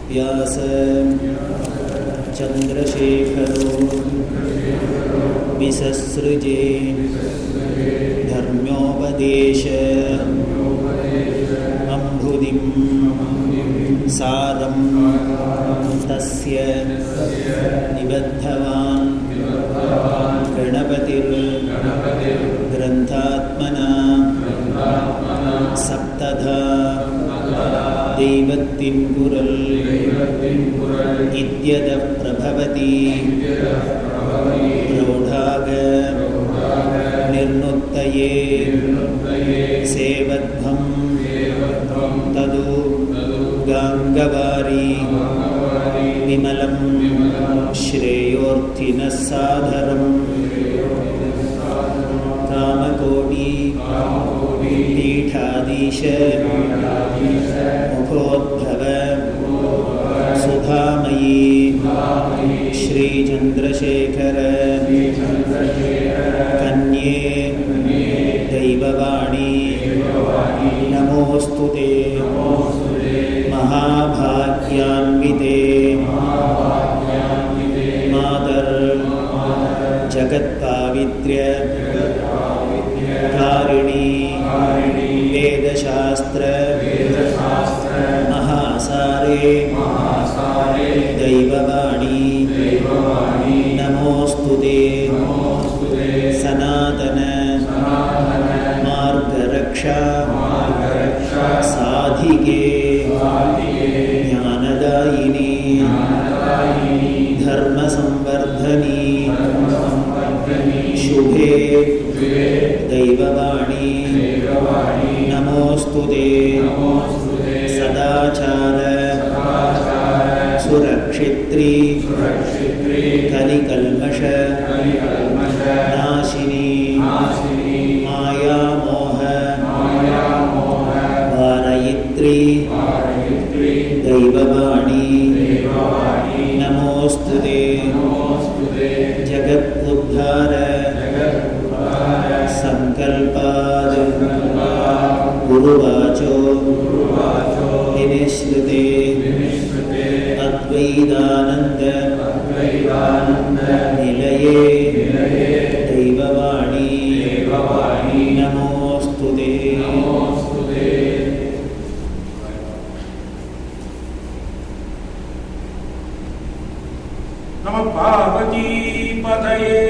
व्यास चन्द्रशेखरो विससृजे धर्म्योपदेश अम्भुदिं सारं तस्य निबद्धवान् गणपतिर्ग्रन्थात्मना सप्तधा दैवत्तिङ्कुरल् इत्यदः प्रभवति प्रौढाग निर्नुत्तये सेवध्वं तदु गाङ्गवारी विमलं श्रेयोर्थिनः साधरम् कामकोटि पीठाधीश मुखोद्भव सुधामयी श्रीचन्द्रशेखर कन्ये दैववाणी नमोऽस्तु ते महाभाग्यान्विते मातर् जगत्पावित्र्य कारिणी वेदशास्त्र महासारे दैववाणी नमोऽस्तु ते सनातन मार्गरक्षा साधिके ज्ञानदायिनी धर्मसंवर्धनी शुभे दैववाणी नमोऽस्तु ते सदाचार सुरक्षित्री कलिकल्मष नाशिनी मायामोह वारयित्री दैववाणी नमोऽस्तु ते जगत्पुद्धार सङ्कल्पाद् गुरुवाचो विनिश्रुते अद्वैदानन्द निलये दैववाणी नमोऽस्तु ते नम पार्वती पतये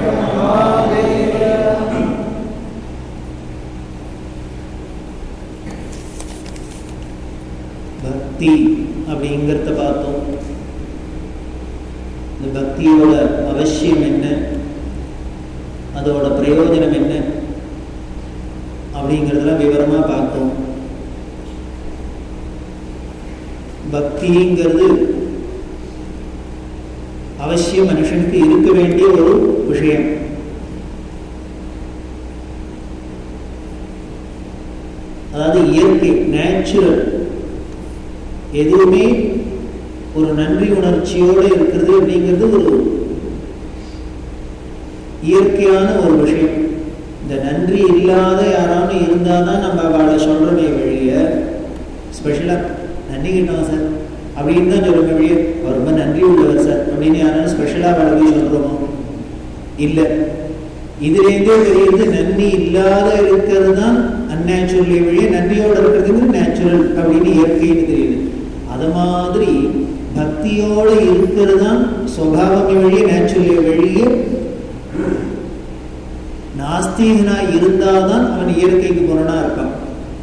பக்தி அப்படிங்கிறத பார்த்தோம் இந்த பக்தியோட அவசியம் என்ன அதோட பிரயோஜனம் என்ன அப்படிங்கிறதெல்லாம் விவரமா பார்த்தோம் பக்திங்கிறது அவசியம் மனுஷனுக்கு இருக்க வேண்டிய ஒரு விஷயம் அதாவது இயற்கை நேச்சுரல் எதுவுமே ஒரு நன்றி உணர்ச்சியோடு இருக்கிறது அப்படிங்கிறது ஒரு இயற்கையான ஒரு விஷயம் இந்த நன்றி இல்லாத யாராவது இருந்தால் தான் நம்ம அவளை சொல்கிறோமே வழிய ஸ்பெஷலாக நன்றி கேட்டோம் சார் அப்படின்னு தான் சொல்லுங்க வழிய அவர் ரொம்ப நன்றி உள்ளவர் சார் அப்படின்னு யாராலும் ஸ்பெஷலாக அவளை போய் சொல்கிறோமோ இல்லை இதுலேருந்தே தெரியுது நன்றி இல்லாத இருக்கிறது தான் அந்நேச்சுரல் வழிய நன்றியோட இருக்கிறது நேச்சுரல் அப்படின்னு இயற்கைன்னு தெரியுது அது மாதிரி பக்தியோட இருக்கிறது தான் சுவாவம் வழிய நேச்சுரல் வழிய நாஸ்தீகனா இருந்தாதான் அவன் இயற்கைக்கு புறனா இருக்கான்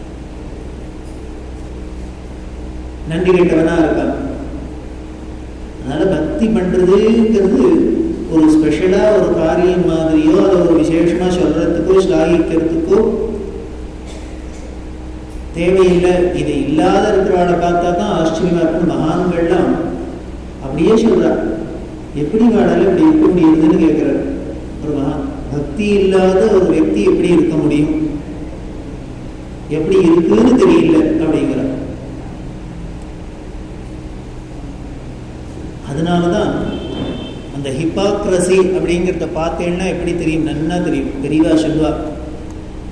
நன்றி கேட்டவனா இருக்கான் அதனால பக்தி பண்றதுங்கிறது ஒரு ஸ்பெஷலா ஒரு காரியம் மாதிரியோ அதை ஒரு விசேஷமா சொல்றதுக்கோ ஸ்லாகிக்கிறதுக்கோ தேவையில்லை இது இல்லாத இருக்கிறவளை பார்த்தா தான் ஆச்சரியமா இருக்கும் மகான்கள்லாம் அப்படியே சொல்றா எப்படி வாழல இப்படி இருக்க முடியுதுன்னு கேட்கிறார் ஒரு மகான் பக்தி இல்லாத ஒரு व्यक्ति எப்படி இருக்க முடியும் எப்படி இருக்குன்னு தெரியல அப்படிங்கிறார் அதனாலதான் அந்த ஹிப்பாக்ரசி அப்படிங்கிறத பார்த்தேன்னா எப்படி தெரியும் நன்னா தெரியும் பெரியவா சொல்லுவா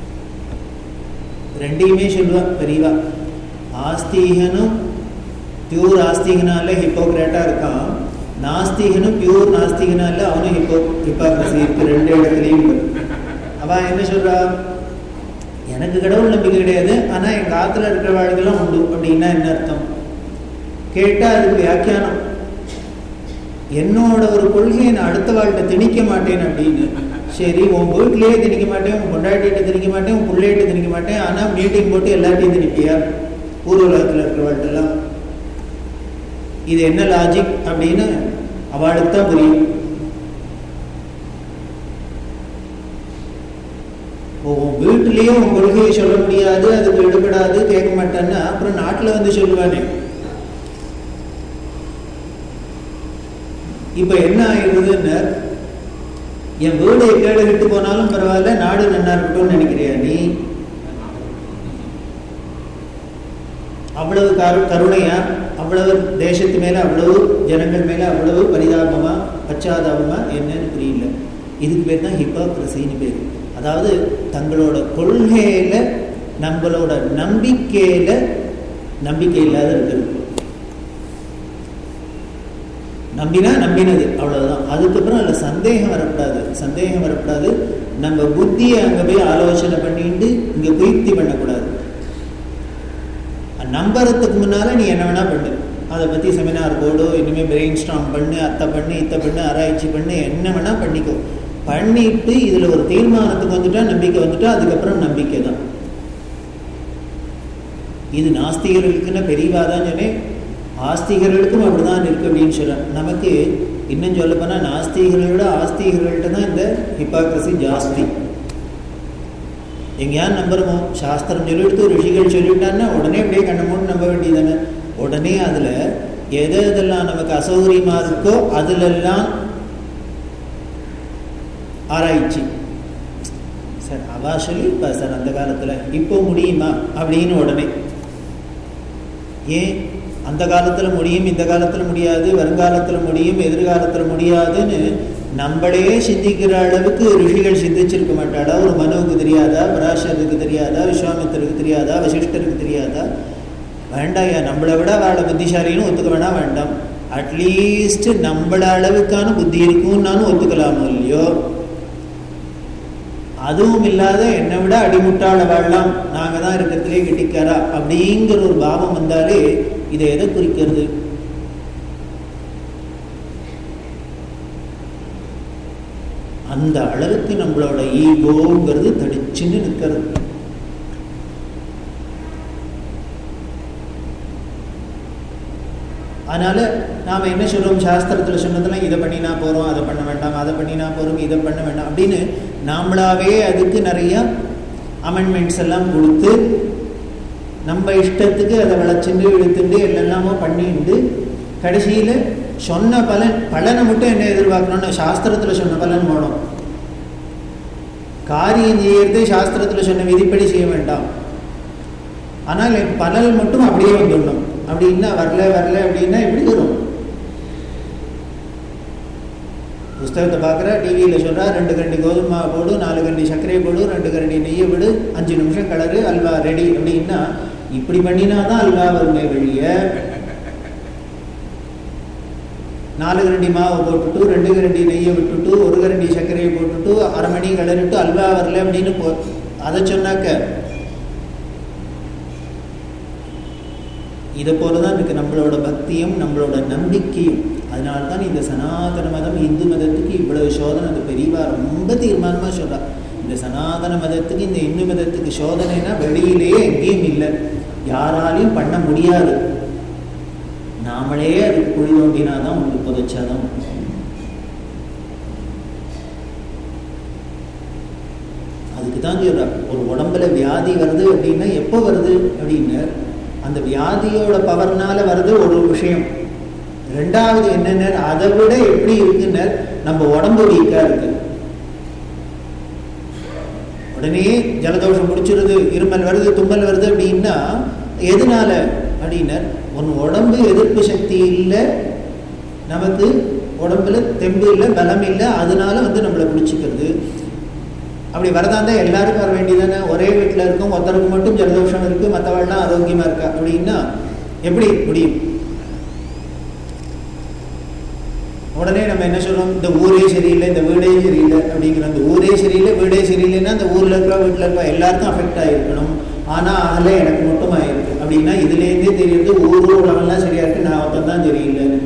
ரெண்டையுமே சொல்லுவா பெரியவா ஆஸ்தீகனும் பியூர் ஆஸ்திகனால ஹிப்போக்ரேட்டா இருக்கான் நாஸ்திகனும் பியூர் நாஸ்திகனால அவனும் ஹிப்போ ஹிப்பாக்ரசி இருக்கு ரெண்டு இடத்துலையும் அவன் என்ன சொல்றா எனக்கு கடவுள் நம்பிக்கை கிடையாது ஆனா எங்க ஆத்துல இருக்கிறவாளுக்கெல்லாம் உண்டு அப்படின்னா என்ன அர்த்தம் கேட்டா அதுக்கு வியாக்கியானம் என்னோட ஒரு கொள்கையை நான் அடுத்த வாழ்க்கை திணிக்க மாட்டேன் அப்படின்னு சரி உன் வீட்லயே திணிக்க மாட்டேன் உன் பொண்டாட்டிகிட்ட திணிக்க மாட்டேன் உன் பிள்ளைகிட்ட திணிக்க மாட்டேன் ஆனா மீட்டிங் போட்டு எல்லாத்தையும் திணிப்பியா ஊர் உலகத்தில் இருக்கிறவாழ்கிட்டலாம் இது என்ன லாஜிக் அப்படின்னு அவளுக்கு தான் புரியும் உன் வீட்டிலேயே உன் கொள்கையை சொல்ல முடியாது அதுக்கு எடுபடாது கேட்க மாட்டேன்னா அப்புறம் நாட்டில் வந்து சொல்லுவானே இப்ப என்ன ஆயிடுதுன்னு என் வீடு கேடு விட்டு போனாலும் பரவாயில்ல நாடு நன்னா இருக்கட்டும்னு நினைக்கிறியா நீ அவ்வளவு கரு கருணையா அவ்வளவு தேசத்து மேல அவ்வளவு ஜனங்கள் மேல அவ்வளவு பரிதாபமா பச்சாதாபமா என்னன்னு புரியல இதுக்கு பேர் தான் ஹிப்போக்ரசின்னு பேர் அதாவது தங்களோட கொள்கையில நம்மளோட நம்பிக்கையில நம்பிக்கை இல்லாத இருக்கிறது நம்பினா நம்பினது அவ்வளவுதான் அதுக்கப்புறம் அதில் சந்தேகம் வரக்கூடாது சந்தேகம் வரக்கூடாது நம்ம புத்தியை அங்கே போய் ஆலோசனை பண்ணிட்டு இங்கே குயுக்தி பண்ணக்கூடாது நம்புறதுக்கு முன்னால நீ என்ன வேணா பண்ணு அதை பற்றி செமினார் போடு இனிமேல் பிரெயின் ஸ்ட்ராங் பண்ணு அத்தை பண்ணு இத்தை பண்ணு ஆராய்ச்சி பண்ணு என்ன வேணா பண்ணிக்கோ பண்ணிட்டு இதில் ஒரு தீர்மானத்துக்கு வந்துட்டா நம்பிக்கை வந்துட்டா அதுக்கப்புறம் நம்பிக்கை தான் இது நாஸ்திகர்களுக்குன்னு பெரியவா தான் சொன்னேன் ஆஸ்திகர்களுக்கும் அப்படிதான் இருக்கு அப்படின்னு சொல்ல நமக்கு இன்னும் சொல்ல போனா நாஸ்திகர்களோட ஆஸ்திகர்கள்ட்ட தான் இந்த ஹிப்பாக்ரசி ஜாஸ்தி எங்கேயாவது நம்புறோமோ சாஸ்திரம் சொல்லிவிடுத்து ரிஷிகள் சொல்லிவிட்டான்னா உடனே அப்படியே கண்ணமோடு நம்ப வேண்டியதானே உடனே அதுல எது எதெல்லாம் நமக்கு அசௌகரியமா இருக்கோ அதுலெல்லாம் ஆராய்ச்சி சார் அவா சொல்லியிருப்பா சார் அந்த காலத்துல இப்போ முடியுமா அப்படின்னு உடனே ஏன் அந்த காலத்துல முடியும் இந்த காலத்துல முடியாது வருங்காலத்துல முடியும் எதிர்காலத்துல முடியாதுன்னு நம்மளே சிந்திக்கிற அளவுக்கு ரிஷிகள் சிந்திச்சிருக்க மாட்டாடா ஒரு மனுவுக்கு தெரியாதா பராசருக்கு தெரியாதா விஸ்வாமித்தருக்கு தெரியாதா வசிஷ்டருக்கு தெரியாதா வேண்டாயா நம்மளை விட அவளை புத்திசாலின்னு ஒத்துக்க வேணா வேண்டாம் அட்லீஸ்ட் நம்மள அளவுக்கான புத்தி இருக்கும்னு நானும் ஒத்துக்கலாமோ இல்லையோ அதுவும் இல்லாத என்னை விட அடிமுட்டாள வாழலாம் நாங்கள் தான் இருக்கிறதுலே கெட்டிக்காரா அப்படிங்கிற ஒரு பாவம் வந்தாலே இதை எதை குறிக்கிறது அந்த அளவுக்கு நம்மளோட ஈகோங்கிறது தடிச்சுன்னு நிற்கிறது அதனால நாம் என்ன சொல்கிறோம் சாஸ்திரத்தில் சொன்னதெல்லாம் இதை பண்ணினா போகிறோம் அதை பண்ண வேண்டாம் அதை பண்ணினா போகிறோம் இதை பண்ண வேண்டாம் அப்படின்னு நாமளாவே அதுக்கு நிறைய அமெண்ட்மெண்ட்ஸ் எல்லாம் கொடுத்து நம்ம இஷ்டத்துக்கு அதை விளைச்சுண்டு இழுத்துண்டு எல்லாமோ பண்ணிட்டு கடைசியில் சொன்ன பலன் பலனை மட்டும் என்ன எதிர்பார்க்கணும்னு சாஸ்திரத்தில் சொன்ன பலன் போடும் காரியம் செய்யறது சாஸ்திரத்தில் சொன்ன விதிப்படி செய்ய வேண்டாம் ஆனால் பலன் மட்டும் அப்படியே வந்துடணும் அப்படின்னா வரல வரல அப்படின்னா எப்படி வரும் புஸ்தகத்தை பார்க்குற டிவியில் சொல்கிறா ரெண்டு கண்டி கோதுமை போடு நாலு கண்டி சர்க்கரை போடு ரெண்டு கண்டி நெய்யை விடு அஞ்சு நிமிஷம் கலரு அல்வா ரெடி அப்படின்னா இப்படி பண்ணினா தான் அல்வா வருமே வெளிய நாலு கரண்டி மாவை போட்டுட்டு ரெண்டு கரண்டி நெய்யை விட்டுட்டு ஒரு கரண்டி சர்க்கரையை போட்டுட்டு அரை மணி கிளறிட்டு அல்வா வரல அப்படின்னு போ அதை சொன்னாக்க இதை போல தான் இருக்கு நம்மளோட பக்தியும் நம்மளோட நம்பிக்கையும் அதனால தான் இந்த சனாதன மதம் இந்து மதத்துக்கு இவ்வளவு சோதனை அது பெரியவா ரொம்ப தீர்மானமாக சொல்றா இந்த சனாதன மதத்துக்கு இந்த இந்து மதத்துக்கு சோதனைனா வெளியிலேயே எங்கேயும் இல்லை யாராலையும் பண்ண முடியாது நாமளே அதுக்கு குழி தோண்டினா தான் உண்டு புதைச்சாதான் அதுக்கு தான் சொல்றா ஒரு உடம்புல வியாதி வருது அப்படின்னா எப்போ வருது அப்படின்னு அந்த வியாதியோட பவர்னால வருது ஒரு விஷயம் ரெண்டாவது என்னென்ன அதை விட எப்படி இருக்குன்னு நம்ம உடம்பு வீக்கா இருக்கு உடனே ஜலதோஷம் முடிச்சிருது இருமல் வருது தும்மல் வருது அப்படின்னா எதனால அப்படின்னா உன் உடம்பு எதிர்ப்பு சக்தி இல்லை நமக்கு உடம்புல தெம்பு இல்லை பலம் இல்லை அதனால வந்து நம்மளை பிடிச்சிக்கிறது அப்படி வரதா இருந்தால் எல்லாருக்கும் வர வேண்டியதானே ஒரே வீட்டில் இருக்கும் ஒருத்தருக்கு மட்டும் ஜலதோஷம் இருக்குது மற்றவாள்லாம் ஆரோக்கியமாக இருக்கா அப்படின்னா எப்படி முடியும் உடனே நம்ம என்ன சொல்றோம் இந்த ஊரே சரியில்லை இந்த வீடே சரியில்லை அப்படிங்கிற அந்த ஊரே சரியில்லை வீடே சரியில்லைன்னா அந்த ஊர்ல இருக்கிற வீட்டில் இருக்கிற எல்லாருக்கும் அஃபெக்ட் ஆகிருக்கணும் ஆனா ஆகல எனக்கு மட்டும் ஆயிருக்கு அப்படின்னா இதுலேருந்தே தெரியுது ஊர் உலகம்லாம் சரியா இருக்கு நான் ஒருத்தன் தான் சரியில்லைன்னு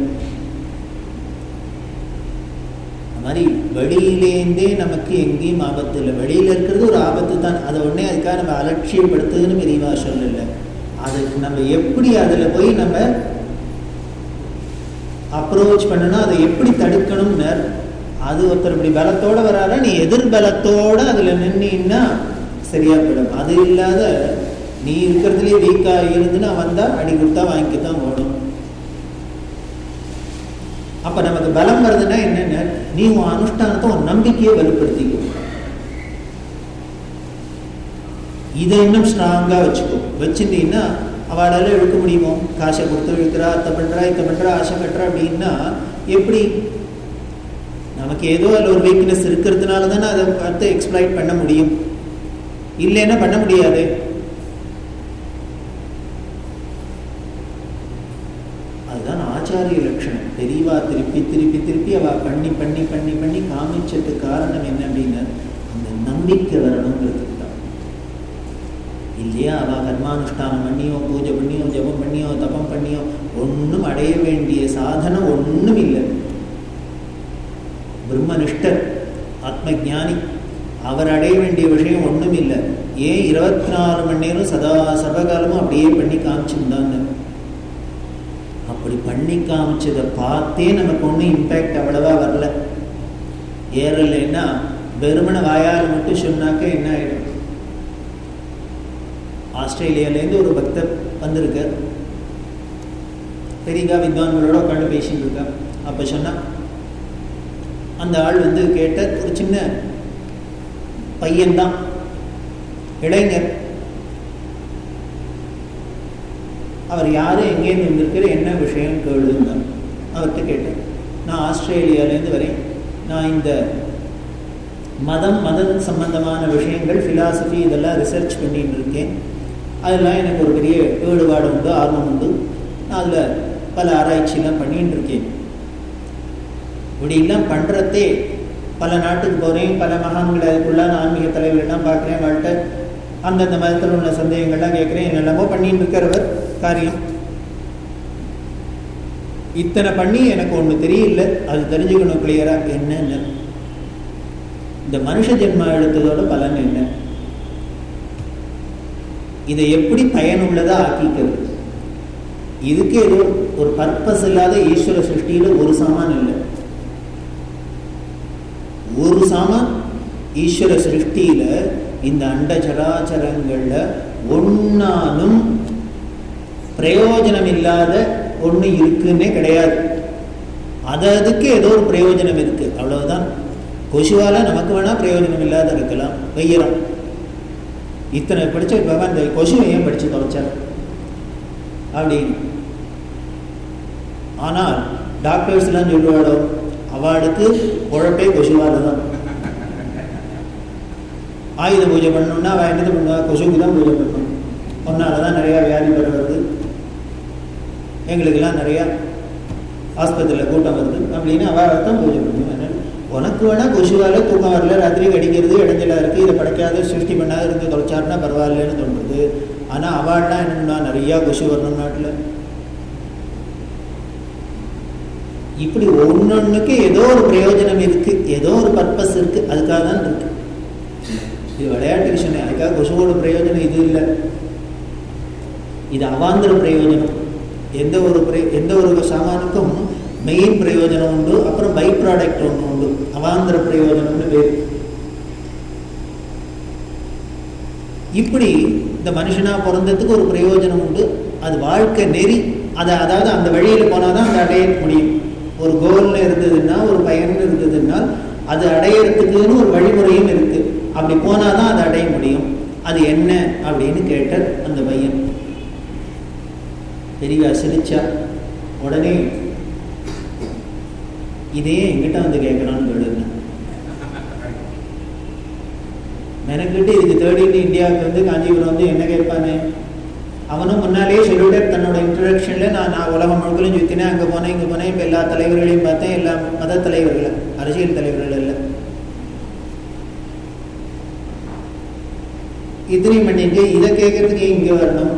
அந்த மாதிரி வெளியிலேருந்தே நமக்கு எங்கேயும் ஆபத்து இல்லை வெளியில இருக்கிறது ஒரு ஆபத்து தான் அதை உடனே அதுக்காக நம்ம அலட்சியப்படுத்துதுன்னு பெரியவா சொல்லல அதுக்கு நம்ம எப்படி அதில் போய் நம்ம அப்ரோச் பண்ணணும் அதை எப்படி தடுக்கணும்னு அது ஒருத்தர் இப்படி பலத்தோட வராரா நீ எதிர் பலத்தோட அதுல நின்னா சரியா போயிடும் அது இல்லாத நீ இருக்கிறதுலயே வீக்கா இருந்துன்னா வந்தா அடி கொடுத்தா வாங்கிக்கத்தான் ஓடும் அப்ப நமக்கு பலம் வருதுன்னா என்னென்ன நீ உன் அனுஷ்டானத்தை உன் நம்பிக்கையை வலுப்படுத்திக்கோ இதை இன்னும் ஸ்ட்ராங்கா வச்சுக்கோ வச்சுட்டீங்கன்னா அவளால இழுக்க முடியுமோ காசை கொடுத்து இழுக்கிறா அத்தை பண்றா இத்த பண்றா ஆசை கட்டுறா அப்படின்னா எப்படி நமக்கு ஏதோ அதில் ஒரு வீக்னஸ் இருக்கிறதுனால தானே அதை அடுத்து எக்ஸ்பிளைட் பண்ண முடியும் இல்லைன்னா பண்ண முடியாது அதுதான் ஆச்சாரிய லட்சணம் பெரியவா திருப்பி திருப்பி திருப்பி அவ பண்ணி பண்ணி பண்ணி பண்ணி காமிச்சதுக்கு காரணம் என்ன அப்படின்னா அந்த நம்பிக்கை வரணுங்கிறதுக்கு தான் இல்லையா அவ கர்மானுஷ்டானம் பண்ணியோ பூஜை பண்ணியோ ஜபம் பண்ணியோ தபம் பண்ணியோ ஒன்றும் அடைய வேண்டிய சாதனம் ஒன்றும் இல்லை பிரம்மனிஷ்டர் ஆத்ம ஜானி அவர் அடைய வேண்டிய விஷயம் ஒன்றும் இல்லை ஏன் இருபத்தி நாலு மணி நேரம் சதா சர்வகாலமும் அப்படியே பண்ணி காமிச்சிருந்தாங்க அப்படி பண்ணி காமிச்சதை பார்த்தே நமக்கு ஒன்றும் இம்பேக்ட் அவ்வளவா வரல ஏறலைன்னா வெறுமன வாயால் மட்டும் சொன்னாக்க என்ன ஆயிடும் ஆஸ்திரேலியாலேருந்து ஒரு பக்தர் வந்திருக்கார் பெரியகா வித்வான்களோட உட்காந்து பேசிட்டு இருக்கா அப்போ சொன்னா அந்த ஆள் வந்து கேட்ட ஒரு சின்ன பையன்தான் இளைஞர் அவர் யாரு எங்கேருந்து வந்திருக்கிற என்ன விஷயம் கேளுந்தார் அவர்கிட்ட கேட்டேன் நான் ஆஸ்திரேலியாவிலேருந்து வரேன் நான் இந்த மதம் மதம் சம்பந்தமான விஷயங்கள் ஃபிலாசபி இதெல்லாம் ரிசர்ச் பண்ணிட்டு இருக்கேன் அதெல்லாம் எனக்கு ஒரு பெரிய ஈடுபாடு உண்டு ஆர்வம் உண்டு நான் அதில் பல ஆராய்ச்சியெல்லாம் பண்ணிட்டு இருக்கேன் இப்படிலாம் பண்ணுறதே பல நாட்டுக்கு போகிறேன் பல மகான்களை அதுக்குள்ளான ஆன்மீக தலைவர்கள்லாம் பார்க்குறேன் அவள்கிட்ட அந்தந்த மதத்தில் உள்ள சந்தேகங்கள்லாம் கேட்குறேன் என்னெல்லாமோ பண்ணிட்டு இருக்கிறவர் காரியம் இத்தனை பண்ணி எனக்கு ஒன்று தெரியல அது தெரிஞ்சுக்கணும் கிளியராக என்னன்னு இந்த மனுஷ ஜென்மா எடுத்ததோட பலன் என்ன இதை எப்படி பயனுள்ளதா ஆக்கிக்கிறது இதுக்கு ஏதோ ஒரு பர்பஸ் இல்லாத ஈஸ்வர சிருஷ்டியில ஒரு சாமான் இல்லை ஒரு சாமான் ஈஸ்வர சிருஷ்டியில இந்த அண்ட சராச்சரங்கள்ல ஒன்னாலும் பிரயோஜனம் இல்லாத ஒண்ணு இருக்குன்னே கிடையாது அது அதுக்கு ஏதோ ஒரு பிரயோஜனம் இருக்கு அவ்வளவுதான் கொசுவால நமக்கு வேணா பிரயோஜனம் இல்லாத இருக்கலாம் வெய்யலாம் இத்தனை படிச்ச பகவான் இந்த கொசுவை ஏன் படிச்சு தொலைச்சார் அப்படின்னு ஆனால் டாக்டர்ஸ் எல்லாம் சொல்லுவாடோ அவளுக்கு குழப்பே கொசுவால தான் ஆயுத பூஜை பண்ணணும்னா அவள் என்னது பண்ணுவா கொசுக்கு தான் பூஜை பண்ணணும் ஒன்னால தான் நிறையா வியாதி பெற வருது எங்களுக்கெல்லாம் நிறையா ஆஸ்பத்திரியில் கூட்டம் வருது அப்படின்னு அவள் தான் பூஜை பண்ணுவோம் உனக்கு வேணா கொசுவால தூக்கம் வரல ராத்திரி கடிக்கிறது இடைஞ்சலா இருக்கு இதை படைக்காத சிருஷ்டி பண்ணாத இருந்து தொலைச்சாருன்னா பரவாயில்லன்னு தோன்றுது ஆனால் அவள்லாம் என்னன்னா நிறையா கொசு வரணும் நாட்டில் இப்படி ஒன்னொன்னுக்கு ஏதோ ஒரு பிரயோஜனம் இருக்கு ஏதோ ஒரு பர்பஸ் இருக்கு அதுக்காக தான் இருக்கு இது விளையாட்டுக்கு சொன்னேன் அதுக்காக கொசுவோட பிரயோஜனம் இது இல்லை இது அவாந்திர பிரயோஜனம் எந்த ஒரு எந்த ஒரு சாமானுக்கும் மெயின் பிரயோஜனம் உண்டு அப்புறம் பை ப்ராடக்ட் ஒன்று உண்டு அவாந்திர பிரயோஜனம்னு பேர் இப்படி இந்த மனுஷனா பிறந்ததுக்கு ஒரு பிரயோஜனம் உண்டு அது வாழ்க்கை நெறி அதை அதாவது அந்த வழியில் போனால் தான் அதை அடைய முடியும் ஒரு கோல்னு இருந்ததுன்னா ஒரு பயன் இருந்ததுன்னா அது அடையறதுக்குன்னு ஒரு வழிமுறையும் இருக்கு அப்படி போனால் தான் அதை அடைய முடியும் அது என்ன அப்படின்னு கேட்டார் அந்த பையன் பெரியவா சிரிச்சா உடனே இதே எங்கிட்ட வந்து கேட்கறான்னு கேளுங்க மெனக்கிட்டு இதுக்கு தேடிட்டு இந்தியாவுக்கு வந்து காஞ்சிபுரம் வந்து என்ன கேட்பானே அவனும் முன்னாலேயே சொல்லிவிட்டு தன்னோட இன்ட்ரடக்ஷனில் நான் நான் உலகம் முழுக்கலும் சுற்றினேன் அங்கே போனேன் இங்கே போனேன் இப்போ எல்லா தலைவர்களையும் பார்த்தேன் எல்லா மத தலைவர்களை அரசியல் தலைவர்கள் இல்லை இத்தனையும் பண்ணிட்டு இதை கேட்கறதுக்கு இங்கே வரணும்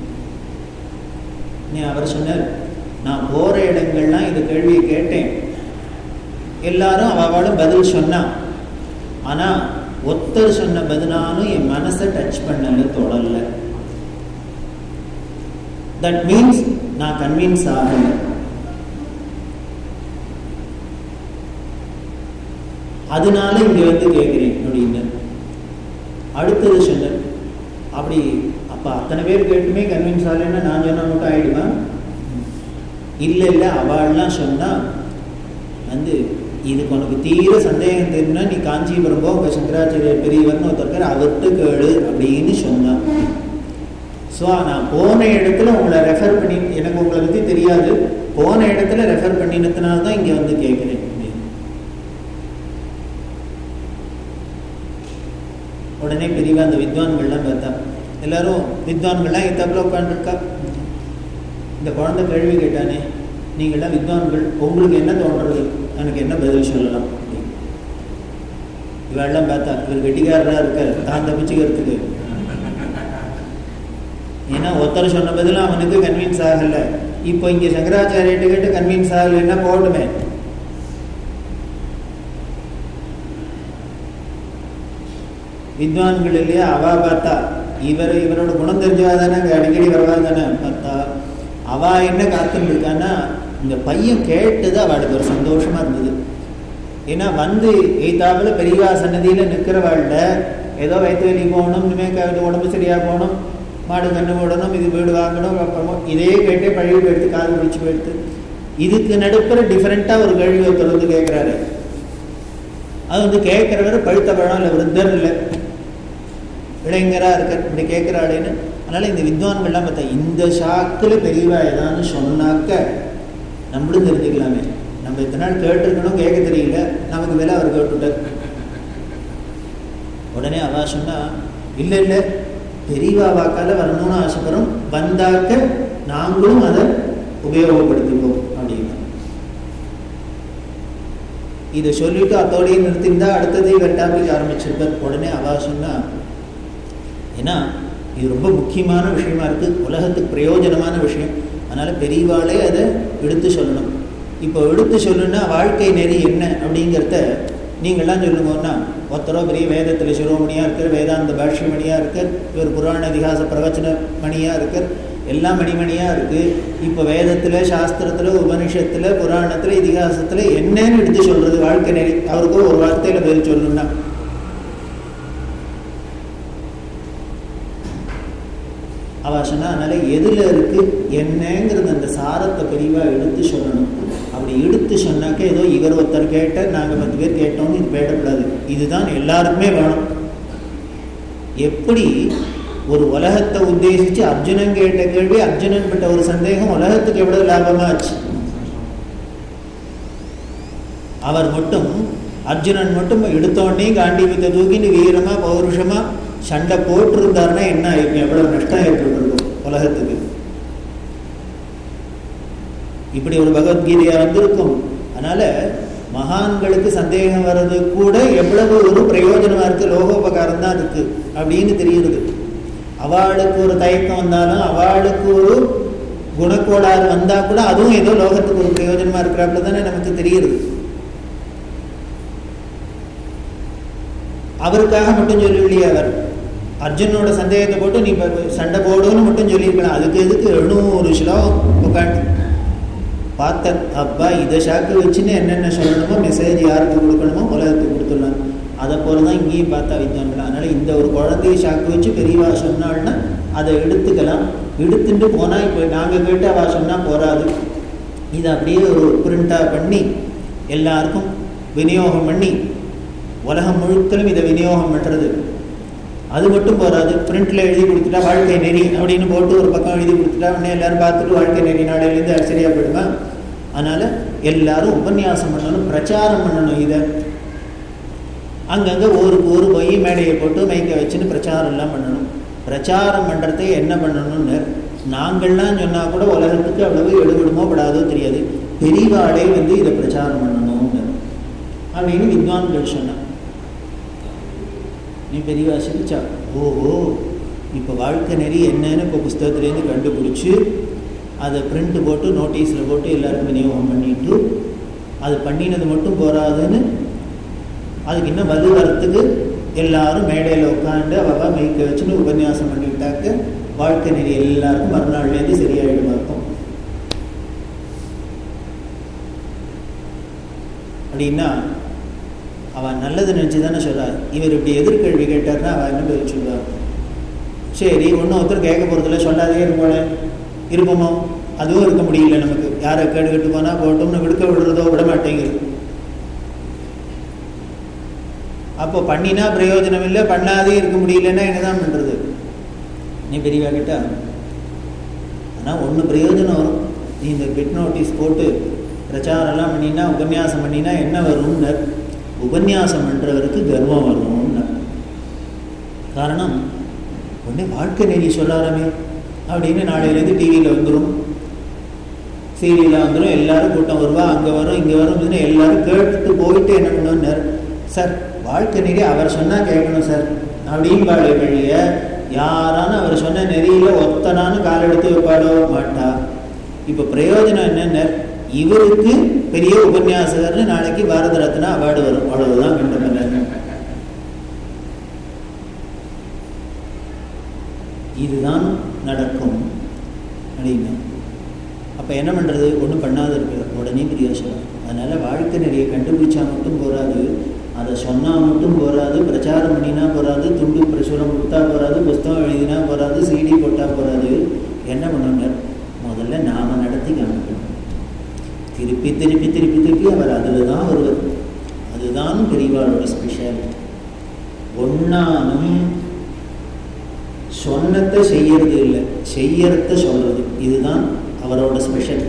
நீ அவர் சொன்னார் நான் போகிற இடங்கள்லாம் இந்த கேள்வியை கேட்டேன் எல்லாரும் அவளும் பதில் சொன்னான் ஆனால் ஒருத்தர் சொன்ன பதினாலும் என் மனசை டச் பண்ணல தொடரல தட் மீன்ஸ் நான் கன்வின்ஸ் ஆகல அதனால இங்க வந்து கேட்கிறேன் அப்படின்னு அடுத்தது சொன்னேன் அப்படி அப்ப அத்தனை பேர் கேட்டுமே கன்வின்ஸ் ஆகலைன்னா நான் சொன்னா மட்டும் ஆயிடுமா இல்லை இல்லை அவள்லாம் சொன்னா வந்து இதுக்கு உனக்கு தீர சந்தேகம் தெரியும்னா நீ காஞ்சிபுரம் போ உங்க சங்கராச்சாரியர் பெரியவர்னு ஒருத்தர் அவர்கிட்ட கேளு அப்படின்னு சொன்னான் ஸோ நான் போன இடத்துல உங்களை ரெஃபர் பண்ணி எனக்கு உங்களை பற்றி தெரியாது போன இடத்துல ரெஃபர் பண்ணினதுனால தான் இங்கே வந்து கேட்குறேன் உடனே பெரியவா அந்த வித்வான்கள்லாம் பார்த்தா எல்லாரும் வித்வான்கள்லாம் இத்தப்பில் உட்காந்துருக்கா இந்த குழந்தை கேள்வி கேட்டானே நீங்கள்லாம் வித்வான்கள் உங்களுக்கு என்ன தோன்றது எனக்கு என்ன பதில் சொல்லலாம் இவெல்லாம் பார்த்தா இவர் கெட்டிக்காரராக இருக்கார் தான் தப்பிச்சுக்கிறதுக்கு ஏன்னா ஒருத்தர் சொன்ன பதிலும் அவனுக்கு கன்வின்ஸ் ஆகலை இப்போ இங்கே சங்கராச்சாரியிட்ட கேட்டு கன்வின்ஸ் ஆகலைன்னா போகட்டுமே வித்வான்கள் இல்லையா அவா பார்த்தா இவர் இவரோட குணம் தெரிஞ்சவா தானே அங்கே அடிக்கடி வரவா தானே பார்த்தா அவா என்ன காத்துன்னு இருக்கான்னா இந்த பையன் கேட்டது அவளுக்கு ஒரு சந்தோஷமா இருந்தது ஏன்னா வந்து எய்தாப்புல பெரியவா சன்னதியில் நிற்கிறவாள்ல ஏதோ வயிற்று வலி போகணும் இனிமேல் உடம்பு சரியாக போகணும் மாடு கண்ணு போடணும் இது வீடு வாங்கணும் அப்புறமா இதே கேட்டே பழகி போயிடுத்து காது பிடிச்சி போயிடுத்து இதுக்கு நடுப்புற டிஃப்ரெண்ட்டாக ஒரு கேள்வி ஒருத்தர் வந்து கேட்குறாரு அது வந்து கேட்குறவர் பழுத்த பழம் இல்லை விருத்தர் இல்லை இளைஞராக இருக்க இப்படி கேட்குறாளேன்னு அதனால் இந்த வித்வான்கள்லாம் பார்த்தா இந்த ஷாக்கில் பெரியவா ஏதான்னு சொன்னாக்க நம்மளும் தெரிஞ்சுக்கலாமே நம்ம இத்தனை நாள் கேட்டிருக்கணும் கேட்க தெரியல நமக்கு வேலை அவர் கேட்டுட்டார் உடனே அவா சொன்னா இல்லை இல்லை பெரியவா வாக்கால வரணும்னு ஆசைப்படுறோம் வந்தாக்க நாங்களும் அதை உபயோகப்படுத்திப்போம் அப்படின்னு இதை சொல்லிட்டு அத்தோடையே நிறுத்திருந்தா அடுத்தது இவர் டாபிக் ஆரம்பிச்சிருப்பார் உடனே அவா சொன்னா ஏன்னா இது ரொம்ப முக்கியமான விஷயமா இருக்கு உலகத்துக்கு பிரயோஜனமான விஷயம் அதனால பெரியவாளே அதை எடுத்து சொல்லணும் இப்போ எடுத்து சொல்லணும்னா வாழ்க்கை நெறி என்ன அப்படிங்கிறத நீங்கள்லாம் சொல்லுங்கன்னா ஒருத்தரோ பெரிய வேதத்தில் சிரோமணியாக இருக்கார் வேதாந்த பாஷ்யமணியாக இருக்கார் இவர் புராண இதிகாச பிரவச்சன மணியாக இருக்கார் எல்லாம் மணிமணியாக இருக்குது இப்போ வேதத்தில் சாஸ்திரத்தில் உபனிஷத்தில் புராணத்தில் இதிகாசத்தில் என்னன்னு எடுத்து சொல்கிறது வாழ்க்கை நெறி அவருக்கு ஒரு வார்த்தையில் பதில் சொல்லணும்னா அவ சொன்னா அதனால எதில் இருக்கு என்னங்கிறது அந்த சாரத்தை பெரியவாக எடுத்து சொல்லணும் அப்படி எடுத்து சொன்னாக்க ஏதோ இவர் ஒருத்தர் கேட்ட நாங்கள் பத்து பேர் கேட்டோம்னு இது பேடக்கூடாது இதுதான் எல்லாருக்குமே வேணும் எப்படி ஒரு உலகத்தை உத்தேசித்து அர்ஜுனன் கேட்ட கேள்வி அர்ஜுனன் பட்ட ஒரு சந்தேகம் உலகத்துக்கு எவ்வளவு லாபமாச்சு அவர் மட்டும் அர்ஜுனன் மட்டும் எடுத்தோடனே காண்டிபத்தை தூக்கின்னு வீரமா பௌருஷமா சண்டை போட்டிருந்தாருன்னா என்ன ஆயிருக்கும் எவ்வளவு நஷ்டம் ஏற்பட்டிருக்கும் உலகத்துக்கு இப்படி ஒரு பகவத்கீதையா வந்திருக்கும் அதனால மகான்களுக்கு சந்தேகம் வர்றது கூட எவ்வளவு ஒரு பிரயோஜனமா இருக்கு லோகோபகாரம் தான் இருக்கு அப்படின்னு தெரியுது அவளுக்கு ஒரு தயக்கம் வந்தாலும் அவளுக்கு ஒரு குணக்கோளாறு வந்தா கூட அதுவும் ஏதோ லோகத்துக்கு ஒரு பிரயோஜனமா இருக்கிறாப்புல தானே நமக்கு தெரியுது அவருக்காக மட்டும் சொல்லலையே அவர் அர்ஜுனோட சந்தேகத்தை போட்டு நீ சண்டை போடுன்னு மட்டும் சொல்லியிருக்கலாம் அதுக்கு எதுக்கு எழுநூறு ஸ்லோகம் உட்காந்து பார்த்தேன் அப்பா இதை ஷாக்கு வச்சுன்னு என்னென்ன சொல்லணுமோ மெசேஜ் யாருக்கு கொடுக்கணுமோ உலகத்துக்கு கொடுத்துடலாம் அதை போல தான் இங்கேயும் பார்த்தா வித்வான்கள் அதனால் இந்த ஒரு குழந்தைய ஷாக்கு வச்சு பெரியவா சொன்னாள்னா அதை எடுத்துக்கலாம் எடுத்துட்டு போனால் இப்போ நாங்கள் கேட்டு அவள் சொன்னால் போகாது இதை அப்படியே ஒரு பிரிண்டாக பண்ணி எல்லாருக்கும் விநியோகம் பண்ணி உலகம் முழுக்கலும் இதை விநியோகம் பண்ணுறது அது மட்டும் போகாது பிரிண்ட்ல எழுதி கொடுத்துட்டா வாழ்க்கை நெறி அப்படின்னு போட்டு ஒரு பக்கம் எழுதி கொடுத்துட்டா உடனே எல்லாரும் பார்த்துட்டு வாழ்க்கை நெறி நாளையிலேருந்து சரியா போயிடுமா அதனால எல்லாரும் உபன்யாசம் பண்ணணும் பிரச்சாரம் பண்ணணும் இதை அங்கங்கே ஊருக்கு ஊர் போய் மேடையை போட்டு மைக்கை வச்சுன்னு பிரச்சாரம் எல்லாம் பண்ணணும் பிரச்சாரம் பண்ணுறதை என்ன பண்ணணும்னு நாங்கள்லாம் சொன்னால் கூட உலகத்துக்கு அவ்வளவு எடுபடுமோ படாதோ தெரியாது பெரியவாளே வந்து இதை பிரச்சாரம் பண்ணணும்னு அப்படின்னு வித்வான்கள் சொன்னான் நீ பெரியவா சிரிச்சா ஓஹோ இப்போ வாழ்க்கை நெறி என்னன்னு இப்போ புஸ்தகத்துலேருந்து கண்டுபிடிச்சி அதை பிரிண்ட் போட்டு நோட்டீஸில் போட்டு எல்லாருக்கும் விநியோகம் பண்ணிட்டு அது பண்ணினது மட்டும் போராதுன்னு அதுக்கு இன்னும் வலு வரத்துக்கு எல்லாரும் மேடையில் உட்காந்து அவள் மைக்க வச்சுன்னு உபன்யாசம் பண்ணிவிட்டாக்க வாழ்க்கை நெறி எல்லாருக்கும் மறுநாள்லேருந்து சரியாயிடுமா இருக்கும் அப்படின்னா அவன் நல்லது நினச்சி தானே சொல்கிறார் இவர் இப்படி எதிர்கேள்வி கேட்டார்னா அவன் என்ன பதில் சொல்லுவார் சரி ஒன்றும் ஒருத்தர் கேட்க போகிறதில்ல சொல்லாதே இருப்பாளே இருப்போமோ அதுவும் இருக்க முடியல நமக்கு யாரை கேடு கட்டு போனால் போட்டோம்னு விடுக்க விடுறதோ விட மாட்டேங்குது அப்போ பண்ணினா பிரயோஜனம் இல்லை பண்ணாதே இருக்க முடியலன்னா என்னதான் பண்ணுறது நீ பெரியவா கிட்ட ஆனால் ஒன்று பிரயோஜனம் வரும் நீ இந்த பிட் நோட்டீஸ் போட்டு பிரச்சாரம்லாம் பண்ணினா உபன்யாசம் பண்ணினா என்ன வரும்னு உபன்யாசம் பண்ணுறவருக்கு கர்வம் வரும்னு காரணம் உடனே வாழ்க்கை நெறி சொல்லாரமே அப்படின்னு நாளையிலேருந்து டிவியில் வந்துடும் சீரியலில் வந்துடும் எல்லாரும் கூட்டம் வருவா அங்கே வரும் இங்கே வரும் எல்லாரும் கேட்டுட்டு போயிட்டு என்ன பண்ணுவார் சார் வாழ்க்கை நெறி அவர் சொன்னால் கேட்கணும் சார் அப்படின்னு பாடு வழிய யாரான அவர் சொன்ன நெறியில ஒத்தனான்னு கால் எடுத்து வைப்பாடோ மாட்டா இப்போ பிரயோஜனம் என்னென்ன இவருக்கு பெரிய உபன்யாசகர்னு நாளைக்கு பாரத ரத்னா அவார்டு வரும் அவ்வளவுதான் கண்டமில்லை இதுதான் நடக்கும் அப்படின்னு அப்போ என்ன பண்ணுறது ஒன்றும் பண்ணாத இருக்கு உடனே பிரியோசனம் அதனால் வாழ்க்கை நிறைய கண்டுபிடிச்சா மட்டும் போகாது அதை சொன்னால் மட்டும் போகாது பிரச்சாரம் பண்ணினா போகாது துண்டு பிரசுரம் கொடுத்தா போகாது புஸ்தகம் எழுதினா போகாது சிடி போட்டால் போகாது என்ன பண்ணணும் முதல்ல நாம் நடத்தி காமிக்கணும் திருப்பி திருப்பி திருப்பி திருப்பி அவர் அதில் தான் வருவர் அதுதான் பெரியவாளோட ஸ்பெஷல் ஒன்னானும் சொன்னத்தை செய்யறது இல்லை செய்யறத சொல்றது இதுதான் அவரோட ஸ்பெஷல்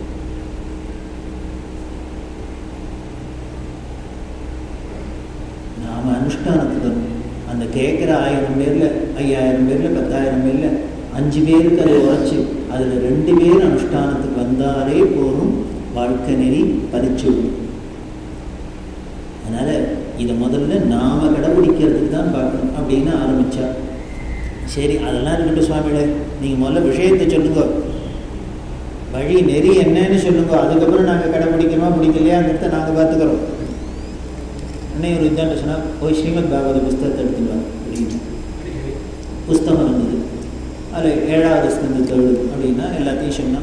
நாம அனுஷ்டானத்துக்கு அந்த கேட்குற ஆயிரம் பேர்ல ஐயாயிரம் பேர்ல பத்தாயிரம் பேர்ல அஞ்சு பேருக்கு அதை உரைச்சு அதுல ரெண்டு பேர் அனுஷ்டானத்துக்கு வந்தாலே போதும் வாழ்க்கை நெறி பறிச்சு விடும் அதனால இதை முதல்ல நாம கடைபிடிக்கிறதுக்கு தான் பார்க்கணும் அப்படின்னு ஆரம்பிச்சா சரி அதெல்லாம் இருக்கட்டும் சுவாமிகளே நீங்கள் முதல்ல விஷயத்தை சொல்லுங்க வழி நெறி என்னன்னு சொல்லுங்க அதுக்கப்புறம் நாங்கள் கடைபிடிக்கிறோமா பிடிக்கலையாங்கிறத நாங்கள் பார்த்துக்கிறோம் அன்னை ஒரு இதாண்ட சொன்னால் போய் ஸ்ரீமத் பாகவத புஸ்தகத்தை எடுத்துக்கலாம் அப்படின்னு புஸ்தகம் இருந்தது அதில் ஏழாவது ஸ்கந்தத்தை எழுது அப்படின்னா எல்லாத்தையும் சொன்னான்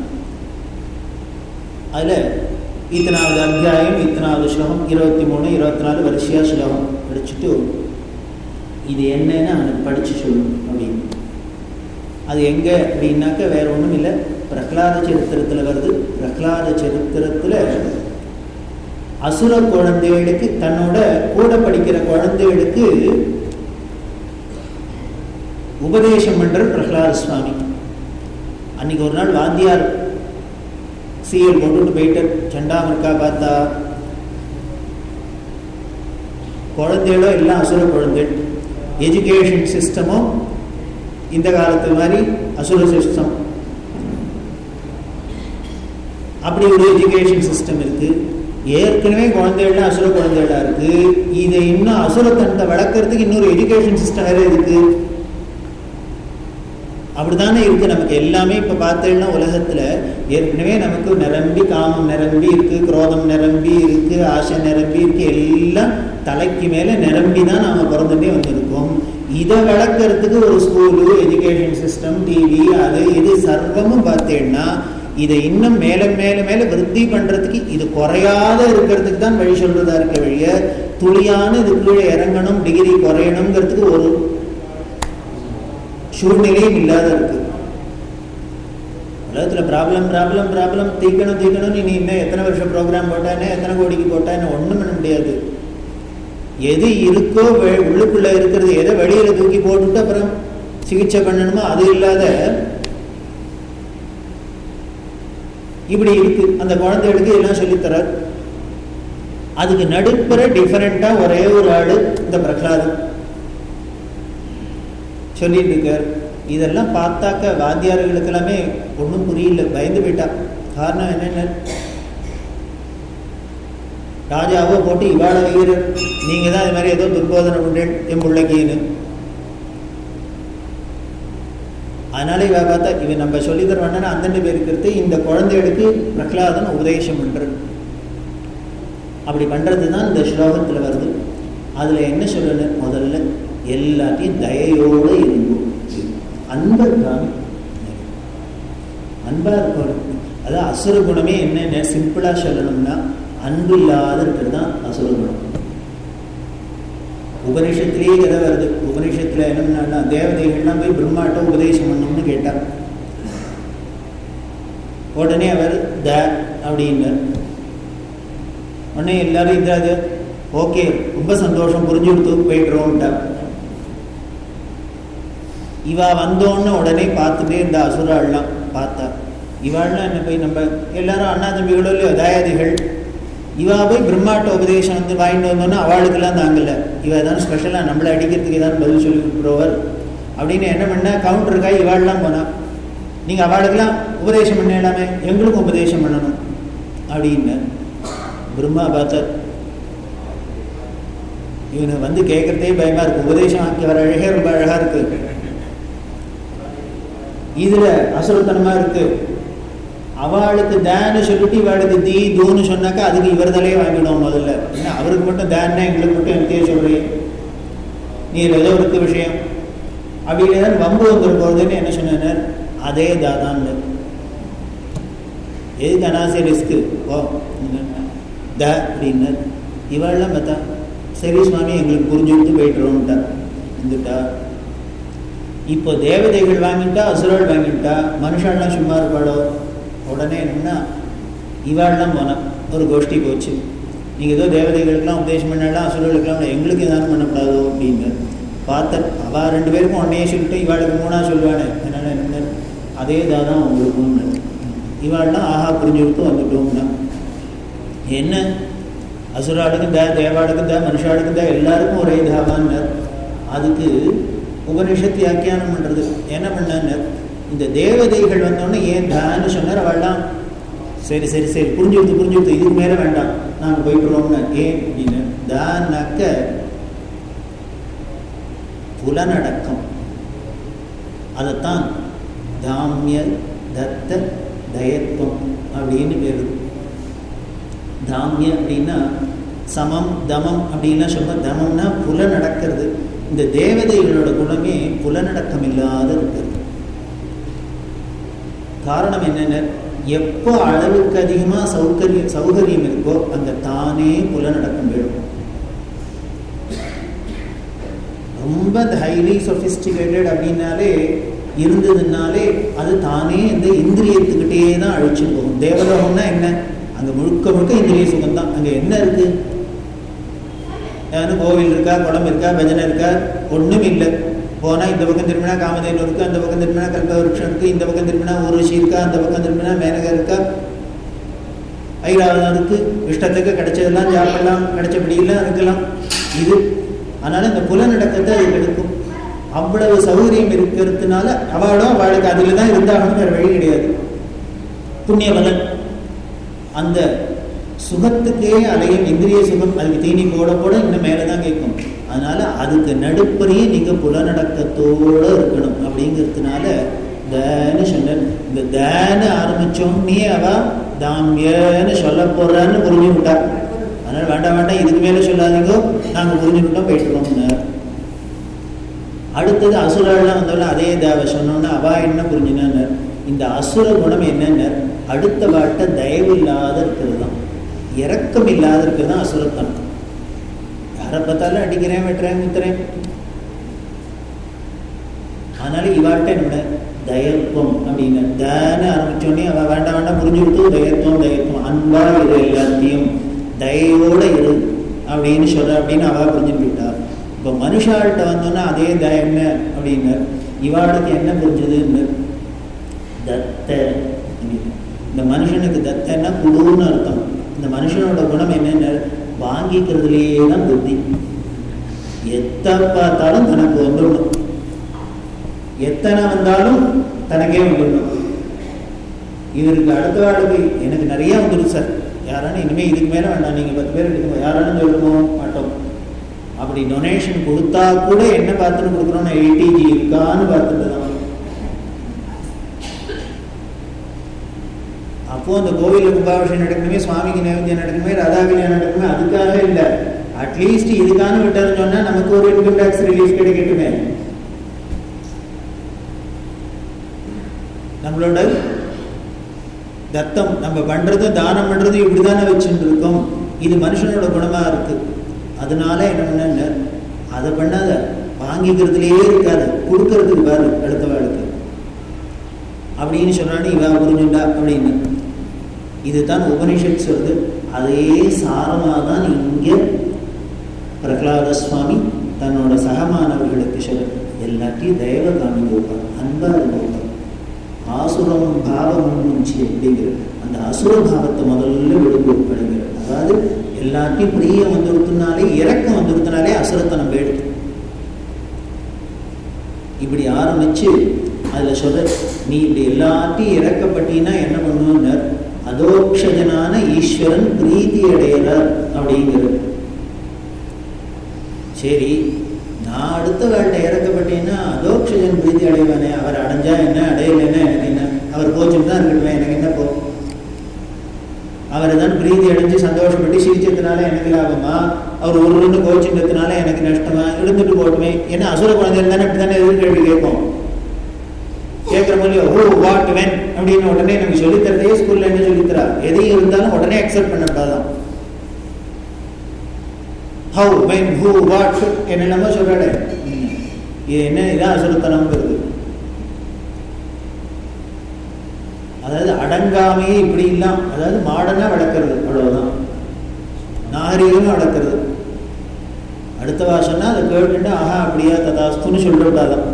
அதில் இத்தனாவது அத்தியாயம் இத்தனாவது ஸ்லோகம் இருபத்தி மூணு இருபத்தி நாலு வரிசையாக ஸ்லோகம் படிச்சுட்டு இது என்னன்னு அவனுக்கு படித்து சொல்லணும் அப்படின்னு அது எங்கே அப்படின்னாக்க வேற ஒன்றும் இல்லை பிரகலாத சரித்திரத்தில் வருது பிரகலாத சரித்திரத்தில் அசுர குழந்தைகளுக்கு தன்னோட கூட படிக்கிற குழந்தைகளுக்கு உபதேசம் பண்ற பிரகலாத சுவாமி அன்னைக்கு ஒரு நாள் வாத்தியார் சீரியல் போட்டுட்டு போயிட்டார் சண்டாமர்க்கா பார்த்தா குழந்தைகளோ எல்லாம் அசுர குழந்தைகள் எஜுகேஷன் சிஸ்டமும் இந்த காலத்து மாதிரி அசுர சிஸ்டம் அப்படி ஒரு எஜுகேஷன் சிஸ்டம் இருக்கு ஏற்கனவே குழந்தைகள்லாம் அசுர குழந்தைகளா இருக்கு இதை இன்னும் அசுரத்தனத்தை வளர்க்கறதுக்கு இன்னொரு எஜுகேஷன் சிஸ்டம் வேற இருக்கு அப்படித்தானே இருக்கு நமக்கு எல்லாமே இப்ப பார்த்தேன்னா உலகத்துல ஏற்கனவே நமக்கு நிரம்பி காமம் நிரம்பி இருக்கு குரோதம் நிரம்பி இருக்கு ஆசை நிரம்பி இருக்கு எல்லாம் தலைக்கு மேல நிரம்பி தான் நாம பிறந்துட்டே வந்திருக்கோம் இதை வளர்க்கறதுக்கு ஒரு ஸ்கூலு எஜுகேஷன் சிஸ்டம் டிவி அது இது சர்வமும் பார்த்தேன்னா இதை இன்னும் மேல மேல மேல விருத்தி பண்றதுக்கு இது குறையாத இருக்கிறதுக்கு தான் வழி சொல்றதா இருக்க வழிய துளியான இது கீழே இறங்கணும் டிகிரி குறையணுங்கிறதுக்கு ஒரு சூழ்நிலையும் இல்லாத இருக்கு உலகத்துல ப்ராப்ளம் ப்ராப்ளம் ப்ராப்ளம் தீக்கணும் தீக்கணும் நீ இன்னும் எத்தனை வருஷம் ப்ரோக்ராம் போட்டானே எத்தனை கோடிக்கு போட்டானே ஒன்றும் பண்ண முடியாது எது இருக்கோ உள்ளுக்குள்ள இருக்கிறது எதை வெளியில தூக்கி போட்டுட்டு அப்புறம் சிகிச்சை பண்ணணுமோ அது இல்லாத இப்படி இருக்கு அந்த குழந்தைகளுக்கு எல்லாம் சொல்லித்தரார் அதுக்கு நடுப்புற டிஃபரெண்டா ஒரே ஒரு ஆளு இந்த பிரகலாதம் சொல்லிட்டு இருக்கார் இதெல்லாம் பார்த்தாக்க வாத்தியார்களுக்கு எல்லாமே ஒன்றும் புரியல பயந்து போயிட்டா காரணம் என்னென்ன ராஜாவோ போட்டு இவாள வீரர் நீங்கள் தான் இது மாதிரி ஏதோ துர்போதனை பண்ணுறேன் என் பிள்ளைக்குன்னு அதனால இவ பார்த்தா இவன் நம்ம சொல்லி தருவானா அந்தண்டு பேருக்கு இந்த குழந்தைகளுக்கு பிரகலாதன் உபதேசம் பண்றது அப்படி பண்றது தான் இந்த ஸ்லோகத்தில் வருது அதில் என்ன சொல்லணும் முதல்ல எல்லாத்தையும் தயையோடு இருக்கும் அன்பை காமி அன்பா இருக்கணும் அதான் அசுர குணமே என்னென்ன சிம்பிளா சொல்லணும்னா அன்பு இல்லாத இருக்கிறது தான் அசுர குணம் உபனிஷத்திலேயே கதை வருது உபனிஷத்துல என்னன்னா தேவதைகள்லாம் போய் பிரம்மாட்ட உபதேசம் பண்ணணும்னு கேட்டார் உடனே அவர் த அப்படின்னார் உடனே எல்லாரும் இதாது ஓகே ரொம்ப சந்தோஷம் புரிஞ்சு கொடுத்து போயிடுறோம்ட்டார் இவா வந்தோன்னு உடனே பார்த்துட்டே இந்த அசுராள்லாம் பார்த்தா இவாள்லாம் என்ன போய் நம்ம எல்லாரும் அண்ணா தம்பிகளோ இல்லையோ தயாதிகள் இவா போய் பிரம்மாட்ட உபதேசம் வந்து வாங்கிட்டு வந்தோன்னா அவளுக்கெல்லாம் தாங்கல இவ தான் ஸ்பெஷலாக நம்மளை அடிக்கிறதுக்கு ஏதாவது பதில் சொல்லி கொடுக்குறவர் அப்படின்னு என்ன பண்ணா கவுண்டருக்கா இவாள்லாம் போனா நீங்கள் அவளுக்கெல்லாம் உபதேசம் பண்ண எல்லாமே எங்களுக்கும் உபதேசம் பண்ணணும் அப்படின்னு பிரம்மா பார்த்தார் இவனை வந்து கேட்கறதே பயமா இருக்கு உபதேசம் ஆக்கி வர அழகே ரொம்ப அழகா இருக்கு இதுல அசுரத்தனமா இருக்கு அவளுக்கு தேன்னு சொல்லிட்டு இவளுக்கு தீ தூன்னு சொன்னாக்கா அதுக்கு இவர் தலையே வாங்கிடும் முதல்ல என்ன அவருக்கு மட்டும் தேன்னா எங்களுக்கு மட்டும் எனக்கே சொல்றேன் நீ ஏதோ இருக்கு விஷயம் அப்படி ஏதாவது வம்பு வந்துரு போகுதுன்னு என்ன சொன்னார் அதே தாதான்னு எதுக்கு அனாசை ரிஸ்க்கு ஓ த அப்படின்னார் இவாள்லாம் பார்த்தா சரி சுவாமி எங்களுக்கு புரிஞ்சு கொடுத்து போயிட்டுருவோம்ட்டா வந்துட்டா இப்போ தேவதைகள் வாங்கிட்டா அசுரர்கள் வாங்கிட்டா மனுஷாலாம் சும்மா இருப்பாளோ உடனே என்னன்னா இவாள்லாம் போனா ஒரு கோஷ்டி போச்சு நீங்கள் ஏதோ தேவதைகளுக்கெல்லாம் உபதேசம் பண்ணாலும் அசுரர்களுக்கெல்லாம் எங்களுக்கு எதாவது பண்ணக்கூடாதோ அப்படின்னு பார்த்த அவள் ரெண்டு பேருக்கும் உடனே சொல்லிட்டு இவாளுக்கு மூணா சொல்லுவானே அதனால என்ன அதே தான் உங்களுக்கும் இவாள்லாம் ஆஹா புரிஞ்சு கொடுத்து வந்துட்டோம்னா என்ன அசுராளுக்கும் த தேவாளுக்கும் த மனுஷாளுக்கும் த எல்லாருக்கும் ஒரே தாவான்னு அதுக்கு உபனிஷத்து வியாக்கியானம் பண்ணுறது என்ன பண்ணான்னு இந்த தேவதைகள் வந்தோடனே ஏன் தான்னு சொன்னார் அவள்லாம் சரி சரி சரி புரிஞ்சு கொடுத்து புரிஞ்சு கொடுத்து இதுக்கு மேலே வேண்டாம் நாங்கள் போயிட்டுறோம்னா ஏன் அப்படின்னு தான்னாக்க புலனடக்கம் அதைத்தான் தாமிய தத்த தயத்துவம் அப்படின்னு பேர் தாமிய அப்படின்னா சமம் தமம் அப்படின்லாம் சொல்ல தமம்னா புல நடக்கிறது இந்த தேவதைகளோட குணமே புலநடக்கம் இல்லாத இருக்கிறது காரணம் என்னென்ன எப்போ அளவுக்கு அதிகமா சௌகரியம் சௌகரியம் இருக்கோ அந்த தானே புலநடக்கம் விழும் ரொம்ப ஹைலி சொபிஸ்டிகேட்டட் அப்படின்னாலே இருந்ததுனாலே அது தானே இந்த இந்திரியத்துக்கிட்டே தான் அழிச்சு போகும் தேவலோகம்னா என்ன அங்கே முழுக்க முழுக்க இந்திரிய சுகம் தான் அங்கே என்ன இருக்கு ஏன்னா கோவில் இருக்கா குளம் இருக்கா பஜனை இருக்கா ஒன்றும் இல்லை போனால் இந்த பக்கம் திரும்பினா காமதேனு இருக்கு அந்த பக்கம் திரும்பினா கல்பவருஷம் இருக்கு இந்த பக்கம் திரும்பினா ஊர்வசி இருக்கா அந்த பக்கம் திரும்பினா மேனகா இருக்கா ஐராவதம் இருக்கு இஷ்டத்துக்கு கிடைச்சதெல்லாம் சாப்பிடலாம் கிடைச்சபடியெல்லாம் இருக்கலாம் இது அதனால இந்த புலநடக்கத்தை அது கெடுக்கும் அவ்வளவு சௌகரியம் இருக்கிறதுனால அவளும் அவளுக்கு அதில் தான் இருந்தாகணும் வேறு வழி கிடையாது புண்ணிய பலன் அந்த சுகத்துக்கே அலையும் இந்திரிய சுகம் அதுக்கு தீனி போட போட இன்னும் மேலே தான் கேட்கும் அதனால அதுக்கு நடுப்பறையே நீங்க புலநடக்கத்தோட இருக்கணும் அப்படிங்கிறதுனால தேன்னு சொன்ன இந்த தேன ஆரம்பிச்சோன்னே அவ தாமியன்னு சொல்ல போறான்னு புரிஞ்சு விட்டா அதனால வேண்டாம் வேண்டாம் இதுக்கு மேல சொல்லாதீங்க நாங்க புரிஞ்சுக்கிட்டோம் போயிட்டுருவோம்னு அடுத்தது அசுரெல்லாம் வந்தாலும் அதே தேவ சொன்னோன்னு அவா என்ன புரிஞ்சுனான்னு இந்த அசுர குணம் என்னென்ன அடுத்த வாட்ட தயவு இல்லாத இருக்கிறது தான் இறக்கம் இல்லாத இருக்கிறது தான் அசுரத்தனம் யாரை பார்த்தாலும் அடிக்கிறேன் வெட்டுறேன் குத்துறேன் அதனால இவாட்ட என்ன தயத்துவம் அப்படின்னு தான ஆரம்பிச்சோடனே அவ வேண்டாம் வேண்டாம் புரிஞ்சு கொடுத்து தயத்துவம் தயத்துவம் அன்பா இரு எல்லாத்தையும் தயவோட இரு அப்படின்னு சொல்ற அப்படின்னு அவ புரிஞ்சுக்கிட்டா இப்போ மனுஷாள்கிட்ட வந்தோன்னா அதே தயம் என்ன அப்படின்னு இவாளுக்கு என்ன புரிஞ்சதுன்னு தத்த இந்த மனுஷனுக்கு தத்தன்னா குழுன்னு அர்த்தம் இந்த மனுஷனோட குணம் என்னென்ன வாங்கிக்கிறதுலேயே தான் புத்தி எத்த பார்த்தாலும் தனக்கு வந்துடணும் எத்தனை வந்தாலும் தனக்கே வந்துடணும் இவருக்கு அடுத்த வாளுக்கு எனக்கு நிறைய வந்துடும் சார் யாரானு இனிமேல் இதுக்கு மேலே வேண்டாம் நீங்கள் பத்து பேர் எடுத்துக்கோ யாரானு சொல்லுமோ மாட்டோம் அப்படி டொனேஷன் கொடுத்தா கூட என்ன பார்த்துட்டு கொடுக்குறோம் எயிட்டிஜி இருக்கான்னு பார்த்துட்டு தான் அப்போ அந்த கோவிலில் கும்பாபிஷேகம் நடக்கணுமே சுவாமிக்கு நைவேத்தியம் நடக்கணுமே ராதாவிலியம் நடக்கணுமே அதுக்காக இல்லை அட்லீஸ்ட் இதுக்கான விட்டாருன்னு சொன்னால் நமக்கு ஒரு இன்கம் டேக்ஸ் ரிலீஃப் கிடைக்கட்டுமே நம்மளோட தத்தம் நம்ம பண்றது தானம் பண்றது இப்படிதானே வச்சுட்டு இருக்கோம் இது மனுஷனோட குணமா இருக்கு அதனால என்ன பண்ண அதை பண்ணாத வாங்கிக்கிறதுலயே இருக்காது கொடுக்கறதுக்கு பாரு அடுத்த வாழ்க்கை அப்படின்னு சொன்னான்னு இவா புரிஞ்சுண்டா அப்படின்னு இதுதான் உபனிஷத் சொல்றது அதே சாரமாக தான் இங்க பிரகலாத சுவாமி தன்னோட சகமானவர்களுக்கு சொல்ல எல்லாத்தையும் தயவ காமிக்க அன்பா இருக்க ஆசுரம் பாவம் முன்னிச்சு அப்படிங்கிறது அந்த அசுர பாவத்தை முதல்ல விடுபடுகிறது அதாவது எல்லாத்தையும் பிரியம் வந்துருத்தினாலே இறக்கம் வந்துருத்தினாலே அசுரத்தை நம்ம எடுத்து இப்படி ஆரம்பிச்சு அதுல சொல்ற நீ இப்படி எல்லாத்தையும் இறக்கப்பட்டீங்கன்னா என்ன பண்ணுவோம்னா அதோக்ஷஜனான ஈஸ்வரன் பிரீத்தி அடையிறார் அப்படிங்கிறது சரி நான் அடுத்த வேட்டை இறக்கப்பட்டேன்னா அதோக்ஷஜன் பிரீத்தி அடைவானே அவர் அடைஞ்சா என்ன அடையலைன்னா எனக்கு என்ன அவர் கோச்சுட்டு தான் இருக்கட்டும் எனக்கு என்ன போ அவரை தான் பிரீதி அடைஞ்சு சந்தோஷப்பட்டு சிரிச்சதுனால எனக்கு லாபமா அவர் ஒரு ரெண்டு கோச்சுன்றதுனால எனக்கு நஷ்டமா இருந்துட்டு போட்டுமே ஏன்னா அசுர குழந்தைகள் தானே இப்படி தானே எதிர்கேள்வி கேட்போம் கேட்குற மாதிரி ஓ வாட் வென் அப்படின்னு உடனே நமக்கு சொல்லித்தரதே ஸ்கூல்ல என்ன சொல்லித்தரா எதையும் இருந்தாலும் உடனே அக்செப்ட் பண்ணக்கூடாதான் ஹவு வென் ஹூ வாட் என்னென்னமோ சொல்றாரு இது என்ன இதான் அசுரத்தனம்ங்கிறது அதாவது அடங்காமையே இப்படி இல்லாம் அதாவது மாடனா வளர்க்கறது அவ்வளவுதான் நாகரீகமும் வளர்க்கறது அடுத்த வாசம்னா அதை கேட்டுட்டு ஆஹா அப்படியா ததாஸ்துன்னு சொல்லக்கூடாதான்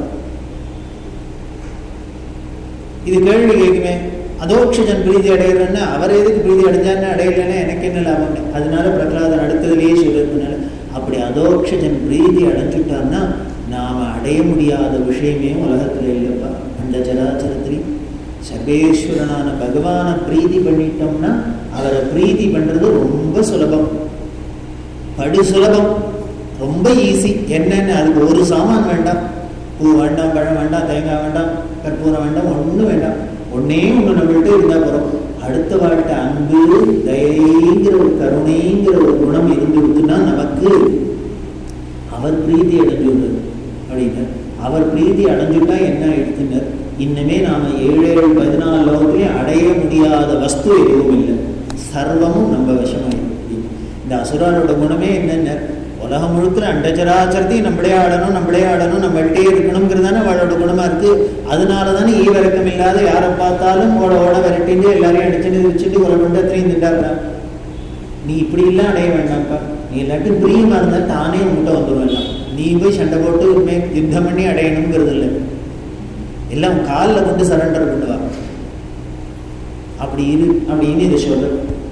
இது கேள்வி கேட்குமே அதோக்ஷஜன் பிரீதி அடைகிறன்னா அவர் எதுக்கு பிரீதி அடைஞ்சான்னு அடையலன்னா எனக்கு என்ன லாபம் அதனால பிரகலாதன் அடுத்ததுலேயே சொல்லிருந்தனால அப்படி அதோக்ஷஜன் பிரீதி அடைஞ்சுட்டான்னா நாம அடைய முடியாத விஷயமே உலகத்துல இல்லைப்பா அந்த ஜராச்சரத்திரி சர்வேஸ்வரனான பகவானை பிரீதி பண்ணிட்டோம்னா அவரை பிரீதி பண்றது ரொம்ப சுலபம் படு சுலபம் ரொம்ப ஈஸி என்னன்னு அதுக்கு ஒரு சாமான் வேண்டாம் பூ வேண்டாம் பழம் வேண்டாம் தேங்காய் வேண்டாம் கற்பூரம் வேண்டாம் ஒன்றும் வேண்டாம் ஒன்னே ஒன்று நம்மள்கிட்ட இருந்தால் போகிறோம் அடுத்த வாழ்க்கை அன்பு தயைங்கிற ஒரு கருணைங்கிற ஒரு குணம் இருந்து விட்டுனா நமக்கு அவர் பிரீத்தி அடைஞ்சுள்ளது அப்படின்னு அவர் பிரீத்தி அடைஞ்சுட்டா என்ன எடுத்துனர் இன்னுமே நாம ஏழு ஏழு பதினாலு லோகத்திலையும் அடைய முடியாத வஸ்து எதுவும் இல்லை சர்வமும் நம்ம வசமாயிருக்கு இந்த அசுரனோட குணமே என்னென்ன உலகம் முழுக்க அண்டச்சராச்சரத்தையும் நம்மளே ஆடணும் நம்மளே ஆடணும் நம்மள்கிட்டே இருக்கணுங்கிறது தானே அவளோட குணமா இருக்கு அதனால தானே ஈவிரக்கம் இல்லாத யாரை பார்த்தாலும் ஓட ஓட விரட்டிட்டு எல்லாரையும் அடிச்சுட்டு வச்சுட்டு ஒரு மண்டத்திலையும் திண்டாடுறா நீ இப்படி எல்லாம் அடைய வேண்டாம்ப்பா நீ எல்லாத்தையும் பிரியமா இருந்தா தானே உங்ககிட்ட வந்துடும் எல்லாம் நீ போய் சண்டை போட்டு உண்மை யுத்தம் பண்ணி அடையணுங்கிறது இல்லை எல்லாம் காலில் கொண்டு சரண்டர் பண்ணுவா அப்படி இரு அப்படின்னு இதை சொல்ற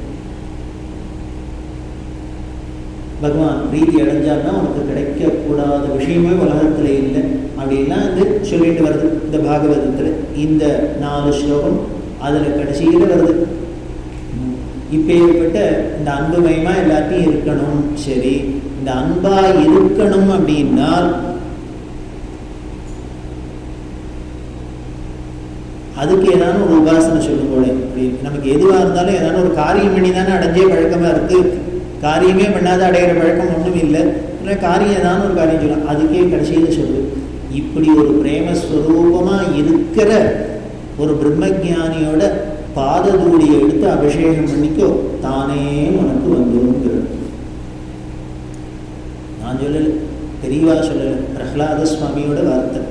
பகவான் பிரீதி அடைஞ்சாதான் உனக்கு கிடைக்கக்கூடாத விஷயமே உலகத்துல இல்லை அப்படின்லாம் இது சொல்லிட்டு வருது இந்த பாகவதத்துல இந்த நாலு ஸ்லோகம் அதுல கடைசியில வருது இப்பேற்பட்ட இந்த அன்புமயமா எல்லாத்தையும் இருக்கணும் சரி இந்த அன்பா இருக்கணும் அப்படின்னால் அதுக்கு ஏதாவது ஒரு உபாசனை சொல்லும் போல நமக்கு எதுவா இருந்தாலும் ஏதாவது ஒரு காரியம் பண்ணி தானே அடைஞ்சே பழக்கமா இருக்கு காரியமே பண்ணாத அடையிற பழக்கம் ஒன்றும் இல்லை இல்லை காரியம் ஏதாவது ஒரு காரியம் சொல்லலாம் அதுக்கே கடைசியில் சொல்லு இப்படி ஒரு பிரேமஸ்வரூபமா இருக்கிற ஒரு பிரம்மஜானியோட பாததூளியை எடுத்து அபிஷேகம் பண்ணிக்கோ தானே உனக்கு வந்துருங்கிறது நான் சொல்லல பெரியவா சொல்லல பிரகலாத சுவாமியோட வார்த்தை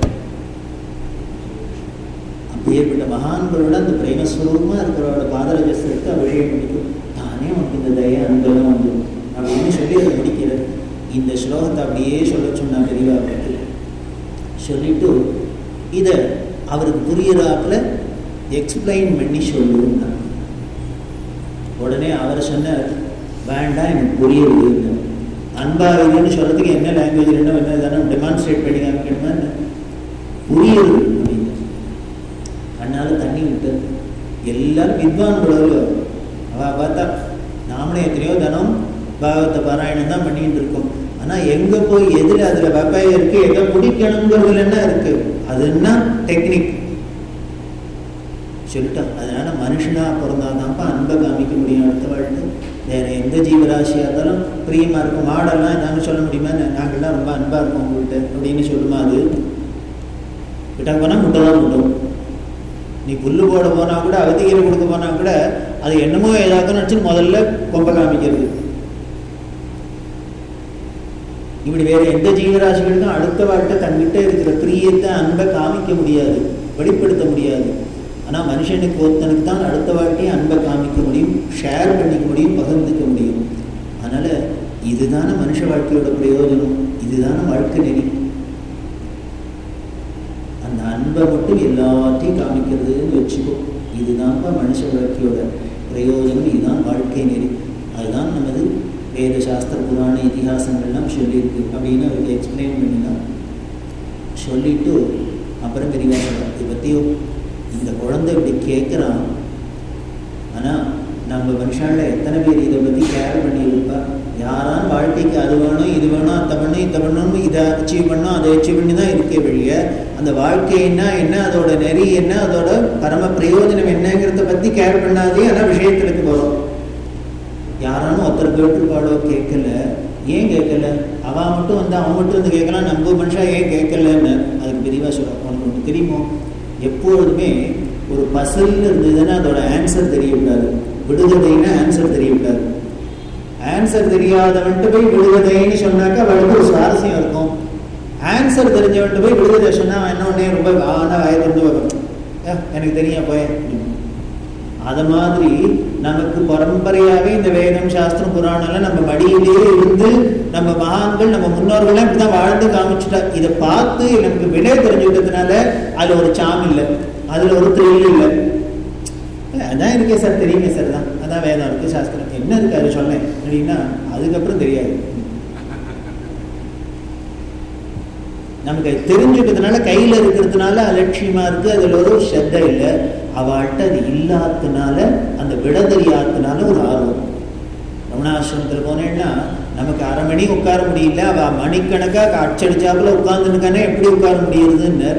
அப்பேற்பட்ட மகான்களோட அந்த பிரேமஸ்வரூபமா இருக்கிறவரோட பாதரஜஸ் எடுத்து அபிஷேகம் பண்ணிக்கும் தானே உனக்கு இந்த தய அன்பெல்லாம் வந்து அப்படின்னு சொல்லி அதை முடிக்கிறது இந்த ஸ்லோகத்தை அப்படியே சொல்ல சொன்னா பெரியவா பற்றி சொல்லிட்டு இதை அவருக்கு புரியுறாப்புல எக்ஸ்பிளைன் பண்ணி சொல்லுங்க உடனே அவர் சொன்னார் வேண்டாம் எனக்கு புரியுது அன்பா இதுன்னு சொல்றதுக்கு என்ன லாங்குவேஜ் என்ன என்ன தானே டெமான்ஸ்ட்ரேட் பண்ணி காமிக்கணுமா புரியுது எல்லாரும் வித்வான் உலகில் அவள் பார்த்தா நாமளே எத்தனையோ தினம் பாகவத பாராயணம் தான் பண்ணிட்டு இருக்கோம் ஆனால் எங்கே போய் எதில் அதில் வெப்பாயம் இருக்குது எதை பிடிக்கணுங்கிறதுல என்ன இருக்குது அது என்ன டெக்னிக் சொல்லிட்டான் அதனால மனுஷனா பிறந்தாதான்ப்பா அன்பை காமிக்க முடியும் அடுத்த வாழ்க்கை வேற எந்த ஜீவராசியாக இருந்தாலும் பிரியமா இருக்கும் மாடெல்லாம் என்னன்னு சொல்ல முடியுமா நாங்கள்லாம் ரொம்ப அன்பா இருக்கோம் உங்கள்கிட்ட அப்படின்னு சொல்லுமா அது கிட்ட போனால் முட்டை தான் முட்டும் நீ புல்லு போட போனா கூட அவதிகரை கொடுக்க போனா கூட அது என்னமோ ஏதாவது நினச்சி முதல்ல கொம்ப காமிக்கிறது இப்படி வேற எந்த ஜீவராசிகளுக்கும் அடுத்த வாழ்க்கை தன்கிட்ட இருக்கிற பிரியத்தை அன்பை காமிக்க முடியாது வெளிப்படுத்த முடியாது ஆனால் மனுஷனுக்கு ஒருத்தனுக்கு தான் அடுத்த வாழ்க்கையை அன்பை காமிக்க முடியும் ஷேர் பண்ணிக்க முடியும் பகிர்ந்துக்க முடியும் அதனால இதுதானே மனுஷ வாழ்க்கையோட பிரயோஜனம் இதுதானே வாழ்க்கை நெறி அந்த அன்பை மட்டும் எல்லாத்தையும் காமிக்கிறதுன்னு வச்சுக்கோ இதுதான்ப்பா மனுஷ வாழ்க்கையோட பிரயோஜனம் இதுதான் வாழ்க்கை நெறி அதுதான் நமது வேத சாஸ்திர புராண இதிகாசங்கள்லாம் சொல்லியிருக்கு அப்படின்னு அவருக்கு எக்ஸ்பிளைன் பண்ணிடலாம் சொல்லிட்டு அப்புறம் பெரியவா சொல்கிறார் இதை பற்றியோ இந்த குழந்தை இப்படி கேட்குறான் ஆனால் நம்ம மனுஷாவில் எத்தனை பேர் இதை பற்றி கேர் பண்ணியிருப்பா யாரான வாழ்க்கைக்கு அது வேணும் இது வேணும் அதை பண்ணணும் இதை பண்ணணும் இதை அச்சீவ் பண்ணணும் அதை அச்சீவ் பண்ணி தான் இருக்கே வழிய அந்த வாழ்க்கை என்ன என்ன அதோட நெறி என்ன அதோட பரம பிரயோஜனம் என்னங்கிறத பற்றி கேர் பண்ணாதே ஆனால் விஷயத்துக்கு போகிறோம் யாரானும் ஒருத்தர் கேட்டுப்பாடோ கேட்கல ஏன் கேட்கல அவன் மட்டும் வந்து அவன் மட்டும் வந்து கேட்கலாம் நம்ம மனுஷா ஏன் கேட்கலன்னு அதுக்கு பெரியவா சொல்ல உனக்கு ஒன்று தெரியுமோ எப்பொழுதுமே ஒரு பசில் இருந்ததுன்னா அதோட ஆன்சர் தெரியக்கூடாது விடுதலைன்னா ஆன்சர் தெரியக்கூடாது ஆன்சர் தெரியாதவன்ட்டு போய் விடுதலைன்னு சொன்னாக்கா அவளுக்கு ஒரு சுவாரஸ்யம் இருக்கும் ஆன்சர் தெரிஞ்சவன்ட்டு போய் விடுதலை சொன்னா அவன் என்ன உடனே ரொம்ப ஆனா வயதிருந்து வரும் எனக்கு தெரியும் போய் அது மாதிரி நமக்கு பரம்பரையாகவே இந்த வேதம் சாஸ்திரம் புராணம்லாம் நம்ம மடியிலேயே இருந்து நம்ம மகான்கள் நம்ம முன்னோர்கள்லாம் இப்படிதான் வாழ்ந்து காமிச்சுட்டா இதை பார்த்து நமக்கு விடை தெரிஞ்சுக்கிட்டதுனால அதுல ஒரு சாம் இல்லை அதுல ஒரு த்ரில் இல்லை அதான் இருக்கே சார் தெரியுமே சார் தான் அதான் வேதம் இருக்கு சாஸ்திரம் என்ன இருக்கு அது சொன்னேன் அப்படின்னா அதுக்கப்புறம் தெரியாது நமக்கு தெரிஞ்சுக்கிறதுனால கையில இருக்கிறதுனால அலட்சியமா இருக்கு அதுல ஒரு ஸ்ரத்த இல்லை அவள்கிட்ட அது இல்லாததுனால அந்த விட தெரியாததுனால ஒரு ஆர்வம் ரமணாசிரமத்தில் போனேன்னா நமக்கு அரை மணி உட்கார முடியல அவ மணிக்கணக்காக அச்சடிச்சாப்புல உட்கார்ந்துருக்கானே எப்படி உட்கார முடியுதுன்னு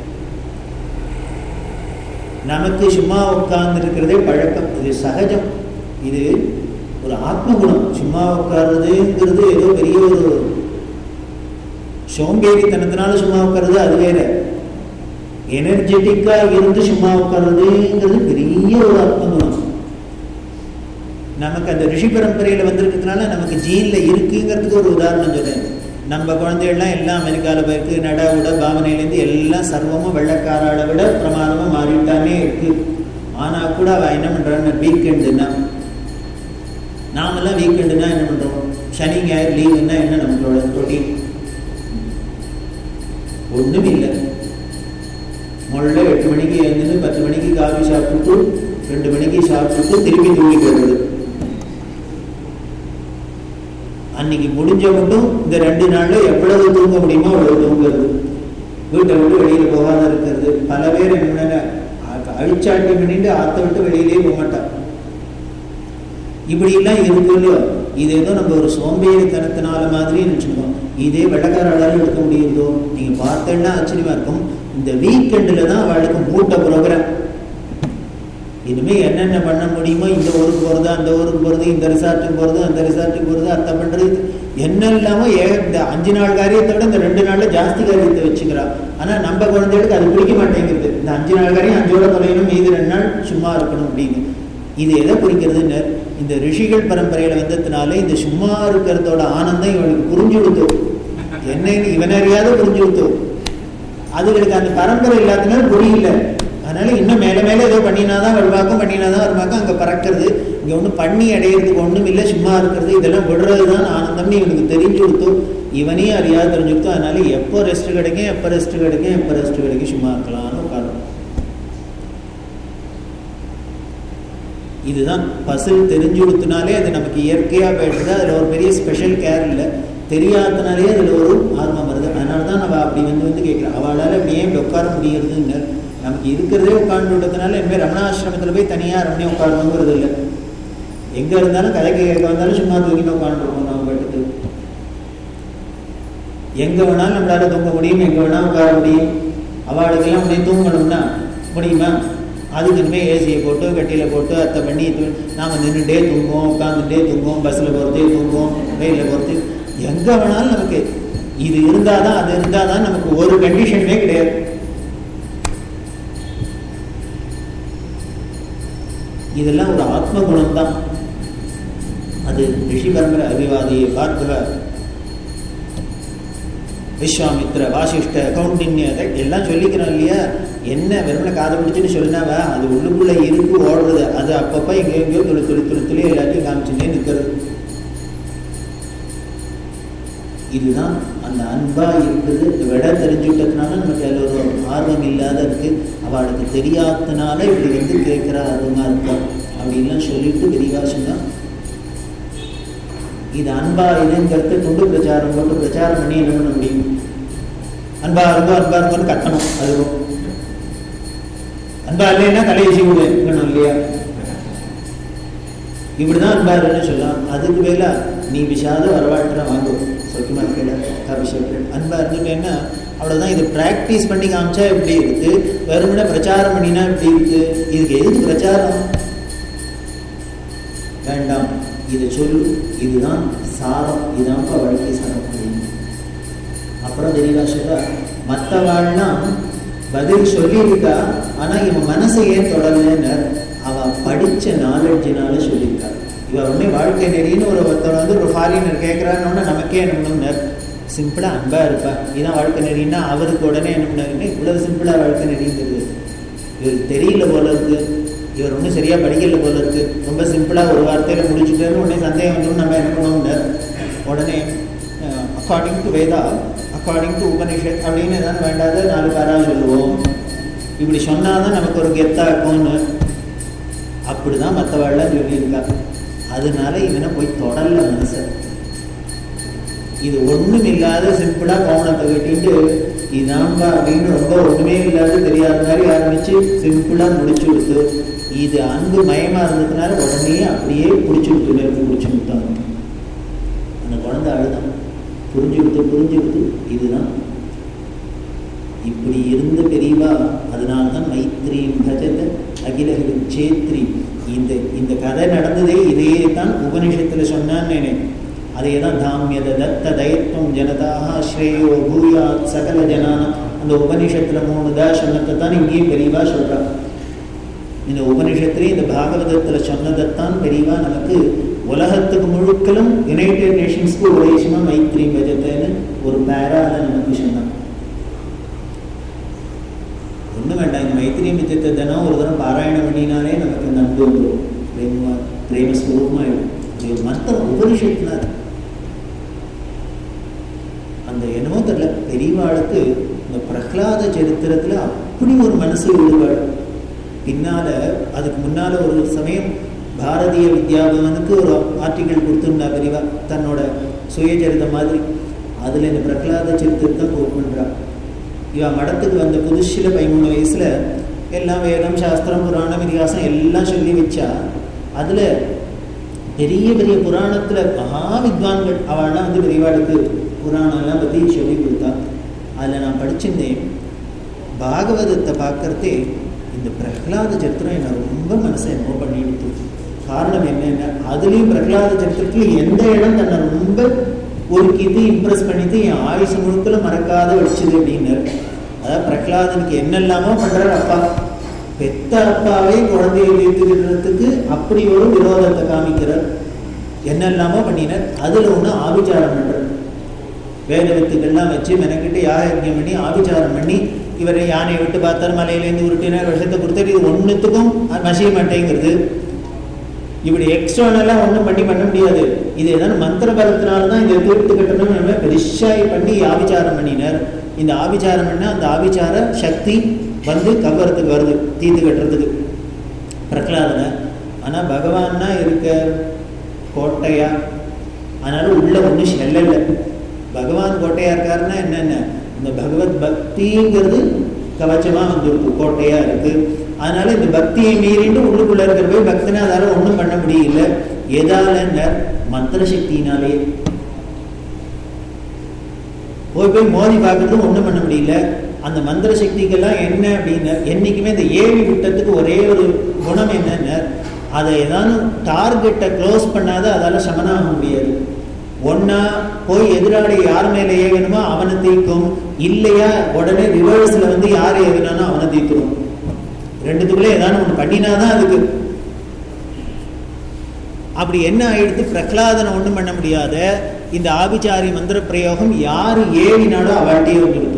நமக்கு சும்மா உட்கார்ந்து இருக்கிறதே பழக்கம் இது சகஜம் இது ஒரு ஆத்ம குணம் சும்மா உட்கார்றதுங்கிறது ஏதோ பெரிய ஒரு சோம்பேறித்தனத்தினால சும்மா உட்கார்றது அது வேற எனர்ஜெட்டிக்கா இருந்து சும்மா உட்கார்றதுங்கிறது பெரிய ஒரு ஆத்ம குணம் நமக்கு அந்த ரிஷி பரம்பரையில வந்திருக்கிறதுனால நமக்கு ஜீன்ல இருக்குங்கிறதுக்கு ஒரு உதாரணம் சொல்றேன் நம்ம குழந்தைகள்லாம் எல்லாம் அமெரிக்காவில் போயிருக்கு நட உட பாவனையிலேருந்து எல்லாம் சர்வமும் வெள்ளக்காரால விட பிரமாணமாக மாறிட்டானே இருக்கு ஆனால் கூட அவள் என்ன பண்ணுறான்னு வீக்கெண்டுன்னா நாமெல்லாம் வீக்கெண்டுனா என்ன பண்ணுறோம் சனி ஞாயிறு லீவுன்னா என்ன நம்மளோட ரொட்டீன் ஒன்றும் இல்லை முதல்ல எட்டு மணிக்கு எழுந்து பத்து மணிக்கு காஃபி சாப்பிட்டு ரெண்டு மணிக்கு சாப்பிட்டு திருப்பி தூங்கி போயிடுறது அன்னைக்கு முடிஞ்ச மட்டும் இந்த ரெண்டு நாள்ல எவ்வளவு தூங்க முடியுமோ அவ்வளவு தூங்குறது வீட்டை விட்டு வெளியில போகாத இருக்கிறது பல பேர் என்ன அழிச்சாட்டி பண்ணிட்டு ஆத்த விட்டு வெளியிலே போக மாட்டான் இப்படி எல்லாம் இருக்கு இல்லையோ இது ஏதோ நம்ம ஒரு சோம்பேறித்தனத்தினால மாதிரி நினைச்சுக்கோம் இதே வெள்ளக்காரால எடுக்க முடியுதோ நீங்க பார்த்தேன்னா ஆச்சரியமா இருக்கும் இந்த வீக்கெண்டில் தான் அவளுக்கு மூட்டை ப்ரோக்ராம் இனிமே என்னென்ன பண்ண முடியுமோ இந்த ஊருக்கு போகிறது அந்த ஊருக்கு போகிறது இந்த ரிசார்ட்டுக்கு போகிறது அந்த ரிசார்ட்டுக்கு போகிறது அத்தை பண்ணுறது என்ன இல்லாமல் ஏ இந்த அஞ்சு நாள் காரியத்தை விட இந்த ரெண்டு நாளில் ஜாஸ்தி காரியத்தை வச்சுக்கிறா ஆனால் நம்ம குழந்தைகளுக்கு அது பிடிக்க மாட்டேங்குது இந்த அஞ்சு நாள் காரியம் அஞ்சோட தொலைணும் மீது ரெண்டு நாள் சும்மா இருக்கணும் அப்படின்னு இது எதை குறிக்கிறதுன்னு இந்த ரிஷிகள் பரம்பரையில் வந்ததுனால இந்த சும்மா இருக்கிறதோட ஆனந்தம் இவனுக்கு புரிஞ்சு கொடுத்தோம் என்னன்னு இவன் அறியாத புரிஞ்சு கொடுத்தோம் அதுகளுக்கு அந்த பரம்பரை இல்லாதனால புரியல அதனால இன்னும் மேல மேல ஏதோ பண்ணினாதான் வருவாக்கும் பண்ணினாதான் வருவாக்கும் அங்க பறக்கிறது இங்க ஒன்றும் பண்ணி அடையிறதுக்கு ஒன்றும் இல்லை சும்மா இருக்கிறது இதெல்லாம் விடுறது தான் ஆனந்தம்னு இவனுக்கு தெரிஞ்சு கொடுத்தோம் இவனையும் அறியாது தெரிஞ்சு கொடுத்தோம் அதனால எப்போ ரெஸ்ட் கிடைக்கும் எப்போ ரெஸ்ட் கிடைக்கும் எப்போ ரெஸ்ட் கிடைக்கும் சும்மா இருக்கலாம்னு உட்காரும் இதுதான் பசில் தெரிஞ்சு கொடுத்தனாலே அது நமக்கு இயற்கையாக போயிடுது அதில் ஒரு பெரிய ஸ்பெஷல் கேர் இல்லை தெரியாதனாலே அதில் ஒரு ஆர்வம் வருது அதனால தான் நம்ம அப்படி வந்து வந்து கேட்குறோம் அவளால் இப்படி ஏன் இப்படி உட்கார முடியறதுன்னு நமக்கு இருக்கிறதே உட்காந்துட்டதுனால இனிமேல் ரமணாசிரமத்தில் போய் தனியாக ரமணி உட்காரணுங்கிறது இல்லை எங்கே இருந்தாலும் கதைக்கு கேட்க வந்தாலும் சும்மா தூக்கிட்டு உட்காந்துருக்கோம் நம்ம பாட்டுக்கு எங்கே வேணாலும் நம்மளால தூங்க முடியும் எங்கே வேணாலும் உட்கார முடியும் அவளுக்கெல்லாம் அப்படியே தூங்கணும்னா முடியுமா அதுக்கு இனிமேல் ஏசியை போட்டு கட்டியில் போட்டு அத்தை பண்ணி நாம் நின்றுட்டே தூங்குவோம் உட்காந்துட்டே தூங்குவோம் பஸ்ஸில் போகிறதே தூங்குவோம் ரயிலில் போகிறது எங்கே வேணாலும் நமக்கு இது இருந்தால் தான் அது இருந்தால் தான் நமக்கு ஒரு கண்டிஷனுமே கிடையாது இதெல்லாம் ஒரு ஆத்ம குணம் தான் அது ரிஷி பரம்பரை அபிவாதியை பார்க்க விஸ்வாமித்ர வாசிஷ்ட கௌண்டின்ய எல்லாம் சொல்லிக்கிறோம் இல்லையா என்ன வெறுமனை காதை பிடிச்சுன்னு சொன்னாவா அது உள்ளுக்குள்ள இருக்கு ஓடுறது அது அப்பப்போ எங்கேயோ எங்கேயோ துளி துளி துளி துளி எல்லாத்தையும் காமிச்சுட்டே நிற்கிறது இதுதான் அந்த அன்பா இருக்குது விட தெரிஞ்சுக்கிட்டதுனால நமக்கு அதில் ஒரு ஆர்வம் இல்லாத இருக்கு அவளுக்கு தெரியாததுனால இப்படி வந்து கேட்குற ஆர்வமாக இருக்கா அப்படின்லாம் சொல்லிட்டு விரிவா சொன்னா இது அன்பா இதுங்கிறது துண்டு பிரச்சாரம் போட்டு பிரச்சாரம் பண்ணி என்ன பண்ண முடியும் அன்பா இருந்தோ அன்பா இருந்தோன்னு கத்தணும் அதுவும் அன்பா இல்லைன்னா தலையை செய்யணும் இல்லையா இப்படிதான் அன்பா இல்லைன்னு சொல்லலாம் அதுக்கு மேல நீ விஷாத வரவாட்டுற வாங்கும் சௌக்கியமா இருக்கல அபிஷேகம் அன்பா இருந்துட்டேன்னா அவ்வளவுதான் இது பிராக்டிஸ் பண்ணி காமிச்சா எப்படி இருக்கு வெறுமனே பிரச்சாரம் பண்ணினா எப்படி இருக்கு இதுக்கு எதுக்கு பிரச்சாரம் வேண்டாம் இதை சொல்லு இதுதான் சாரம் இதுதான் வாழ்க்கை சாரம் அப்படின்னு அப்புறம் தெரியவா சொல்ற மற்றவாழ்னா பதில் சொல்லியிருக்கா ஆனா இவன் மனசை ஏன் தொடரலன்னு அவ படிச்ச நாலெட்ஜினால சொல்லியிருக்கா இவ உடனே வாழ்க்கை நெறின்னு ஒரு ஒருத்தர் வந்து ஒரு ஃபாரினர் கேட்குறான்னு நமக்கே என்ன பண்ணணும்னர் சிம்பிளா அன்பா இருப்பா இதான் வாழ்க்கை நெறின்னா அவருக்கு உடனே என்ன பண்ணாருன்னு இவ்வளவு சிம்பிளா வாழ்க்கை நெறிங்கிறது இவருக்கு தெரியல போல இருக்கு இவர் ஒன்றும் சரியா படிக்கல போல இருக்கு ரொம்ப சிம்பிளா ஒரு வார்த்தையில முடிச்சுட்டேன்னு உடனே சந்தேகம் வந்து நம்ம என்ன பண்ணுவோம்னர் உடனே according to Veda according to Upanishad அப்படின்னு ஏதாவது வேண்டாத நாலு பேரா சொல்லுவோம் இப்படி சொன்னாதான் நமக்கு ஒரு கெத்தா இருக்கும்னு அப்படிதான் மற்றவாழ்லாம் சொல்லியிருக்கா அதனால இவனை போய் தொடரல மனசை இது ஒண்ணும் இல்லாத சிம்பிளா கோவணத்தை கட்டிட்டு இதான்பா அப்படின்னு ரொம்ப ஒண்ணுமே இல்லாத தெரியாத மாதிரி ஆரம்பிச்சு சிம்பிளா முடிச்சு கொடுத்து இது அன்பு மயமா இருந்ததுனால உடனே அப்படியே பிடிச்சி விட்டு நெருப்பு பிடிச்சி விட்டாங்க அந்த குழந்தை அழுதான் புரிஞ்சு விட்டு புரிஞ்சு விட்டு இதுதான் இப்படி இருந்த பெரியவா அதனால தான் மைத்ரி பஜத அகில சேத்ரி இந்த இந்த கதை நடந்ததே இதே தான் உபனிஷத்துல சொன்னான்னு அதே தான் தாமியத தத்த தயத்துவம் ஜனதாக ஸ்ரேயோ பூயாத் சகல ஜனானம் அந்த உபனிஷத்துல மூணு தா சொன்னதை தான் இங்கேயும் பெரியவா சொல்றான் இந்த உபனிஷத்திலே இந்த பாகவதத்துல சொன்னதைத்தான் பெரியவா நமக்கு உலகத்துக்கு முழுக்கலும் யுனைடெட் நேஷன்ஸ்க்கு உபதேசமா மைத்ரி பஜத்தைன்னு ஒரு பேரால நமக்கு சொன்னான் ஒன்றும் வேண்டாம் இந்த மைத்திரி மிச்சத்தை தினம் ஒரு தினம் பாராயணம் பண்ணினாலே நமக்கு இந்த அன்பு வந்துடும் பிரேம பிரேமஸ்வரூபமாயிடும் இது மந்திரம் உபனிஷத்துனா அந்த என்னமோ தெரியல பெரியவாளுக்கு இந்த பிரகலாத சரித்திரத்துல அப்படி ஒரு மனசு ஈடுபாடு பின்னால அதுக்கு முன்னால ஒரு சமயம் பாரதிய வித்யாபவனுக்கு ஒரு ஆர்டிக்கல் கொடுத்துருந்தா பெரியவா தன்னோட சுயச்சரிதம் மாதிரி அதுல இந்த பிரகலாத சரித்திரத்தை கோட் பண்றா இவ மடத்துக்கு வந்த புதுசில பதிமூணு வயசுல எல்லாம் வேதம் சாஸ்திரம் புராணம் இதிகாசம் எல்லாம் சொல்லி வச்சா அதுல பெரிய பெரிய புராணத்துல மகா வித்வான்கள் அவள்லாம் வந்து பெரியவாளுக்கு புராணம் எல்லாம் பத்தி சொல்லி கொடுத்தா அதுல நான் படிச்சிருந்தேன் பாகவதத்தை பார்க்கறதே இந்த பிரகலாத சரித்திரம் என்னை ரொம்ப மனசை என்னவோ பண்ணிடுத்து காரணம் என்னென்ன அதுலேயும் பிரகலாத சரித்திரத்துல எந்த இடம் தன்னை ரொம்ப ஒருக்கிட்டு இம்ப்ரெஸ் பண்ணிட்டு என் ஆயுசு முழுக்கல மறக்காத வச்சுது அப்படின்னு அதாவது பிரகலாதனுக்கு என்னெல்லாமோ பண்றாரு அப்பா பெத்த அப்பாவே குழந்தையை வைத்துக்கிறதுக்கு அப்படி ஒரு விரோதத்தை காமிக்கிறார் என்னெல்லாமோ பண்ணினார் அதுல ஒண்ணு ஆபிச்சாரம் பண்றார் வேத வித்துக்கள்லாம் வச்சு மெனக்கிட்டு யாகம் பண்ணி ஆபிச்சாரம் பண்ணி இவரை யானையை விட்டு பார்த்தார் மலையிலேருந்து உருட்டினார் விஷத்தை கொடுத்தாரு இது ஒன்றுத்துக்கும் மசிய மாட்டேங்கிறது இப்படி எக்ஸ்டர்னலாக ஒன்றும் பண்ணி பண்ண முடியாது இது ஏதாவது மந்திர பலத்தினால தான் இந்த தீர்த்து கட்டணும் நம்ம பெருசாய் பண்ணி ஆபிச்சாரம் பண்ணினார் இந்த ஆபிச்சாரம் பண்ண அந்த ஆபிச்சார சக்தி வந்து கவ்வறதுக்கு வருது தீர்த்து கட்டுறதுக்கு பிரகலாதனை ஆனால் பகவான்னா இருக்க கோட்டையா அதனால உள்ள ஒன்றும் செல்லல பகவான் கோட்டையா இருக்காருன்னா என்னென்ன இந்த பகவத் பக்திங்கிறது கவச்சமா வந்துருக்கு கோட்டையா இருக்கு அதனால இந்த பக்தியை மீறிட்டு உள்ளுக்குள்ள இருக்கிற போய் பக்தனை அதால ஒண்ணும் பண்ண முடியல எதால மந்திர சக்தியினாலே போய் போய் மோதி பார்க்கறதும் ஒண்ணும் பண்ண முடியல அந்த மந்திர சக்திக்கெல்லாம் என்ன அப்படின்னு என்னைக்குமே இந்த ஏவி விட்டத்துக்கு ஒரே ஒரு குணம் என்னன்னு அதை ஏதாவது டார்கெட்டை க்ளோஸ் பண்ணாத அதால சமனாக முடியாது ஒன்னா போய் எதிராளி யார் மேல ஏகணுமோ அவனை தீர்க்கும் இல்லையா உடனே ரிவர்ஸ்ல வந்து யார் ஏவினானோ அவனை தீர்த்துரும் ரெண்டுத்துக்குள்ள ஏதாவது ஒண்ணு பண்ணினாதான் அதுக்கு அப்படி என்ன ஆயிடுத்து பிரகலாதனை ஒண்ணும் பண்ண முடியாத இந்த ஆபிச்சாரி மந்திர பிரயோகம் யாரு ஏவினாலோ அவள்கிட்டயே வந்துடுது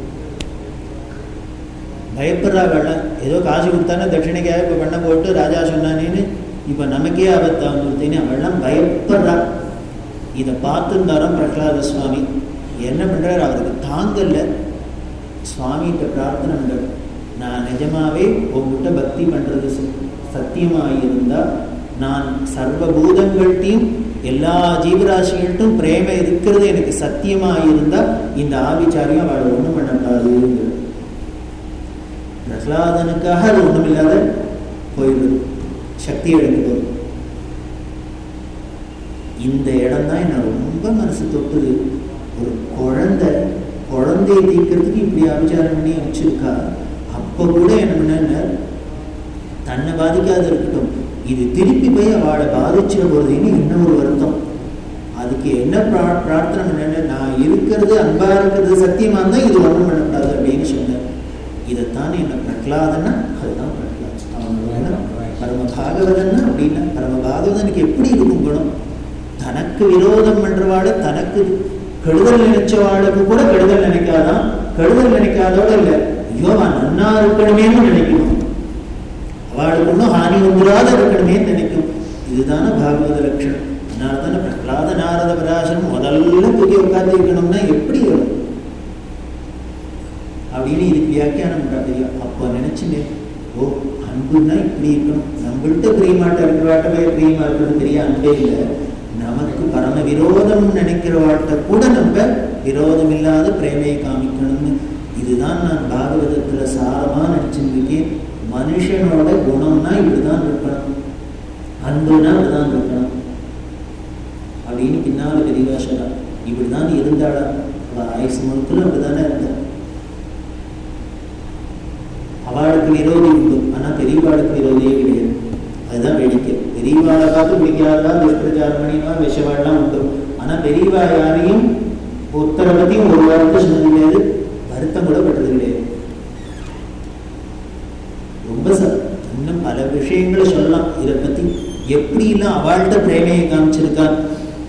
பயப்படுறா வெள்ளம் ஏதோ காசு கொடுத்தானே தட்சிணைக்காக இப்ப பண்ண போட்டு ராஜா சொன்னானேன்னு இப்ப நமக்கே ஆபத்தா வந்துருத்தேன்னு அவள்லாம் பயப்படுறா இதை பார்த்துருந்தாராம் பிரகலாத சுவாமி என்ன பண்றாரு அவருக்கு தாங்கல சுவாமிகிட்ட பிரார்த்தனை பண்றாரு நான் நிஜமாவே உங்ககிட்ட பக்தி பண்றது சத்தியமாயிருந்தா நான் சர்வபூதங்கள்ட்டையும் எல்லா ஜீவராசிகள்ட்டும் பிரேம இருக்கிறது எனக்கு சத்தியமாயிருந்தா இந்த ஆபிச்சாரியம் அவளை ஒண்ணும் பண்ணக்கூடாதுங்கிறது பிரகலாதனுக்காக அது ஒண்ணும் இல்லாத போயிடுது சக்தி இழந்து போகுது இந்த இடம் தான் என்ன ரொம்ப மனசு தொட்டுது ஒரு குழந்தை குழந்தையை தீர்க்கறதுக்கு இப்படி அபிச்சாரம் பண்ணி வச்சிருக்கா அப்ப கூட என்ன பண்ண தன்னை பாதிக்காத இருக்கட்டும் இது திருப்பி போய் அவளை பாதிச்சிட போறதுன்னு என்ன ஒரு வருத்தம் அதுக்கு என்ன பிரா- பிரார்த்தனை பண்ண நான் இருக்கிறது அன்பா இருக்கிறது சத்தியமா இருந்தா இது ஒண்ணும் பண்ணக்கூடாது அப்படின்னு சொன்னேன் இதைத்தான் என்ன பிரகலாதன்னா அதுதான் பிரகலாத் அவன் என்ன பரம பாகவதன்னா அப்படின்னா பரம பாகவதனுக்கு எப்படி இருக்கும் குணம் தனக்கு விரோதம் பண்றவாடு தனக்கு கெடுதல் நினைச்சவாளுக்கு கூட கெடுதல் நினைக்காதான் கெடுதல் நினைக்காதோட இல்ல ஐயோ அவன் நன்னா இருக்கணுமேன்னு நினைக்கணும் அவளுக்கு ஒன்றும் ஹானி வந்துடாத இருக்கணுமே நினைக்கும் இதுதானே பாகவத லட்சணம் அதனால தானே பிரகலாத நாரத பராசரம் முதல்ல தூக்கி உட்கார்ந்து இருக்கணும்னா எப்படி வரும் அப்படின்னு இதுக்கு வியாக்கியானம் பண்றாங்க அப்போ நினைச்சுனேன் ஓ அன்புன்னா இப்படி இருக்கணும் நம்மள்கிட்ட பிரியமாட்ட இருக்கிறவாட்டவே பிரியமா இருக்கிறது பெரிய அன்பே இல்லை நமக்கு பரம விரோதம் நினைக்கிறவாட்ட கூட நம்ம விரோதம் இல்லாத பிரேமையை காமிக்கணும்னு இதுதான் நான் பாகவதத்துல சாரமா நினைச்சிருக்கேன் மனுஷனோட குணம்னா இப்படிதான் இருக்கணும் அன்புனா இப்படிதான் இருக்கணும் அப்படின்னு பின்னால பெரியவா சொன்னா இப்படிதான் இருந்தாளா அவ ஆயுசு முழுக்கலும் அப்படிதானே இருந்தா அவளுக்கு விரோதி உண்டு ஆனா பெரியவாளுக்கு விரோதியே கிடையாது அதுதான் வேடிக்கை பெரியவாளை பார்த்து பிடிக்காதா துஷ்பிரச்சாரம் பண்ணினா விஷவாள்லாம் உண்டு ஆனா பெரியவா யாரையும் ஒருத்தரை பத்தியும் ஒரு வார்த்தை சொன்னது கிடையாது வருத்தம் கூட பட்டது கிடையாது ரொம்ப ச இன்னும் பல விஷயங்களை சொல்லலாம் இதை பத்தி எப்படி எல்லாம் அவள்கிட்ட பிரேமையை காமிச்சிருக்கான்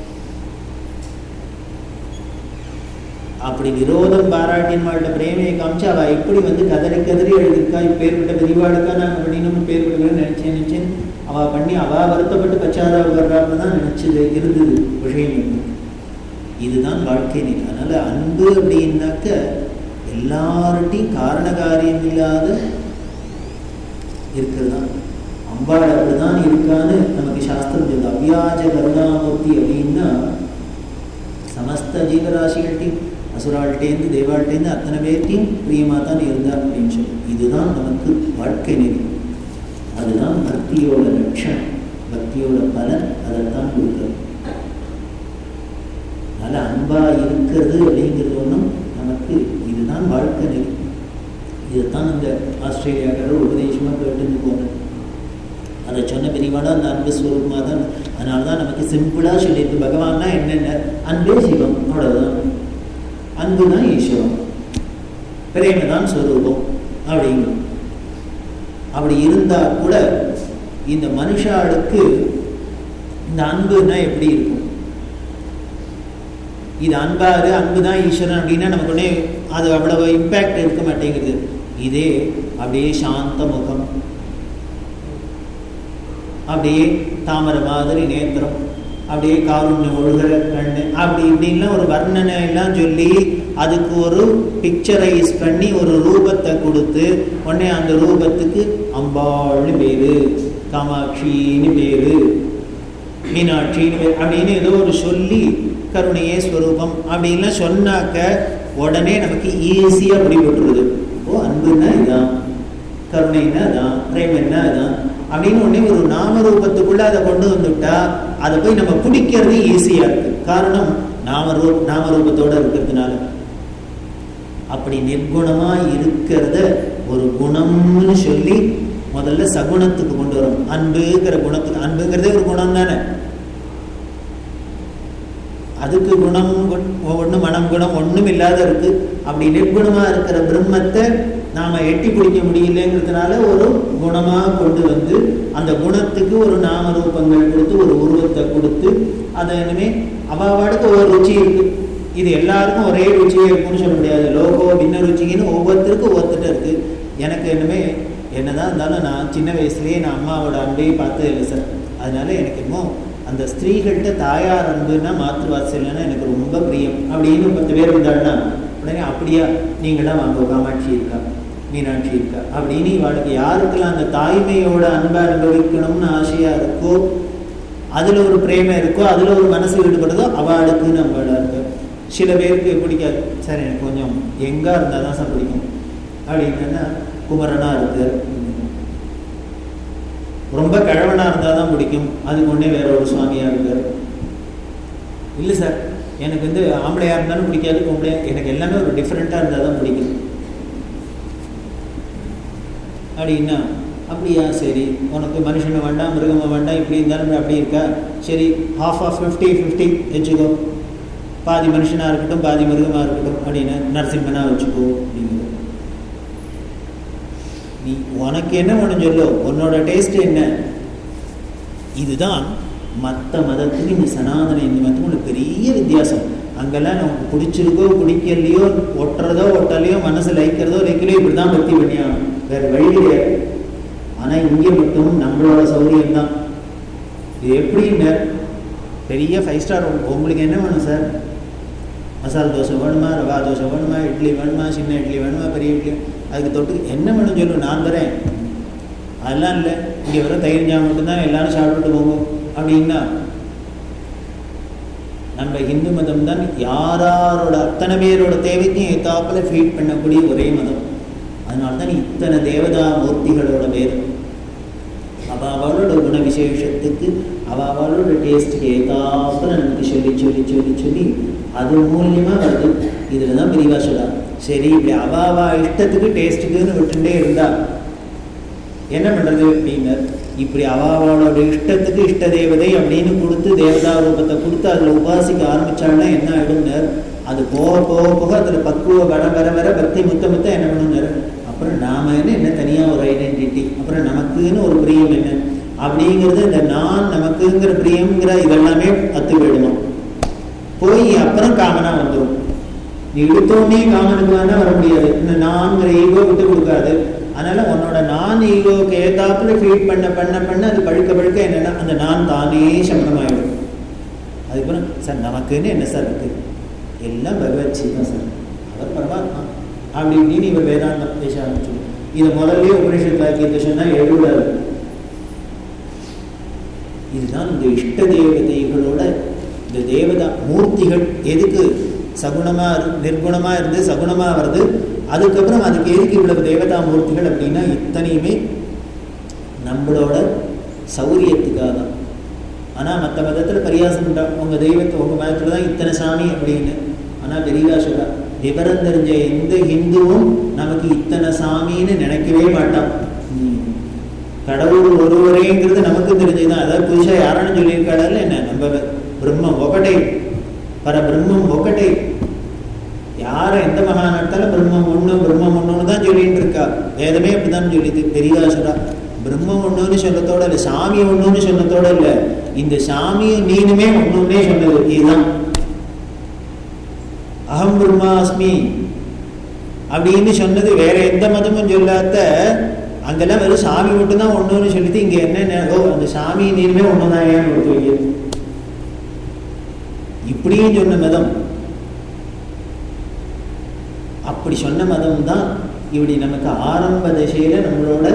அப்படி விரோதம் பாராட்டின்வாள்கிட்ட பிரேமையை காமிச்சு அவ எப்படி வந்து கதறி கதறி எழுதியிருக்கா இப்பேற்பட்ட பெரியவாளுக்கா நான் பண்ணினோம் பேர் விடுவேன் நினைச்சேன் நினைச்சேன் அவ பண்ணி அவ வருத்தப்பட்டு பச்சாதாபப்படுறான்னு தான் நினைச்சது இருந்தது விஷயம் எனக்கு. இதுதான் வாழ்க்கை நிலை அதனால அன்பு அப்படின்னாக்க எல்லார்ட்டையும் காரண காரியம் இல்லாத இருக்கிறது தான் அம்பாள் அப்படிதான் இருக்கான்னு நமக்கு சாஸ்திரம் சொல்லுது அவ்யாஜ கருணாமூர்த்தி அப்படின்னா சமஸ்த ஜீவராசிகள்ட்டையும் அசுராள்கிட்டேருந்து தேவாள்கிட்டேருந்து அத்தனை பேர்த்தையும் பிரியமாக தான் இருந்தா அப்படின்னு சொல்லி இதுதான் நமக்கு வாழ்க்கை நெறி அதுதான் பக்தியோட லட்சணம் பக்தியோட பலன் அதைத்தான் கொடுக்குறது அதனால அன்பா இருக்கிறது அப்படிங்கிறது ஒன்றும் நமக்கு இதுதான் வாழ்க்கை நெறி இதைத்தான் இந்த ஆஸ்திரேலியாக்காரர் உபதேசமா கேட்டுன்னு போனேன் அதை சொன்ன பெரியவாடா அந்த அன்பு ஸ்வரூபமாக தான் அதனால தான் நமக்கு சிம்பிளாக சொல்லியிருக்கு பகவான்னா என்னென்ன அன்பே சிவம் அவ்வளவுதான் அன்பு தான் ஈஸ்வரம் பிரேம தான் ஸ்வரூபம் அப்படிங்கும் அப்படி இருந்தா கூட இந்த மனுஷாளுக்கு இந்த அன்புன்னா எப்படி இருக்கும் இது அன்பாரு அன்பு தான் ஈஸ்வரன் அப்படின்னா நமக்கு உடனே அது அவ்வளவு இம்பேக்ட் இருக்க மாட்டேங்குது இதே அப்படியே சாந்த முகம் அப்படியே தாமரை மாதிரி நேத்திரம் அப்படியே காருண்யம் ஒழுகிற கண்ணு அப்படி இப்படின்லாம் ஒரு வர்ணனை எல்லாம் சொல்லி அதுக்கு ஒரு பிக்சரைஸ் பண்ணி ஒரு ரூபத்தை கொடுத்து உடனே அந்த ரூபத்துக்கு அம்பாள்னு பேரு காமாட்சின்னு பேரு மீனாட்சின்னு பேர் அப்படின்னு ஏதோ ஒரு சொல்லி கருணையே ஸ்வரூபம் அப்படின்லாம் சொன்னாக்க உடனே நமக்கு ஈஸியாக பிடிபட்டுருது ஓ அன்பு அன்புன்னா இதான் கருணைன்னா அதான் பிரேமன்னா அதான் அப்படின்னு உடனே ஒரு நாம ரூபத்துக்குள்ள அதை கொண்டு வந்துட்டா அதை போய் நம்ம பிடிக்கிறது ஈஸியா இருக்கு காரணம் நாம ரூ நாம ரூபத்தோட இருக்கிறதுனால அப்படி நிர்குணமா இருக்கிறத ஒரு குணம்னு சொல்லி முதல்ல சகுணத்துக்கு கொண்டு வரும் அன்புங்கிற குணத்துக்கு அன்புங்கிறதே ஒரு குணம் தானே அதுக்கு குணம் ஒன்று மனம் குணம் ஒன்றும் இல்லாத இருக்கு அப்படி நிர்குணமா இருக்கிற பிரம்மத்தை நாம எட்டி பிடிக்க முடியலங்கிறதுனால ஒரு குணமா கொண்டு வந்து அந்த குணத்துக்கு ஒரு நாம ரூபங்கள் கொடுத்து ஒரு உருவத்தை கொடுத்து அதை இனிமே அவாவாடுக்கு ஒரு ருச்சி இருக்கு இது எல்லாருக்கும் ஒரே ருச்சியே இருக்கும்னு சொல்ல முடியாது லோகோ பின்ன ருச்சிக்குன்னு ஒவ்வொருத்தருக்கும் ஒவ்வொருத்தர் இருக்கு எனக்கு இனிமே என்னதான் இருந்தாலும் நான் சின்ன வயசுலயே நான் அம்மாவோட அன்பையே பார்த்தது இல்லை சார் அதனால எனக்கு இன்னும் அந்த ஸ்திரீகள்கிட்ட தாயார் அன்புன்னா மாற்று வாசல்னா எனக்கு ரொம்ப பிரியம் அப்படின்னு பத்து பேர் இருந்தாருன்னா உடனே அப்படியா நீங்களாம் வாங்க காமாட்சி இருக்கா மீனாட்சி இருக்கா அப்படின்னு இவாளுக்கு யாருக்கெல்லாம் அந்த தாய்மையோட அன்பை அனுபவிக்கணும்னு ஆசையா இருக்கோ அதுல ஒரு பிரேமம் இருக்கோ அதுல ஒரு மனசு ஈடுபடுதோ அவளுக்கு நம்மள இருக்கு சில பேருக்கு பிடிக்காது சார் எனக்கு கொஞ்சம் எங்கா இருந்தால் தான் சார் பிடிக்கும் அப்படின்னா குமரனா இருக்கு ரொம்ப கிழவனா இருந்தால் தான் பிடிக்கும் அதுக்கு ஒன்றே வேற ஒரு சுவாமியா இருக்கார் இல்லை சார் எனக்கு வந்து ஆம்பளையா இருந்தாலும் பிடிக்காது பொம்பளையா எனக்கு எல்லாமே ஒரு டிஃப்ரெண்ட்டாக இருந்தால் தான் பிடிக்கும் அப்படின்னா அப்படியா சரி உனக்கு மனுஷனை வேண்டாம் மிருகமாக வேண்டாம் இப்படி இருந்தாலும் அப்படி இருக்கா சரி ஹாஃப் ஆஃப் ஃபிஃப்டி ஃபிஃப்டி வச்சுக்கோ பாதி மனுஷனாக இருக்கட்டும் பாதி மிருகமாக இருக்கட்டும் அப்படின்னு நரசிம்மனாக வச்சுக்கோ அப்படிங்கிறது நீ உனக்கு என்ன வேணும் சொல்லு உன்னோட டேஸ்ட் என்ன இதுதான் மற்ற மதத்துக்கு இந்த சனாதன இந்து மதத்துக்கு ஒரு பெரிய வித்தியாசம் அங்கெல்லாம் நமக்கு பிடிச்சிருக்கோ பிடிக்கலையோ ஒட்டுறதோ ஒட்டலையோ மனசு லைக்கிறதோ லைக்கலையோ இப்படி தான் பக்தி பண்ணியாகணும் வேற வழி கிடையாது ஆனால் இங்கே மட்டும் நம்மளோட சௌரியம் தான் இது எப்படின்னு பெரிய ஃபைவ் ஸ்டார் உங்களுக்கு என்ன வேணும் சார் மசாலா தோசை வேணுமா ரவா தோசை வேணுமா இட்லி வேணுமா சின்ன இட்லி வேணுமா பெரிய இட்லி அதுக்கு தொட்டு என்ன வேணும் சொல்லு நான் தரேன் அதெல்லாம் இல்லை இங்கே வர தயிர் ஜாம் மட்டும்தான் எல்லாரும் சாப்பிட்டுட்டு போங்க அப்படின்னா நம்ம இந்து மதம் தான் யாராரோட அத்தனை பேரோட தேவைக்கும் ஏத்தாப்புல ஃபீட் பண்ணக்கூடிய ஒரே மதம் அதனால தான் இத்தனை தேவதா மூர்த்திகளோட பேர் அவ அவளோட குண விசேஷத்துக்கு அவ அவளோட டேஸ்ட்டுக்கு ஏதாப்புல நமக்கு சொல்லி சொல்லி சொல்லி சொல்லி அது மூலியமா வருது இதுல தான் பிரிவா சொல்லா சரி இப்படி அவாவா இஷ்டத்துக்கு டேஸ்ட்டுக்குன்னு விட்டுட்டே இருந்தா என்ன பண்றது அப்படின்னு இப்படி அவாவோட இஷ்டத்துக்கு இஷ்ட தேவதை அப்படின்னு கொடுத்து தேவதா ரூபத்தை கொடுத்து அதுல உபாசிக்க ஆரம்பிச்சாலும் என்ன ஆயிடும்னர் அது போக போக போக அதுல பக்குவ வர வர வர பக்தி முத்த முத்த என்ன பண்ணுனர் அப்புறம் நாம என்ன என்ன தனியா ஒரு ஐடென்டிட்டி அப்புறம் நமக்குன்னு ஒரு பிரியம் என்ன அப்படிங்கிறது இந்த நான் நமக்குங்கிற பிரியம்ங்கிற இதெல்லாமே அத்து போயிடுமா போய் அப்புறம் காமனா வந்துடும் நீ இழுத்தோடனே காமனுக்கு வேணா வர முடியாது இந்த நான்கிற ஈகோ விட்டு கொடுக்காது அதனால உன்னோட நான் ஈகோக்கு ஏத்தாப்புல ஃபீட் பண்ண பண்ண பண்ண அது பழுக்க பழுக்க என்னன்னா அந்த நான் தானே சமணமாயிடும் அதுக்கப்புறம் சார் நமக்குன்னு என்ன சார் இருக்கு எல்லாம் பகவத் தான் சார் அவர் பரமாத்மா அப்படி இப்படின்னு இவர் வேதாந்தம் பேச ஆரம்பிச்சு இதை முதல்லயே உபனிஷத் வாக்கியத்தை சொன்னா எழுதாது இதுதான் இந்த இஷ்ட தேவதைகளோட இந்த தேவதா மூர்த்திகள் எதுக்கு சகுணமா நிர்குணமா இருந்து சகுணமா வருது அதுக்கப்புறம் அதுக்கு எதுக்கு இவ்வளவு தேவதா மூர்த்திகள் அப்படின்னா இத்தனையுமே நம்மளோட சௌரியத்துக்காக தான் ஆனால் மற்ற மதத்தில் பரியாசம் உண்டா உங்கள் தெய்வத்தை உங்கள் மதத்தில் தான் இத்தனை சாமி அப்படின்னு ஆனால் பெரியவா சொல்றா விவரம் தெரிஞ்ச எந்த ஹிந்துவும் நமக்கு இத்தனை சாமின்னு நினைக்கவே மாட்டான் கடவுள் ஒருவரேங்கிறது நமக்கு தெரிஞ்சுதான் அதாவது புதுசாக யாரானு சொல்லியிருக்காடல என்ன நம்ம பிரம்மம் ఒకటే பர பிரம்மம் ఒకటే யார எந்த மகான் எடுத்தாலும் பிரம்மம் ஒண்ணு பிரம்மம் ஒண்ணுன்னு தான் சொல்லிட்டு இருக்கா வேதமே அப்படிதான் சொல்லிது பெரியதா சொல்றா பிரம்மம் ஒண்ணுன்னு சொன்னதோட இல்லை சாமி ஒண்ணுன்னு சொன்னதோட இல்லை இந்த சாமியும் நீனுமே ஒண்ணுன்னே சொன்னது இதுதான் அகம் பிரம்மாஸ்மி அப்படின்னு சொன்னது வேற எந்த மதமும் சொல்லாத அங்கெல்லாம் வெறும் சாமி மட்டும்தான் ஒண்ணுன்னு சொல்லிட்டு இங்க என்ன ஓ அந்த சாமி நீருமே ஒண்ணுதான் ஏன் கொடுத்து வைக்கிறது இப்படியும் சொன்ன மதம் அப்படி சொன்ன மதம் தான் இப்படி நமக்கு ஆரம்ப திசையில நம்மளோட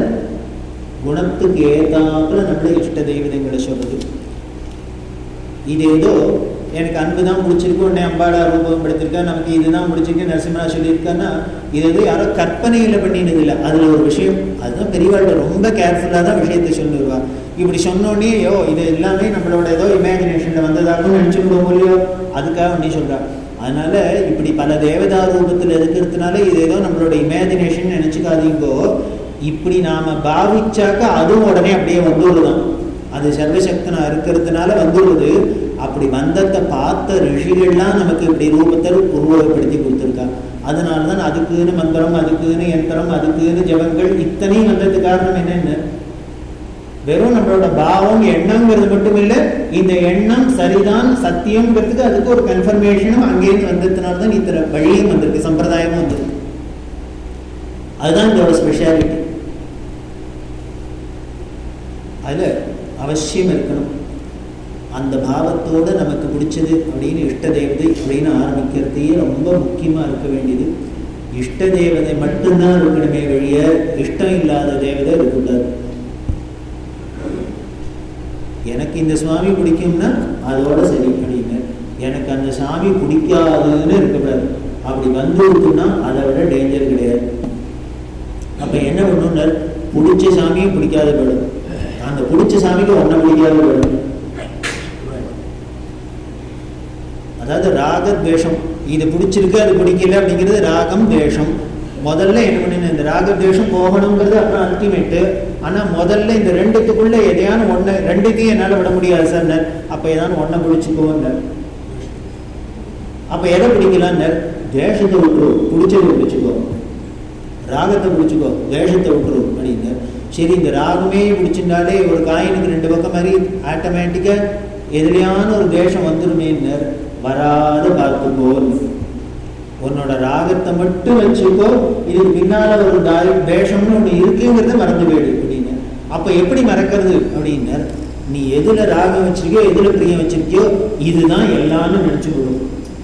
குணத்துக்கு ஏத்தாப்புல நம்மள இஷ்ட தெய்வதங்களை சொல்றது இது ஏதோ எனக்கு அன்பு தான் பிடிச்சிருக்கு உடனே அம்பாடா ரூபம் படுத்திருக்கா நமக்கு இதுதான் பிடிச்சிருக்கு நரசிம்மரா சொல்லியிருக்கான்னா இது எதுவும் யாரோ கற்பனையில் பண்ணினது இல்லை அதில் ஒரு விஷயம் அதுதான் பெரியவாழ்கிட்ட ரொம்ப கேர்ஃபுல்லாக தான் விஷயத்தை சொல்லிடுவா இப்படி சொன்னோடனே யோ இது எல்லாமே நம்மளோட ஏதோ இமேஜினேஷனில் வந்ததாகவும் நினச்சிக்கிடுவோம் இல்லையோ அதுக்காக ஒன்றே சொல்கிறா அதனால இப்படி பல தேவதா ரூபத்தில் இருக்கிறதுனால இது ஏதோ நம்மளோட இமேஜினேஷன் நினச்சிக்காதீங்கோ இப்படி நாம பாவிச்சாக்க அதுவும் உடனே அப்படியே வந்துடுதான் அது சர்வசக்தனா இருக்கிறதுனால வந்துடுது அப்படி வந்தத்தை பார்த்த ரிஷிகள்லாம் நமக்கு இப்படி ரூபத்தை உருவகப்படுத்தி கொடுத்துருக்கா அதனால தான் அதுக்குன்னு மந்திரம் அதுக்குன்னு யந்திரம் அதுக்குன்னு ஜபங்கள் இத்தனையும் வந்ததுக்கு காரணம் என்னென்ன வெறும் நம்மளோட பாவம் எண்ணங்கிறது மட்டும் இல்லை இந்த எண்ணம் சரிதான் சத்தியம்ங்கிறதுக்கு அதுக்கு ஒரு கன்ஃபர்மேஷனும் அங்கேயிருந்து வந்ததுனால தான் இத்தனை வழியும் வந்திருக்கு சம்பிரதாயமும் வந்திருக்கு அதுதான் இதோட ஸ்பெஷாலிட்டி அதுல அவசியம் இருக்கணும் அந்த பாவத்தோட நமக்கு பிடிச்சது அப்படின்னு இஷ்ட தேவதை அப்படின்னு ஆரம்பிக்கிறதையே ரொம்ப முக்கியமா இருக்க வேண்டியது இஷ்ட தேவதை மட்டும்தான் இருக்கணுமே வழிய இஷ்டம் இல்லாத தேவதை இருக்கக்கூடாது எனக்கு இந்த சுவாமி பிடிக்கும்னா அதோட சரி அப்படின்னு எனக்கு அந்த சாமி பிடிக்காதுன்னு இருக்கக்கூடாது அப்படி வந்துருக்குன்னா அதை விட டேஞ்சர் கிடையாது அப்ப என்ன பண்ணுன்னு பிடிச்ச சாமியும் பிடிக்காத போயிடும் அந்த பிடிச்ச சாமிக்கு ஒன்றை பிடிக்காத போயிடும் அதாவது ராக துவேஷம் இது பிடிச்சிருக்கு அது பிடிக்கல அப்படிங்கிறது ராகம் துவேஷம் முதல்ல என்ன பண்ணின இந்த ராக துவேஷம் போகணுங்கிறது அப்புறம் அல்டிமேட்டு ஆனா முதல்ல இந்த ரெண்டுத்துக்குள்ள எதையான ஒண்ணு ரெண்டுத்தையும் என்னால விட முடியாது சார் அப்ப ஏதாவது ஒன்றை பிடிச்சிக்கோங்க அப்ப எதை பிடிக்கலான்னு தேஷத்தை விட்டுரு பிடிச்சதை பிடிச்சிக்கோ ராகத்தை பிடிச்சிக்கோ தேஷத்தை விட்டுரு அப்படின்னு சரி இந்த ராகமே பிடிச்சிருந்தாலே ஒரு காயினுக்கு ரெண்டு பக்கம் மாதிரி ஆட்டோமேட்டிக்கா எதுலையான ஒரு தேஷம் வந்துருமேன்னு வராத பார்த்துக்கோ உன்னோட ராகத்தை மட்டும் வச்சுக்கோ இதுக்கு பின்னால ஒரு தேஷம்னு ஒண்ணு இருக்குங்கிறத மறந்து போயிடு அப்படின்னு அப்ப எப்படி மறக்கிறது அப்படின்னு நீ எதுல ராகம் வச்சிருக்கியோ எதுல பிரியம் வச்சிருக்கியோ இதுதான் எல்லாம்னு நினைச்சுக்கணும்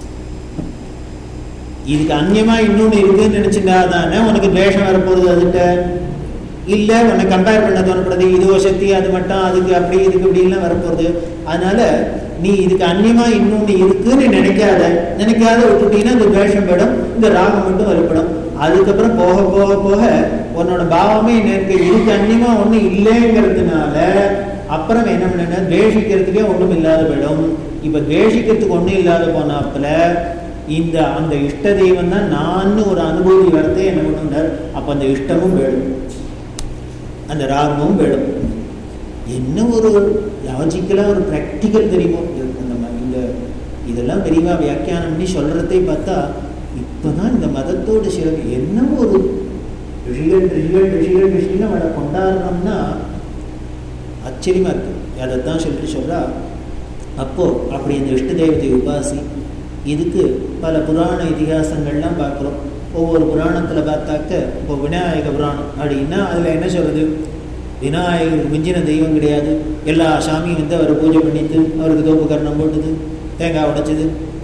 இதுக்கு அந்நியமா இன்னொன்னு இருக்குன்னு நினைச்சுட்டா தானே உனக்கு துவேஷம் வரப்போகுது அதுகிட்ட இல்ல உன்னை கம்பேர் பண்ண தோணப்படுது இதுவோ சக்தி அது மட்டும் அதுக்கு அப்படி இதுக்கு இப்படிலாம் வரப்போகுது அதனால நீ இதுக்கு அந்நியமா இன்னொன்னு இருக்குன்னு நினைக்காத நினைக்காத விட்டுட்டீங்கன்னா இந்த துவேஷம் போயிடும் இந்த ராகம் மட்டும் வலுப்படும் அதுக்கப்புறம் போக போக போக உன்னோட பாவமே எனக்கு இதுக்கு அந்நியமா ஒண்ணும் இல்லைங்கிறதுனால அப்புறம் என்ன பண்ண துவேஷிக்கிறதுக்கே ஒண்ணும் இல்லாத போயிடும் இப்ப துவேஷிக்கிறதுக்கு ஒண்ணும் இல்லாத போனாப்புல இந்த அந்த இஷ்ட தெய்வம் தான் நான் ஒரு அனுபூதி வரத்தே என்ன பண்ணுறார் அப்ப அந்த இஷ்டமும் வேணும் அந்த ராகமும் வேணும் என்ன ஒரு லாஜிக்கலாக ஒரு ப்ராக்டிக்கல் தெரியுமோ நம்ம இந்த இதெல்லாம் பெரியவா வியாக்கியானம் பண்ணி சொல்றதை பார்த்தா இப்போதான் இந்த மதத்தோட சிறப்பு என்ன ஒரு ரிஷிகள் ரிஷிகள் ரிஷிகள் ரிஷிகள் அவளை கொண்டாடுறோம்னா ஆச்சரியமா இருக்கு அதைத்தான் சொல்லிட்டு சொல்றா அப்போ அப்படி இந்த இஷ்ட தெய்வத்தை உபாசி இதுக்கு பல புராண இதிகாசங்கள்லாம் பார்க்குறோம் ஒவ்வொரு புராணத்தில் பார்த்தாக்க இப்போ விநாயக புராணம் அப்படின்னா அதில் என்ன சொல்கிறது விநாயகருக்கு மிஞ்சின தெய்வம் கிடையாது எல்லா சாமியும் வந்து அவரை பூஜை பண்ணிட்டு அவருக்கு தோப்பு கர்ணம் போட்டுது தேங்காய் உடைச்சது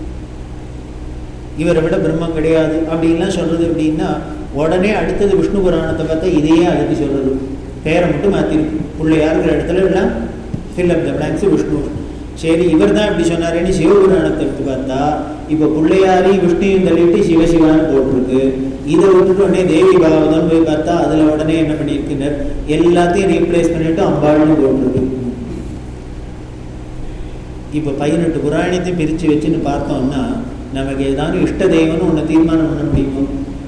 இவரை விட பிரம்மம் கிடையாது அப்படின்லாம் சொல்கிறது அப்படின்னா உடனே அடுத்தது விஷ்ணு புராணத்தை பார்த்தா இதையே அதுக்கு சொல்கிறது பேரை மட்டும் மாற்றிருக்கு பிள்ளையாருங்கிற இடத்துல எல்லாம் fill up the blanks Vishnu சரி இவர் தான் இப்படி சொன்னாரேன்னு சிவபுராணத்தை எடுத்து பார்த்தா இப்போ பிள்ளையாரையும் விஷ்ணுவையும் தள்ளிட்டு சிவசிவான்னு போட்டிருக்கு இதை விட்டுட்டு உடனே தேவி பாகவதம் போய் பார்த்தா அதில் உடனே என்ன பண்ணியிருக்கின்றார் எல்லாத்தையும் ரீப்ளேஸ் பண்ணிட்டு அம்பாள்னு போட்டிருக்கு இப்போ பதினெட்டு புராணத்தையும் பிரித்து வச்சுன்னு பார்த்தோம்னா நமக்கு ஏதாவது இஷ்ட தெய்வம்னு ஒன்று தீர்மானம் பண்ண முடியுமோ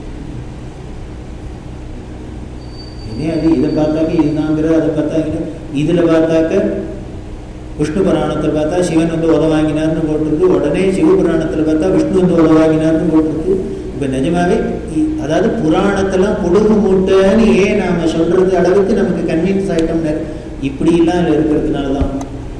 இதே அது இதை பார்த்தாக்க இதுதாங்கிற அதை பார்த்தாக்க இதில் பார்த்தாக்க விஷ்ணு புராணத்தில் பார்த்தா சிவன் வந்து உதவாங்கினார்னு போட்டிருக்கு உடனே சிவபுராணத்தில் பார்த்தா விஷ்ணு வந்து உதவாங்கினார்னு போட்டிருக்கு இப்போ நிஜமாவே அதாவது புராணத்தெல்லாம் பொழுது மூட்டைன்னு ஏன் நாம் சொல்றது அளவுக்கு நமக்கு கன்வின்ஸ் ஆகிட்டோம்ல இப்படிலாம் அதில் இருக்கிறதுனால தான்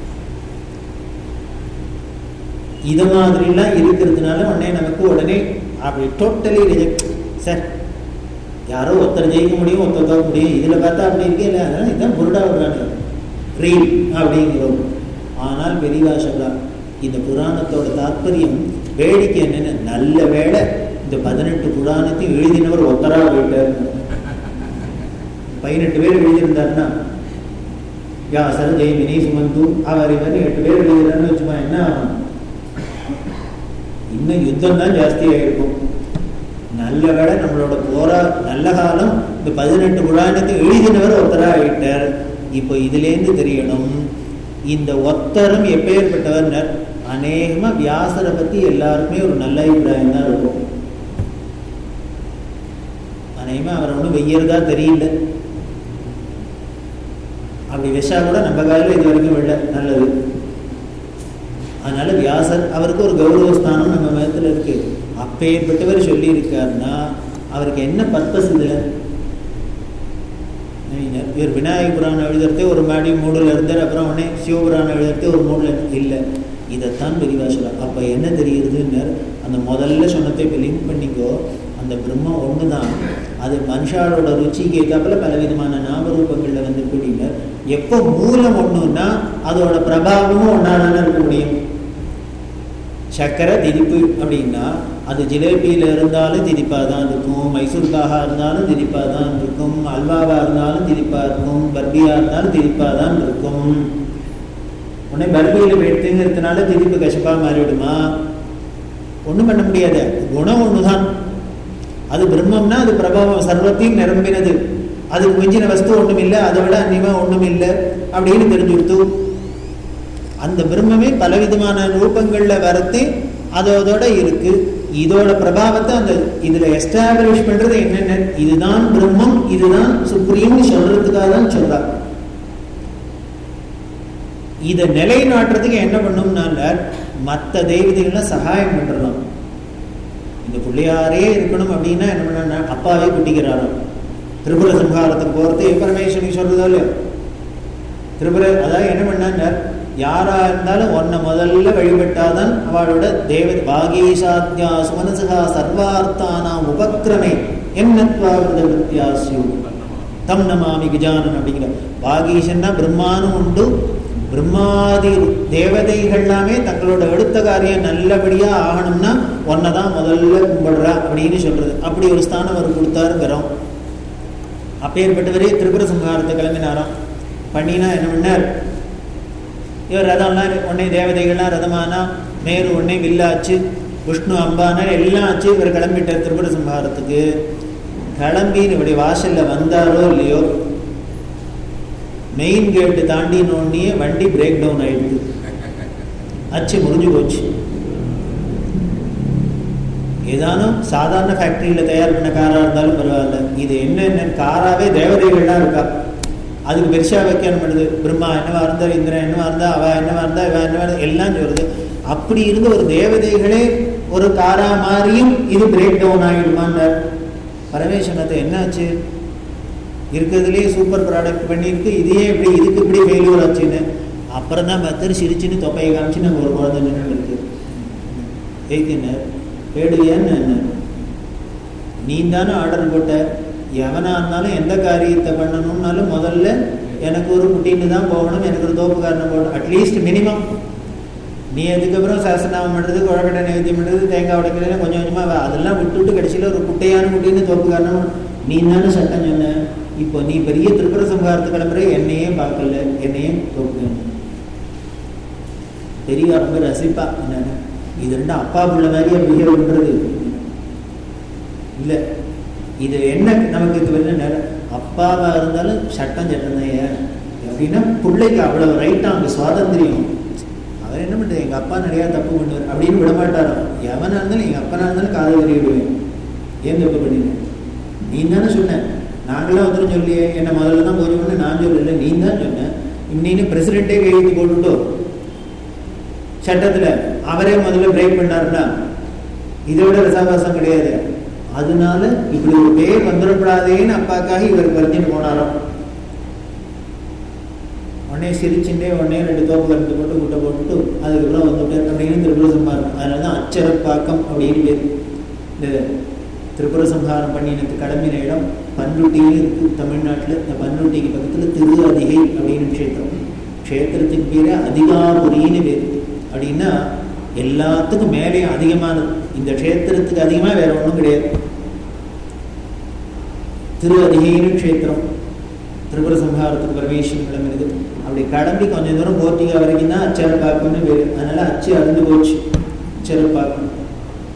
இது மாதிரிலாம் இருக்கிறதுனால உடனே நமக்கு உடனே அப்படி டோட்டலி ரிஜெக்ட் சார் யாரோ ஒருத்தர் ஜெயிக்க முடியும் ஒருத்தர் தோக்க முடியும் இதில் பார்த்தா அப்படி இருக்கே இல்லை அதனால் இதுதான் புருடா புராணம் ரீல் அப்படிங்கிறோம் ஆனால் பெரியவா சொல்லா இந்த புராணத்தோட தாற்பயம் வேடிக்கை என்னென்ன நல்ல வேலை இந்த பதினெட்டு புராணத்தையும் எழுதினவர் ஒத்தரா போயிட்டார் பதினெட்டு பேர் எழுதியிருந்தாருன்னா வியாசர் ஜெய்மினி சுமந்து அவர் இவர் எட்டு பேர் எழுதுறாருன்னு வச்சுமா என்ன ஆகும் இன்னும் யுத்தம் தான் ஜாஸ்தியாக இருக்கும் நல்ல வேளை நம்மளோட போரா நல்ல காலம் இந்த பதினெட்டு புராணத்தை எழுதினவர் ஒருத்தரா ஆயிட்டார் இப்போ இதுலேருந்து தெரியணும் இந்த ஒத்தரும் எப்பேற்பட்டவர் அநேகமா வியாசரை பத்தி எல்லாருக்குமே ஒரு நல்ல அபிப்பிராயம் தான் இருக்கும் அநேகமா அவர் ஒன்றும் வெய்யறதா தெரியல அப்படி விஷா கூட நம்ம காலையில் இது வரைக்கும் விட நல்லது அதனால வியாசர் அவருக்கு ஒரு கௌரவ ஸ்தானம் நம்ம மதத்தில் இருக்கு அப்பேற்பட்டவர் சொல்லி இருக்காருன்னா அவருக்கு என்ன பர்பஸ் இதுல இவர் விநாயக புராணம் எழுதுறதே ஒரு மாடி மூடில் இருந்தார் அப்புறம் உடனே சிவபுராணம் எழுதுறதே ஒரு மூடில் இல்லை இதைத்தான் பெரியவா சொல்ல அப்போ என்ன தெரியுதுன்னு அந்த முதல்ல சொன்னதை இப்போ லிங்க் பண்ணிக்கோ அந்த பிரம்மம் ஒன்று தான் அது மனுஷாலோட ருச்சிக்கு ஏற்றாப்புல பல விதமான நாமரூபங்களில் வந்து கூடினார் எப்போ மூலம் ஒன்றுன்னா அதோட பிரபாவமும் ஒன்றாதானே இருக்க முடியும் சக்கரை திதிப்பு அப்படின்னா அது ஜிலேபியில் இருந்தாலும் திதிப்பாக தான் இருக்கும் மைசூர் பாகா இருந்தாலும் திதிப்பாக தான் இருக்கும் அல்வாவாக இருந்தாலும் திதிப்பாக இருக்கும் பர்பியாக இருந்தாலும் திதிப்பாக தான் இருக்கும் உடனே பர்பியில் எடுத்துங்கிறதுனால திதிப்பு கசப்பாக மாறிவிடுமா ஒன்றும் பண்ண முடியாது குணம் ஒன்று தான் அது பிரம்மம்னா அது பிரபாவம் சர்வத்தையும் நிரம்பினது அதுக்கு மிஞ்சின வஸ்து ஒன்றும் இல்லை அதை விட அந்நியமா ஒன்றும் இல்லை அப்படின்னு தெரிஞ்சுடுத்து அந்த பிரம்மமே பலவிதமான ரூபங்கள்ல வரத்து அதோட இருக்கு இதோட பிரபாவத்தை அந்த இதுல எஸ்டாப்ளிஷ் பண்றது என்னென்ன இதுதான் பிரம்மம் இதுதான் சுப்ரீம்னு சொல்றதுக்காக தான் சொல்றா இதை நிலைநாட்டுறதுக்கு என்ன பண்ணும்னால மற்ற தெய்வதைகள்லாம் சகாயம் பண்றலாம் இந்த பிள்ளையாரே இருக்கணும் அப்படின்னா என்ன பண்ண அப்பாவே குட்டிக்கிறாராம் திரிபுர சம்ஹாரத்துக்கு போறது பரமேஸ்வரி சொல்றதோ இல்லையோ திரிபுர அதாவது என்ன பண்ணார் யாரா இருந்தாலும் உன்னை முதல்ல வழிபட்டாதான் அவளோட தேவ பாகீசாத்யா சுமனசகா சர்வார்த்தானாம் உபக்கிரமே என்னத்வாவிரத வித்தியாசியோ தம் நமாமி கஜானன் அப்படிங்கிற பாகீஷன்னா பிரம்மானும் உண்டு பிரம்மாதி தேவதைகள்லாமே தங்களோட எடுத்த காரியம் நல்லபடியா ஆகணும்னா ஒன்னை தான் முதல்ல கும்பிடுறா அப்படின்னு சொல்றது அப்படி ஒரு ஸ்தானம் அவர் கொடுத்தாருங்கிறோம் அப்பேற்பட்டவரே திரிபுர சம்ஹாரத்தை கிளம்பினாராம் பண்ணினா என்ன பண்ணார் இவர் ரதம்லாம் உடனே தேவதைகள்லாம் ரதமானா மேரு உடனே வில்லாச்சு விஷ்ணு அம்பானார் எல்லாம் ஆச்சு இவர் கிளம்பிட்டார் திரிபுர சம்ஹாரத்துக்கு கிளம்பி இப்படி வாசல்ல வந்தாரோ இல்லையோ மெயின் கேட்டு தாண்டினோடனே வண்டி பிரேக் டவுன் ஆயிடுது அச்சு முடிஞ்சு போச்சு ஏதானும் சாதாரண ஃபேக்டரியில் தயார் பண்ண காராக இருந்தாலும் பரவாயில்ல இது என்ன காராவே தேவதைகள்லாம் இருக்கா அதுக்கு பெருசாக வைக்கணும் பண்ணுது பிரம்மா என்னவா இருந்தா இந்திரன் என்னவா இருந்தா அவ என்னவா இருந்தா இவ என்னவா இருந்தா எல்லாம் சொல்றது அப்படி இருந்த ஒரு தேவதைகளே ஒரு காரா மாதிரியும் இது பிரேக் டவுன் ஆகிடுமான்னார் பரமேஸ்வரத்தை என்னாச்சு இருக்கிறதுலே சூப்பர் ப்ராடக்ட் பண்ணியிருக்கு இதையே இப்படி இதுக்கு இப்படி ஃபெயிலியர் ஆச்சுன்னு அப்புறம் தான் பத்தர் சிரிச்சுன்னு தொப்பையை காமிச்சுன்னு அங்கே ஒரு குழந்தை நின்று இருக்கு ஏய்க்குன்னு பேடுவியான்னு என்ன நீ தானே ஆர்டர் போட்ட எவனா இருந்தாலும் எந்த காரியத்தை பண்ணணும்னாலும் முதல்ல எனக்கு ஒரு குட்டின்னு தான் போகணும் எனக்கு ஒரு தோப்புக்காரனை போகணும் அட்லீஸ்ட் மினிமம் நீ அதுக்கப்புறம் சாசனாமம் பண்ணுறது குழக்கட்டை நைவேத்தியம் பண்ணுறது தேங்காய் உடைக்கிறது கொஞ்சம் கொஞ்சமாக அதெல்லாம் விட்டுவிட்டு கடைசியில் ஒரு குட்டையான குட்டின்னு தோப்புக்காரனும் நீ தானே சட்டம் சொன்ன இப்போ நீ பெரிய திருப்புர சம்ஹாரத்து கிளம்புற என்னையே பார்க்கல என்னையே தோப்பு பெரிய ரொம்ப ரசிப்பா என்னன்னு இது ரெண்டும் அப்பா பிள்ளை மாதிரியே பிஹேவ் பண்றது இல்லை இது என்ன நமக்கு இது வந்து நேரம் அப்பாவா இருந்தாலும் சட்டம் சட்டம் தான் அப்படின்னா பிள்ளைக்கு அவ்வளவு ரைட்டா அங்கே சுவாதந்திரியம் அவர் என்ன பண்ணுறது எங்கள் அப்பா நிறையா தப்பு பண்ணுவார் அப்படின்னு விட மாட்டாரோ எவனா இருந்தாலும் எங்கள் அப்பனா இருந்தாலும் காதல் வரி விடுவேன் ஏன் தப்பு பண்ணிங்க நீ தானே சொன்ன நாங்களாம் ஒருத்தரும் சொல்லியே என்ன முதல்ல தான் பூஜை பண்ண நான் சொல்லல நீ தான் சொன்னேன் இன்னின்னு பிரசிடென்ட்டே கையெழுத்து போட்டுட்டோ சட்டத்தில் அவரே முதல்ல பிரேக் பண்ணாருன்னா இதை விட ரசாபாசம் கிடையாது அதனால இப்படி ஒரு பேர் வந்துடக்கூடாதேன்னு அப்பாக்காக இவர் பறிஞ்சிட்டு போனாராம் உடனே சிரிச்சுட்டே உடனே ரெண்டு தோப்பு கருத்து போட்டு குட்டை போட்டுட்டு அதுக்கப்புறம் வந்துட்டார் அப்படின்னு திரிபுர சம்ஹாரம் அதனால தான் அச்சரப்பாக்கம் அப்படின்னு பேர் இந்த திரிபுர சம்ஹாரம் பண்ணினது கிளம்பின இடம் பன்ருட்டின்னு இருக்கு தமிழ்நாட்டில் இந்த பன்ருட்டிக்கு பக்கத்தில் திரு அதிகை அப்படின்னு க்ஷேத்திரம் க்ஷேத்திரத்துக்கு பேர் அதிகாபுரின்னு பேர் அப்படின்னா எல்லாத்துக்கும் மேலேயும் அதிகமானது இந்த க்ஷேத்திரத்துக்கு அதிகமாக வேற ஒன்றும் கிடையாது திரு அதிகைன்னு க்ஷேத்திரம் திரிபுர சம்ஹாரத்துக்கு பரமேஸ்வரன் கிளம்பினது அப்படி கிளம்பி கொஞ்சம் தூரம் போர்ட்டிகா வரைக்கும் தான் அச்சரப்பாக்கம்னு பேர் அதனால அச்சு அருந்து போச்சு அச்சரப்பாக்கம்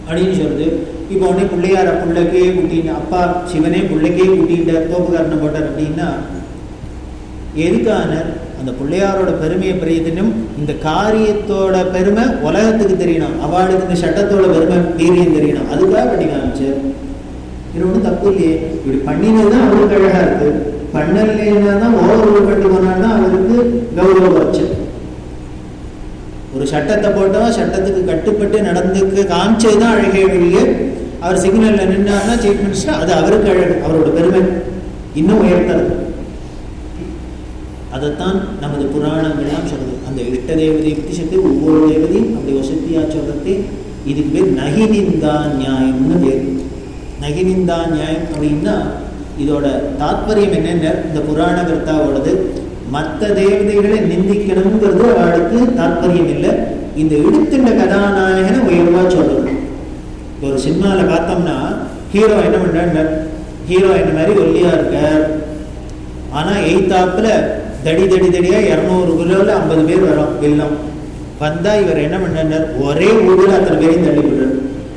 அப்படின்னு சொல்லுது இப்போ உடனே பிள்ளையார பிள்ளைக்கே கூட்டின்னு அப்பா சிவனே பிள்ளைக்கே கூட்டிட்ட தோப்புக்காரனை போட்டார் அப்படின்னா எதுக்கான அந்த பிள்ளையாரோட பெருமையை பெரியதுன்னும் இந்த காரியத்தோட பெருமை உலகத்துக்கு தெரியணும் அவளுக்கு இந்த சட்டத்தோட பெருமை வீரியம் தெரியணும் அதுக்காக பண்ணி காமிச்சு இது ஒன்றும் தப்பு இல்லையே இப்படி பண்ணினது தான் அவருக்கு அழகா இருக்கு பண்ணலைன்னா தான் ஓவர் உள்பட்டு போனால்தான் அவருக்கு கௌரவ குறைச்சல் ஒரு சட்டத்தை போட்டவன் சட்டத்துக்கு கட்டுப்பட்டு நடந்துக்க காமிச்சது தான் அழகே வெளியே அவர் சிக்னல்ல நின்னார்னா சீஃப் மினிஸ்டர் அது அவருக்கு அழகு அவரோட பெருமை இன்னும் உயர்த்தறது அதைத்தான் நமது புராணங்கள்லாம் சொல்றது அந்த இஷ்ட தேவதை பற்றி சொல்லி ஒவ்வொரு தேவதையும் அப்படி வசதியா சொல்றது இதுக்கு பேர் நகினிந்தா நியாயம்னு பேர் நகினிந்தா நியாயம் அப்படின்னா இதோட தாத்பரியம் என்னென்ன இந்த புராண கர்த்தாவோடது மற்ற தேவதைகளை நிந்திக்கணுங்கிறது அவளுக்கு தாத்பரியம் இல்லை இந்த இடுத்துண்ட கதாநாயகனை உயர்வா சொல்றது இப்போ ஒரு சினிமாவில் பார்த்தோம்னா ஹீரோ என்ன பண்றார் ஹீரோ என்ன மாதிரி ஒல்லியா இருக்கார் ஆனா எய்தாப்புல தடி தடி தடியா இரநூறு கிலோல ஐம்பது பேர் வரும் வெள்ளம் வந்தா இவர் என்ன பண்ணார் ஒரே ஊரில் அத்தனை பேரையும் தள்ளி விடுறார்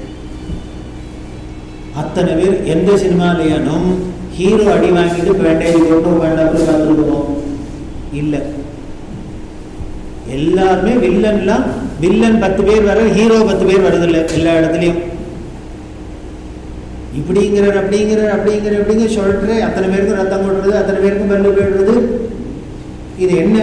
அத்தனை பேர் எந்த சினிமாலையானும் ஹீரோ அடி வாங்கிட்டு பேண்டேஜ் போட்டு வேண்டாப்புல பார்த்துருக்கணும் இல்லை எல்லாருமே வில்லன்லாம் வில்லன் பத்து பேர் வர ஹீரோ பத்து பேர் வரதில்லை எல்லா இடத்துலையும் இப்படிங்கிறார் அப்படிங்கிறார் அப்படிங்கிற அப்படிங்கிற சொல்லிட்டு அத்தனை பேருக்கும் ரத்தம் கொட்டுறது அத்தனை பேருக்கும் பல்லு போயிடுறது இது என்ன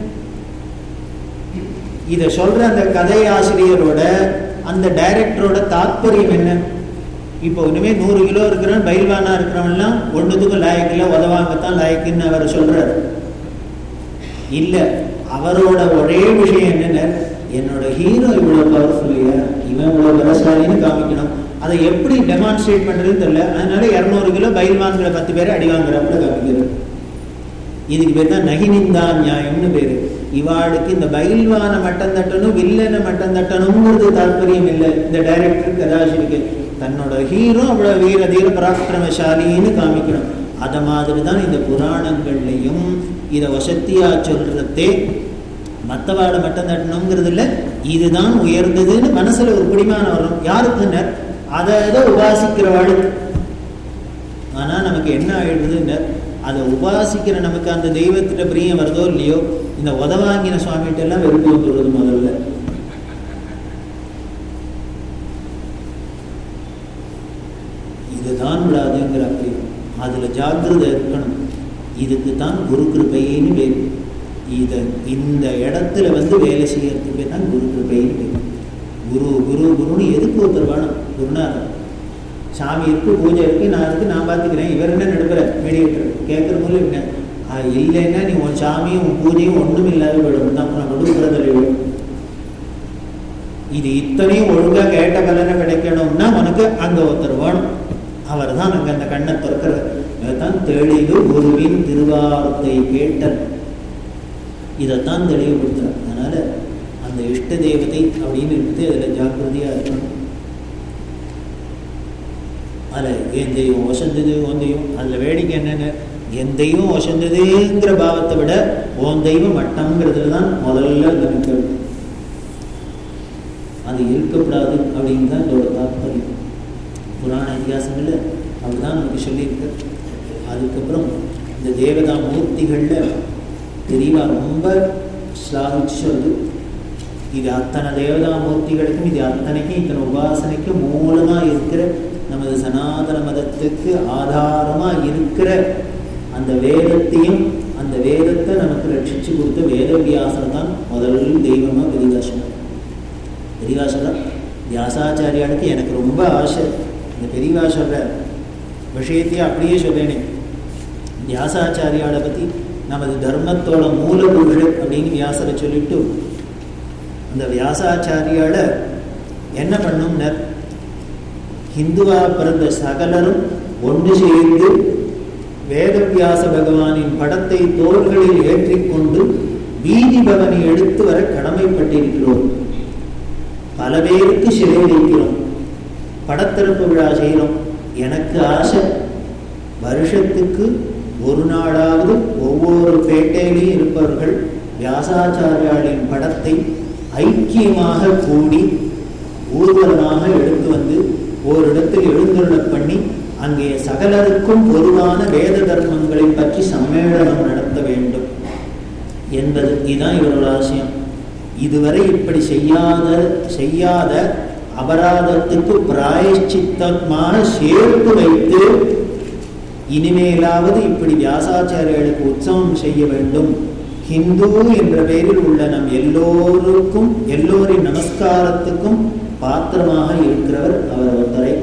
இத சொல்ற அந்த கதை ஆசிரியரோட அந்த டைரக்டரோட தாத்பரியம் என்ன இப்போ இனிமே நூறு கிலோ இருக்கிறவன் பயில்வானா இருக்கிறவன்லாம் ஒன்றுத்துக்கும் லாயக்கில்ல உதவாங்கத்தான் லாயக்குன்னு அவர் சொல்றாரு இல்ல அவரோட ஒரே விஷயம் என்னென்ன என்னோட ஹீரோ இவ்வளவு பவர்ஃபுல் இவன் இவ்வளவு பலசாலின்னு காமிக்கணும் அதை எப்படி டெமான்ஸ்ட்ரேட் பண்றதுன்னு தெரியல அதனால இரநூறு கிலோ பயில்வான்களை பத்து பேர் அடி வாங்குறாப்புல காமிக்கிறது இதுக்கு பேர் தான் நகினிந்தா நியாயம்னு பேரு இவாளுக்கு இந்த பயில்வான மட்டம் தட்டணும் வில்லனை மட்டம் தட்டணுங்கிறது தாற்பயம் இல்லை இந்த டைரக்டர் கதாசிரிக்கு தன்னோட ஹீரோ அவ்வளவு வீர தீர பராக்கிரமசாலின்னு காமிக்கணும் அத மாதிரி தான் இந்த புராணங்கள்லையும் இதை வசத்தியா சொல்றதே மற்றவாட மட்டம் தட்டணுங்கிறது இல்லை இதுதான் உயர்ந்ததுன்னு மனசுல ஒரு பிடிமானம் வரும் யாருக்கு அதை இதை உபாசிக்கிறவாளுக்கு ஆனா நமக்கு என்ன ஆயிடுதுன்னு அதை உபாசிக்கிற நமக்கு அந்த தெய்வத்திட்ட பிரியம் வருதோ இல்லையோ இந்த உதவாங்கின சுவாமிகிட்ட எல்லாம் வெறுப்பு வந்துடுறது முதல்ல இதுதான் விடாதுங்கிற அப்படி அதுல ஜாக்கிரதை இருக்கணும் இதுக்கு தான் குரு கிருப்பைன்னு பேர் இத இந்த இடத்துல வந்து வேலை செய்யறதுக்கு தான் குரு கிருப்பைன்னு பேர் குரு குரு குருன்னு எதுக்கு ஒருத்தர் வேணும் குருநாதர் சாமி இருக்கு பூஜை இருக்கு நான் இருக்கு நான் பார்த்துக்கிறேன் இவர் என்ன நடுப்புற மீடியேட்டர் கேட்குற போல என்ன இல்லைன்னா நீ உன் சாமியும் உன் பூஜையும் ஒன்றும் இல்லாத போயிடும் தான் நான் கொடுக்குறதில்லை இது இத்தனையும் ஒழுங்கா கேட்ட பலனை கிடைக்கணும்னா உனக்கு அங்க ஒருத்தர் வேணும் அவர் தான் அங்க அந்த கண்ணை திறக்கிறார் தான் தெளிவு குருவின் திருவாரத்தை கேட்டல் இதைத்தான் தெளிவுபடுத்துறார் அதனால அந்த இஷ்ட தேவதை அப்படின்னு இருக்குது அதில் ஜாக்கிரதையா இருக்கணும் அதில் என் தெய்வம் வசந்தது உன் தெய்வம் அதில் வேடிக்கை என்னென்ன என் தெய்வம் வசந்ததுங்கிற பாவத்தை விட உன் தெய்வம் மட்டம்ங்கிறதுல தான் முதல்ல நிற்கிறது அது இருக்கக்கூடாது அப்படின்னு தான் இதோட தாற்பயம் புராண இதிகாசங்களில் அப்படிதான் நமக்கு சொல்லியிருக்கு அதுக்கப்புறம் இந்த தேவதா மூர்த்திகளில் தெரியவா ரொம்ப ஸ்லாகிச்சு சொல்லுது இது அத்தனை தேவதா மூர்த்திகளுக்கும் இது அத்தனைக்கும் இத்தனை உபாசனைக்கும் மூலமாக இருக்கிற நமது சனாதன மதத்துக்கு ஆதாரமா இருக்கிற அந்த வேதத்தையும் அந்த வேதத்தை நமக்கு ரட்சிச்சு கொடுத்த வேதவியாசர் தான் முதல் தெய்வமா பெரியவாசனர் பெரியவாசர் வியாசாச்சாரியாளுக்கு எனக்கு ரொம்ப ஆசை இந்த பெரியவா சொல்ற விஷயத்தையே அப்படியே சொல்லேனே வியாசாச்சாரியாளை பத்தி நமது தர்மத்தோட மூல புருஷர் அப்படின்னு வியாசரை சொல்லிட்டு அந்த வியாசாச்சாரியால என்ன பண்ணும்னர் ஹிந்துவா பிறந்த சகலரும் ஒன்று சேர்ந்து வேதவியாச பகவானின் படத்தை தோள்களில் ஏற்றிக்கொண்டு வீதி பவனி எடுத்து வர கடமைப்பட்டிருக்கிறோம் பல பேருக்கு சிலை வைக்கிறோம் படத்திறப்பு விழா செய்கிறோம் எனக்கு ஆசை வருஷத்துக்கு ஒரு நாளாவது ஒவ்வொரு பேட்டையிலையும் இருப்பவர்கள் வியாசாச்சாரியாளின் படத்தை ஐக்கியமாக கூடி ஊர்வலமாக எடுத்து வந்து ஓரிடத்தில் எழுந்தருளப் பண்ணி அங்கே சகலருக்கும் பொதுவான வேத தர்மங்களை பற்றி சம்மேளனம் நடத்த வேண்டும் என்பது இதுதான் இவரோட ஆசையம் இதுவரை இப்படி செய்யாத செய்யாத அபராதத்துக்கு பிராயச்சித்தமாக சேர்த்து வைத்து இனிமேலாவது இப்படி வியாசாச்சாரியர்களுக்கு உற்சவம் செய்ய வேண்டும் ஹிந்து என்ற பெயரில் உள்ள நம் எல்லோருக்கும் எல்லோரின் நமஸ்காரத்துக்கும் பாத்திரமாக இருக்கிறவர் அவர் ஒருத்தரை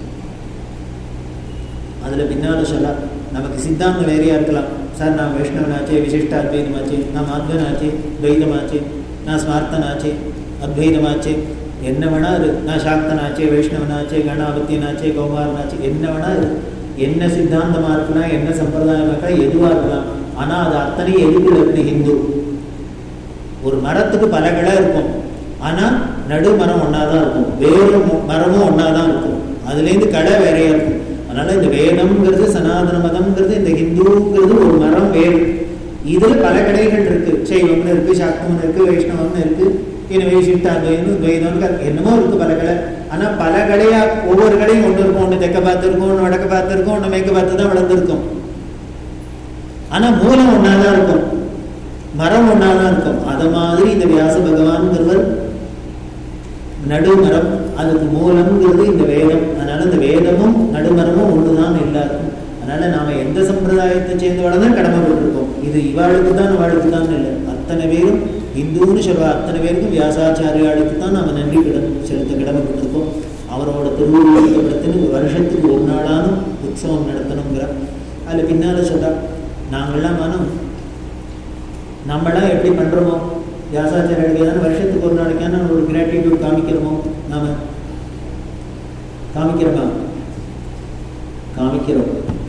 அதுல பின்னால சொல்ல நமக்கு சித்தாந்தம் வேறையா இருக்கலாம் சார் நான் வைஷ்ணவனாச்சே விசிஷ்ட அத்வைதமாச்சே நான் மாத்வனாச்சே துவைதமாச்சே நான் ஸ்மார்த்தனாச்சே அத்வைதமாச்சே என்ன வேணா இரு நான் சாக்தனாச்சே வைஷ்ணவனாச்சே கணாபத்தியனாச்சே கௌமாரனாச்சே என்ன வேணா இரு என்ன சித்தாந்தமா இருக்கலாம் என்ன சம்பிரதாயமா இருக்கலாம் எதுவா இருக்கலாம் ஆனா அது அத்தனை எதுக்குள்ள இருக்கு ஹிந்து ஒரு மரத்துக்கு பல கிளை இருக்கும் ஆனா நடு மரம் ஒன்னாதான் இருக்கும் வேறு மு- மரமும் ஒன்னாதான் இருக்கும் அதுலேருந்து கடை வேறையா இருக்கும் அதனால இந்த வேதம்ங்கிறது சனாதன மதம்ங்கிறது இந்த ஹிந்துங்கிறது ஒரு மரம் வேறு இதுல பல கடைகள் இருக்கு சைவம்னு இருக்கு சாக்தம்னு இருக்கு வைஷ்ணவம்னு இருக்கு எனவே சிஷ்டாத்வைன்னு துவைதம்னு க- என்னமோ இருக்கு பல கடை ஆனா பல கடையா ஒவ்வொரு கடையும் ஒன்று இருக்கும் ஒன்று தெற்க பார்த்து இருக்கும் ஒன்று வடக்க பார்த்து இருக்கும் ஒன்று மேற்க பார்த்து தான் வளர்ந்துருக்கும் ஆனா மூலம் ஒன்னாதான் இருக்கும் மரம் ஒன்னாதான் இருக்கும் அத மாதிரி இந்த வியாச பகவான்கிறவர் நடுமரம் அதுக்கு மூலம்ங்கிறது இந்த வேதம் அதனால இந்த வேதமும் நடுமரமும் ஒண்ணுதான் எல்லாருக்கும் அதனால நாம எந்த சம்பிரதாயத்தை சேர்ந்தவள தான் கடமைப்பட்டிருக்கோம் இது இவாளுக்கு தான் இவாளுக்கு தான் இல்லை அத்தனை பேரும் இந்துன்னு சொல்ற அத்தனை பேருக்கும் வியாசாச்சாரியாளுக்கு தான் நாம நன்றி கடன் செலுத்த கடமைப்பட்டிருக்கோம் அவரோட திருவுருவப்படுத்தின வருஷத்துக்கு ஒரு நாளானும் உற்சவம் நடத்தணுங்கிற அதுல பின்னால சொல்றா நாங்கள்லாம் மனம் நம்மளாம் எப்படி பண்றோமோ வியாசாச்சாரியர்களுக்கு ஏதாவது வருஷத்துக்கு ஒரு நாளைக்கான ஒரு கிராட்டிடியூட் காமிக்கிறோமோ நாம காமிக்கிறோமா காமிக்கிறோம்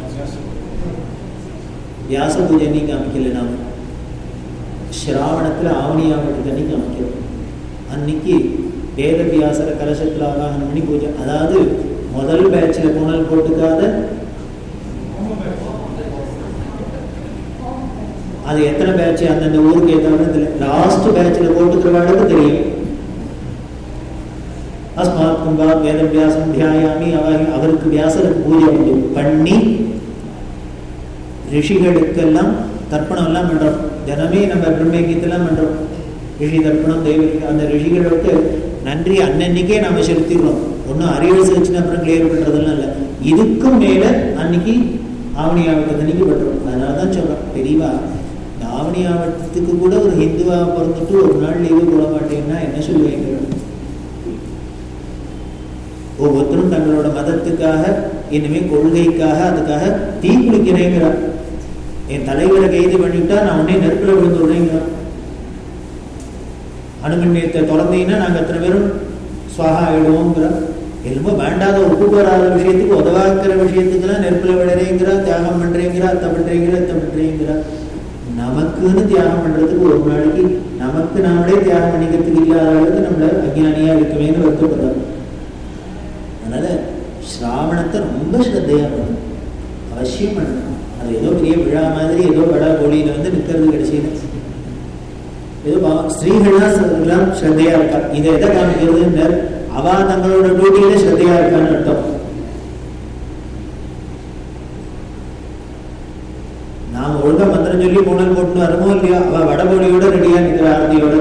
வியாச பூஜை அன்னைக்கு காமிக்கல நாம ஸ்ராவணத்துல ஆவணியாவட்டுக்கு அன்னைக்கு காமிக்கிறோம் அன்னைக்கு வேத வியாசர கலசத்துல ஆகாரம் பண்ணி பூஜை அதாவது முதல் பேட்சில் புனல் போட்டுக்காத அது எத்தனை பேட்ச் அந்தந்த ஊருக்கு ஏதாவது தெரியல லாஸ்ட் பேட்சில் போட்டுக்கிறவாளுக்கு தெரியும் அஸ்மாத் கும்பா வேத வியாசம் தியாயாமி அவர் அவருக்கு வியாசருக்கு பூஜை உண்டு பண்ணி ரிஷிகளுக்கெல்லாம் தர்ப்பணம் எல்லாம் பண்றோம் தினமே நம்ம பிரம்மகீத்தெல்லாம் பண்றோம் ரிஷி தர்ப்பணம் தெய்வ அந்த ரிஷிகளுக்கு நன்றி அன்னன்னைக்கே நாம செலுத்திடுறோம் ஒன்றும் அறிவு செலுத்தின அப்புறம் கிளியர் பண்றதெல்லாம் இல்லை இதுக்கும் மேல அன்னைக்கு ஆவணி ஆவட்டத்து அன்னைக்கு பண்றோம் அதனால தான் சொல்றோம் பெரியவா இந்த ஆவணி ஆவட்டத்துக்கு கூட ஒரு ஹிந்துவா பிறந்துட்டு ஒரு நாள் லீவு போட மாட்டேன்னா என்ன சொல்லுவீங்க ஒவ்வொருத்தரும் தங்களோட மதத்துக்காக இனிமே கொள்கைக்காக அதுக்காக தீ குளிக்கிறேங்கிறார் என் தலைவரை கைது பண்ணிட்டா நான் உடனே நெருப்புல விழுந்து விடுறேங்கிறான் அணுமின் நிலையத்தை திறந்தீங்கன்னா நாங்க அத்தனை பேரும் சுவாகா ஆயிடுவோங்கிறார் என்னமோ வேண்டாத ஒப்பு வராத விஷயத்துக்கு உதவாக்கிற விஷயத்துக்கெல்லாம் நெருப்புல விடுறேங்கிறா தியாகம் பண்றேங்கிறா அத்தை பண்றேங்கிறா அத்தை பண்றேங்கிறா நமக்குன்னு தியாகம் பண்றதுக்கு ஒரு நாளைக்கு நமக்கு நாமளே தியாகம் பண்ணிக்கிறதுக்கு இல்லாத அளவுக்கு நம்மள அஜ்ஞானியா இருக்குமேன்னு வருத்தப்படுறாரு அதனால ஸ்ராவணத்தை ரொம்ப ஸ்ரத்தையா பண்ணணும் அவசியம் பண்ணணும் அது ஏதோ பெரிய விழா மாதிரி ஏதோ படா கோழியில வந்து நிற்கிறது கடைசியில் ஏதோ பாவம் ஸ்திரீகள்லாம் எல்லாம் ஸ்ரத்தையா இருக்கா இதை எதை காமிக்கிறதுன்னு அவா தங்களோட டியூட்டியில ஸ்ரத்தையா இருக்கான்னு அர்த்தம் நாம ஒழுங்கா மந்திரம் சொல்லி பூனல் போட்டுன்னு வரமோ இல்லையோ அவ வடமொழியோட ரெடியா நிற்கிற ஆரதியோட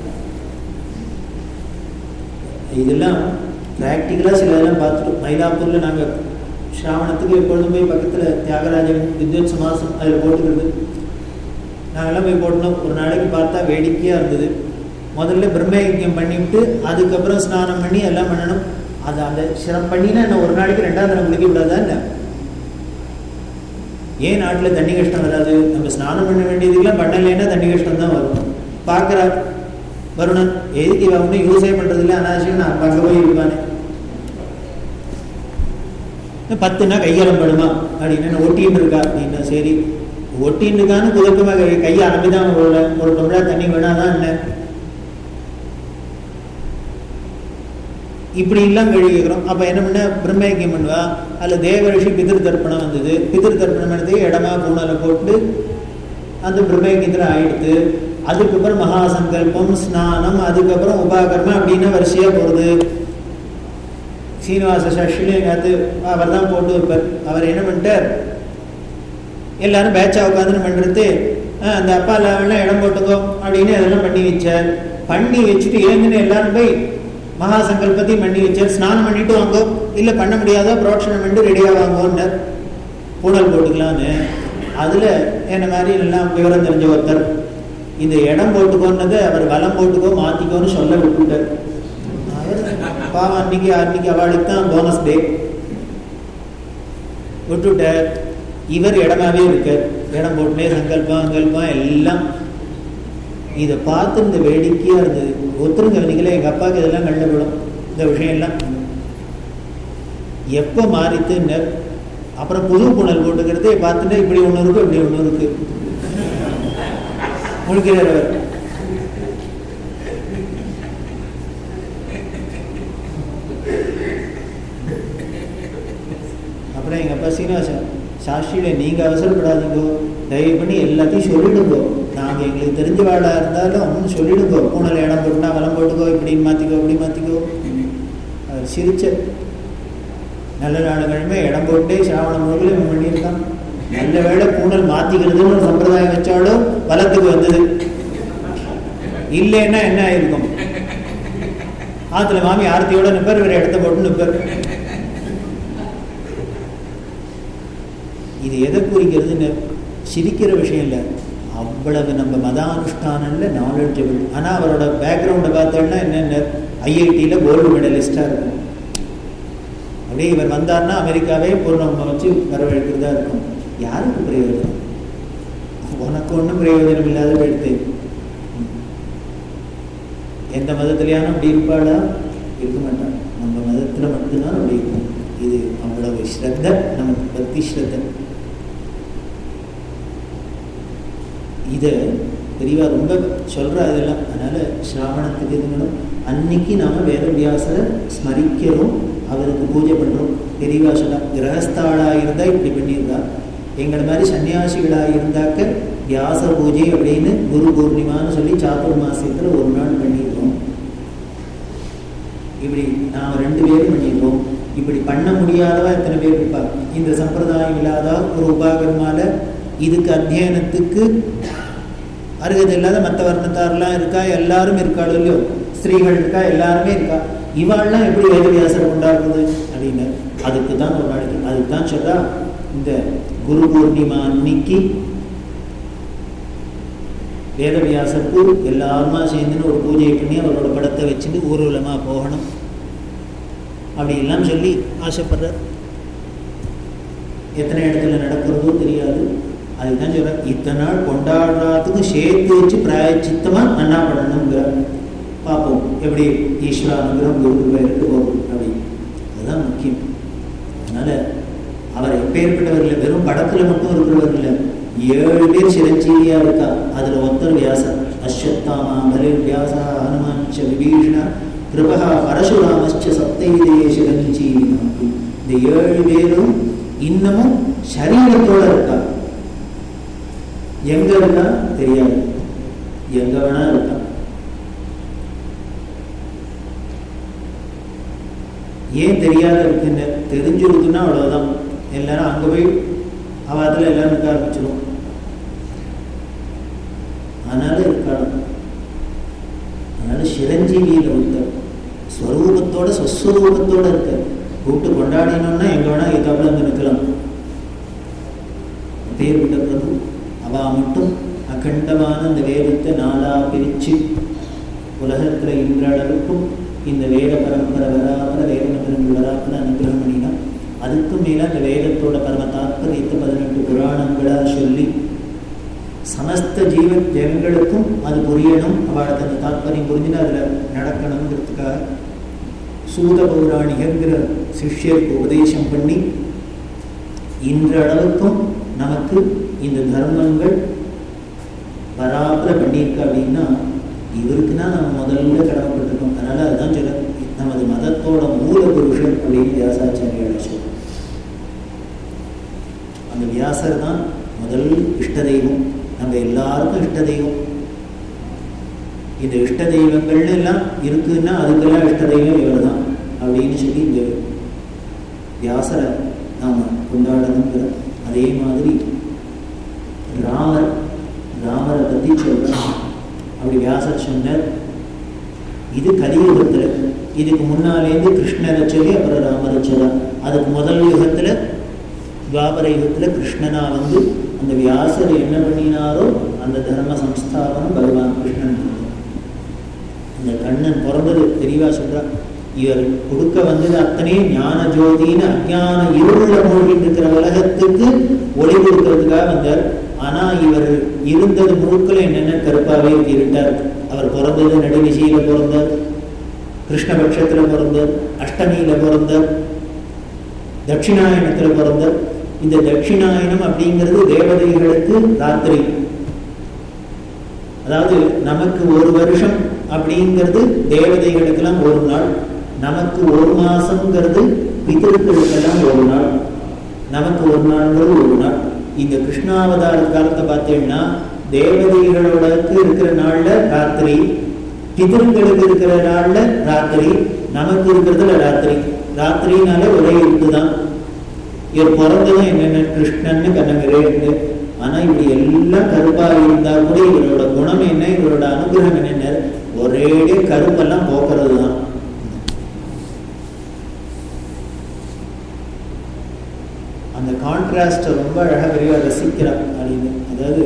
இதெல்லாம் ப்ராக்டிக்கலாக சில இதெல்லாம் பார்த்துட்டோம் மயிலாப்பூரில் நாங்கள் ஸ்ராவணத்துக்கு எப்பொழுதும் போய் பக்கத்தில் தியாகராஜன் வித்யுத் சமாசம் அதில் போட்டுக்கிறது நாங்கள்லாம் போய் போட்டோம் ஒரு நாளைக்கு பார்த்தா வேடிக்கையாக இருந்தது முதல்ல பிரம்மயஜ்யம் பண்ணிவிட்டு அதுக்கப்புறம் ஸ்நானம் பண்ணி எல்லாம் பண்ணணும் அது அந்த சிரம் பண்ணினா என்ன ஒரு நாளைக்கு ரெண்டாவது தரம் குளிக்க விடாதா என்ன ஏன் நாட்டில் தண்ணி கஷ்டம் வராது நம்ம ஸ்நானம் பண்ண வேண்டியதுக்கெல்லாம் பண்ணலைன்னா தண்ணி கஷ்டம் தான் வரும் பார்க்குறா வருணன் எதுக்கு இவன் ஒன்றும் யூஸே பண்றது இல்லை அனாவசியம் நான் அங்கே போய் இருப்பானே பத்துனா கையாலம் படுமா அப்படின்னு ஒட்டின்னு இருக்கா அப்படின்னா சரி ஒட்டின்னு இருக்கான்னு குதக்கமாக கையை அனுப்பிதான் ஒரு ஒரு டம்ளா தண்ணி வேணாதான் என்ன இப்படி எல்லாம் கேள்வி கேட்குறோம் அப்போ என்ன பண்ண பிரம்மயக்கியம் பண்ணுவா அதில் தேவரிஷி பிதிர் தர்ப்பணம் வந்தது பிதிர் தர்ப்பணம் பண்ணது இடமா பூனால போட்டு அந்த பிரம்மயக்கியத்தில் ஆயிடுத்து அதுக்கப்புறம் மகா சங்கல்பம் ஸ்நானம் அதுக்கப்புறம் உபாகர்மம் அப்படின்னு வரிசையாக போகிறது சீனிவாச சாஸ்திரியில் எங்காத்து அவர் தான் போட்டு வைப்பார் அவர் என்ன பண்ணிட்டார் எல்லாரும் பேட்சா உட்காந்துன்னு பண்ணுறது அந்த அப்பா எல்லாம் இடம் போட்டுக்கோ அப்படின்னு அதெல்லாம் பண்ணி வச்சார் பண்ணி வச்சுட்டு ஏந்துன்னு எல்லாரும் போய் மகா சங்கல்பத்தையும் பண்ணி வச்சார் ஸ்நானம் பண்ணிட்டு வாங்கோ இல்லை பண்ண முடியாதோ புரோட்சணம் பண்ணிட்டு ரெடியாக வாங்குவோன்னார் பூனல் போட்டுக்கலான்னு அதில் என்ன மாதிரி எல்லாம் விவரம் தெரிஞ்ச ஒருத்தர் இந்த இடம் போட்டுக்கோன்னதை அவர் வலம் போட்டுக்கோ மாற்றிக்கோன்னு சொல்ல விட்டுட்டார் அவர் பாவம் அன்னைக்கு அன்னைக்கு அவளுக்கு தான் போனஸ் டே விட்டுட்டார் இவர் இடமாவே இருக்கார் இடம் போட்டுனே சங்கல்பம் அங்கல்பம் எல்லாம் இதை பார்த்து இந்த வேடிக்கையாக இருந்தது ஒருத்தரும் கவனிக்கல எங்கள் அப்பாவுக்கு இதெல்லாம் கண்டுபிடும் இந்த விஷயம்லாம் எப்போ மாறித்துன்னு அப்புறம் புது புனல் போட்டுக்கிறது பார்த்துட்டு இப்படி ஒன்று இருக்கு இப்படி ஒன்று இருக்கு முழுக்கிறார் அவர் அப்புறம் எங்கள் அப்பா சீனிவாசன் சாஸ்திரியில் நீங்கள் அவசரப்படாதீங்கோ தயவு பண்ணி எல்லாத்தையும் சொல்லிடுங்கோ நாங்கள் எங்களுக்கு தெரிஞ்ச வாழாக இருந்தாலும் ஒன்றும் சொல்லிடுங்கோ பூனல் இடம் போட்டுனா வலம் போட்டுக்கோ இப்படின்னு மாற்றிக்கோ இப்படி மாற்றிக்கோ அவர் சிரிச்சார் நல்ல நாளுகளுமே இடம் போட்டே சிராவணம் முழுவதும் இவன் பண்ணியிருக்கான் நல்ல வேளை பூனல் மாற்றிக்கிறதுன்னு ஒரு சம்பிரதாயம் வச்சாலும் வலத்துக்கு வந்தது இல்லைன்னா என்ன ஆயிருக்கும் ஆத்துல மாமி ஆர்த்தியோட நிற்பார் வேற இடத்த போட்டு நிற்பார் இது எதை குறிக்கிறதுன்னு சிரிக்கிற விஷயம் இல்லை அவ்வளவு நம்ம மதானுஷ்டானில் நாலேஜபிள் ஆனால் அவரோட பேக்ரவுண்டை பார்த்தோன்னா என்னென்ன ஐஐடியில் கோல்டு மெடலிஸ்டாக இருக்கும் அப்படியே இவர் வந்தார்னா அமெரிக்காவே பூர்ணம் வச்சு வரவழைக்கிறதா இருக்கும் யாருக்கு பிரயோஜனம் உனக்கு ஒன்றும் பிரயோஜனம் இல்லாத எடுத்து எந்த மதத்திலேயான அப்படி இருப்பாளா இருக்க மாட்டான் நம்ம மதத்தில் மட்டும்தான் அப்படி இருக்கும் இது அவ்வளவு ஸ்ரத்த நமக்கு பக்தி ஸ்ரத்த இதை பெரியவா ரொம்ப சொல்கிறா இதெல்லாம் அதனால் ஸ்ராவணத்துக்கு இதுங்களும் அன்னைக்கு நாம் வேதவியாசரை ஸ்மரிக்கிறோம் அவருக்கு பூஜை பண்ணுறோம் பெரியவா சொல்லா கிரகஸ்தாளாக இருந்தால் இப்படி பண்ணியிருந்தா எங்களை மாதிரி சன்னியாசிகளாக இருந்தாக்க வியாச பூஜை அப்படின்னு குரு பூர்ணிமான்னு சொல்லி சாத்துர் மாசத்தில் ஒரு நாள் பண்ணியிருக்கோம் இப்படி நாம் ரெண்டு பேரும் பண்ணியிருக்கோம் இப்படி பண்ண முடியாதவா எத்தனை பேர் இருப்பா இந்த சம்பிரதாயம் இல்லாத ஒரு உபாகரமால இதுக்கு அத்தியனத்துக்கு அருகதை இல்லாத மற்ற வர்ணத்தாரெல்லாம் இருக்கா எல்லாரும் இருக்காளோ இல்லையோ ஸ்திரீகள் இருக்கா எல்லாருமே இருக்கா இவாள்லாம் எப்படி வேதவியாசர் கொண்டாடுறது அப்படின்னு அதுக்கு தான் ஒரு நாளைக்கு அதுக்கு தான் சொல்றா இந்த குரு பூர்ணிமா அன்னைக்கு வேதவியாசருக்கு எல்லாருமா சேர்ந்துன்னு ஒரு பூஜை பண்ணி அவரோட படத்தை வச்சுட்டு ஊர்வலமாக போகணும் அப்படி எல்லாம் சொல்லி ஆசைப்படுறார் எத்தனை இடத்துல நடக்கிறதோ தெரியாது அதுதான் சொல்கிறேன் இத்தனை நாள் கொண்டாடுறதுக்கு சேர்த்து வச்சு பிராயச்சித்தமாக நன்னா பண்ணணுங்கிறார் பார்ப்போம் எப்படி ஈஸ்வர அனுகிரகம் குரு பேருக்கு போகும் அப்படி அதுதான் முக்கியம் அதனால் அவர் எப்பேற்பட்டவர் இல்லை வெறும் படத்தில் மட்டும் இருக்கிறவர் இல்லை ஏழு பேர் சிரஞ்சீவியாக இருக்கா அதில் ஒருத்தர் வியாசர் அஸ்வத்தாமா பலிர் வியாசா ஹனுமான்ச்ச விபீஷணா கிருபகா பரசுராமச்ச சப்தைதே சிரஞ்சீவி இந்த ஏழு பேரும் இன்னமும் சரீரத்தோட இருக்கா எங்க இருக்கா தெரியாது எங்க வேணா இருக்கா ஏன் தெரியாத இருக்குன்னு தெரிஞ்சிருக்குன்னா அவ்வளவுதான் எல்லாரும் அங்க போய் அவாத்துல எல்லாரும் இருக்க ஆரம்பிச்சிடும் அதனால இருக்கலாம் அதனால சிரஞ்சீவியில் ஒருத்தர் ஸ்வரூபத்தோட சொஸ்வரூபத்தோட இருக்க கூப்பிட்டு கொண்டாடினோம்னா எங்க வேணா எதாப்புல அங்க நிற்கலாம் பேர் விட்ட பிரபு அவா மட்டும் அகண்டமான அந்த வேதத்தை நாளா பிரிச்சு உலகத்துல இன்றளவுக்கும் இந்த வேத பரம்பரை வராமல் வேத மந்திரங்கள் வராமல் அனுகிரகம் பண்ணினா அதுக்கும் மேல அந்த வேதத்தோட பரம தாற்பயத்தை பதினெட்டு புராணங்களா சொல்லி சமஸ்த ஜீவ ஜனங்களுக்கும் அது புரியணும் அவளுக்கு அந்த தாற்பயம் புரிஞ்சுன்னு அதில் நடக்கணுங்கிறதுக்காக சூத பௌராணிகங்கிற சிஷ்யருக்கு உபதேசம் பண்ணி இன்றளவுக்கும் நமக்கு இந்த தர்மங்கள் வராப்புல பண்ணியிருக்க அப்படின்னா இவருக்கு தான் நம்ம முதல்ல கடமைப்பட்டிருக்கோம் அதனால அதுதான் சொல்ல நமது மதத்தோட மூல புருஷன் அப்படின்னு வியாசாச்சாரியோட சொல்லும் அந்த வியாசர் தான் முதல் இஷ்ட தெய்வம் நம்ம எல்லாருக்கும் இஷ்ட தெய்வம் இந்த இஷ்ட தெய்வங்கள்னு எல்லாம் இருக்குன்னா அதுக்கெல்லாம் இஷ்ட தெய்வம் இவர் தான் அப்படின்னு சொல்லி இந்த வியாசரை நாம் கொண்டாடணுங்கிற அதே மாதிரி ராமர் ராமரை பற்றி சொல்கிறோம் அப்படி வியாசர் சொன்னார் இது கலியுகத்தில் இதுக்கு முன்னாலேருந்து கிருஷ்ணரை சொல்லி அப்புறம் ராமரை சொல்லலாம் அதுக்கு முதல் யுகத்தில் துவாபர யுகத்தில் கிருஷ்ணனா வந்து அந்த வியாசர் என்ன பண்ணினாரோ அந்த தர்ம சம்ஸ்தாபனம் பகவான் கிருஷ்ணன் பண்ணார். இந்த கண்ணன் பிறந்தது தெளிவா சொல்றார் இவர் கொடுக்க வந்தது அத்தனை ஞான ஜோதின்னு அஞ்ஞான இருள மூழ்கிட்டு இருக்கிற உலகத்துக்கு ஒளி கொடுக்கறதுக்காக வந்தார் ஆனா இவர் இருந்தது முழுக்கல என்னென்ன கருப்பாவே இருக்கு இருட்டா இருக்கு அவர் பிறந்தது நடுநிசையில பிறந்தார் கிருஷ்ணபட்சத்துல பிறந்தார் அஷ்டமியில பிறந்தார் தட்சிணாயனத்துல பிறந்தார் இந்த தட்சிணாயனம் அப்படிங்கிறது தேவதைகளுக்கு ராத்திரி அதாவது நமக்கு ஒரு வருஷம் அப்படிங்கிறது தேவதைகளுக்கெல்லாம் ஒரு நாள் நமக்கு ஒரு மாசம்ங்கிறது பித்திருக்களுக்கெல்லாம் ஒரு நாள் நமக்கு ஒரு நாள்ங்கிறது ஒரு நாள் இந்த கிருஷ்ணாவதார காலத்தை பார்த்தீங்கன்னா தேவதைகளோடக்கு இருக்கிற நாள்ல ராத்திரி பிதிர்களுக்கு இருக்கிற நாள்ல ராத்திரி நமக்கு இருக்கிறதுல ராத்திரி ராத்திரினால ஒரே இருட்டு தான் இவர் பிறந்ததும் என்னென்ன கிருஷ்ணன்னு கண்ணங்கிரேன்னு ஆனா இப்படி எல்லாம் கருப்பா இருந்தா கூட இவரோட குணம் என்ன இவரோட அனுகிரகம் என்னென்ன ஒரேடியே கருப்பெல்லாம் போக்குறது தான் அந்த கான்ட்ராஸ்ட ரொம்ப அழகா விரிவா ரசிக்கிறார் அப்படின்னு அதாவது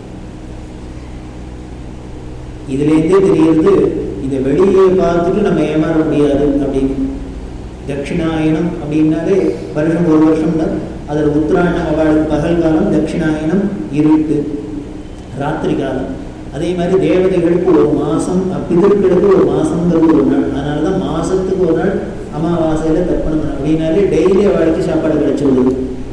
இதுலேருந்தே தெரியுது இதை வெளியே பார்த்துட்டு நம்ம ஏமாற முடியாது அப்படின்னு தட்சிணாயனம் அப்படின்னாலே வருஷம் ஒரு வருஷம் தான் அதில் உத்தராயணம் அவளுக்கு பகல் காலம் தட்சிணாயனம் இருட்டு ராத்திரி காலம் அதே மாதிரி தேவதைகளுக்கு ஒரு மாசம் பிதர்களுக்கு ஒரு மாசங்கிறது ஒரு நாள் அதனால தான் மாசத்துக்கு ஒரு நாள் அமாவாசையில தர்ப்பணம் பண்ண அப்படின்னாலே டெய்லி அவளுக்கு சாப்பாடு கிடைச்சிடுது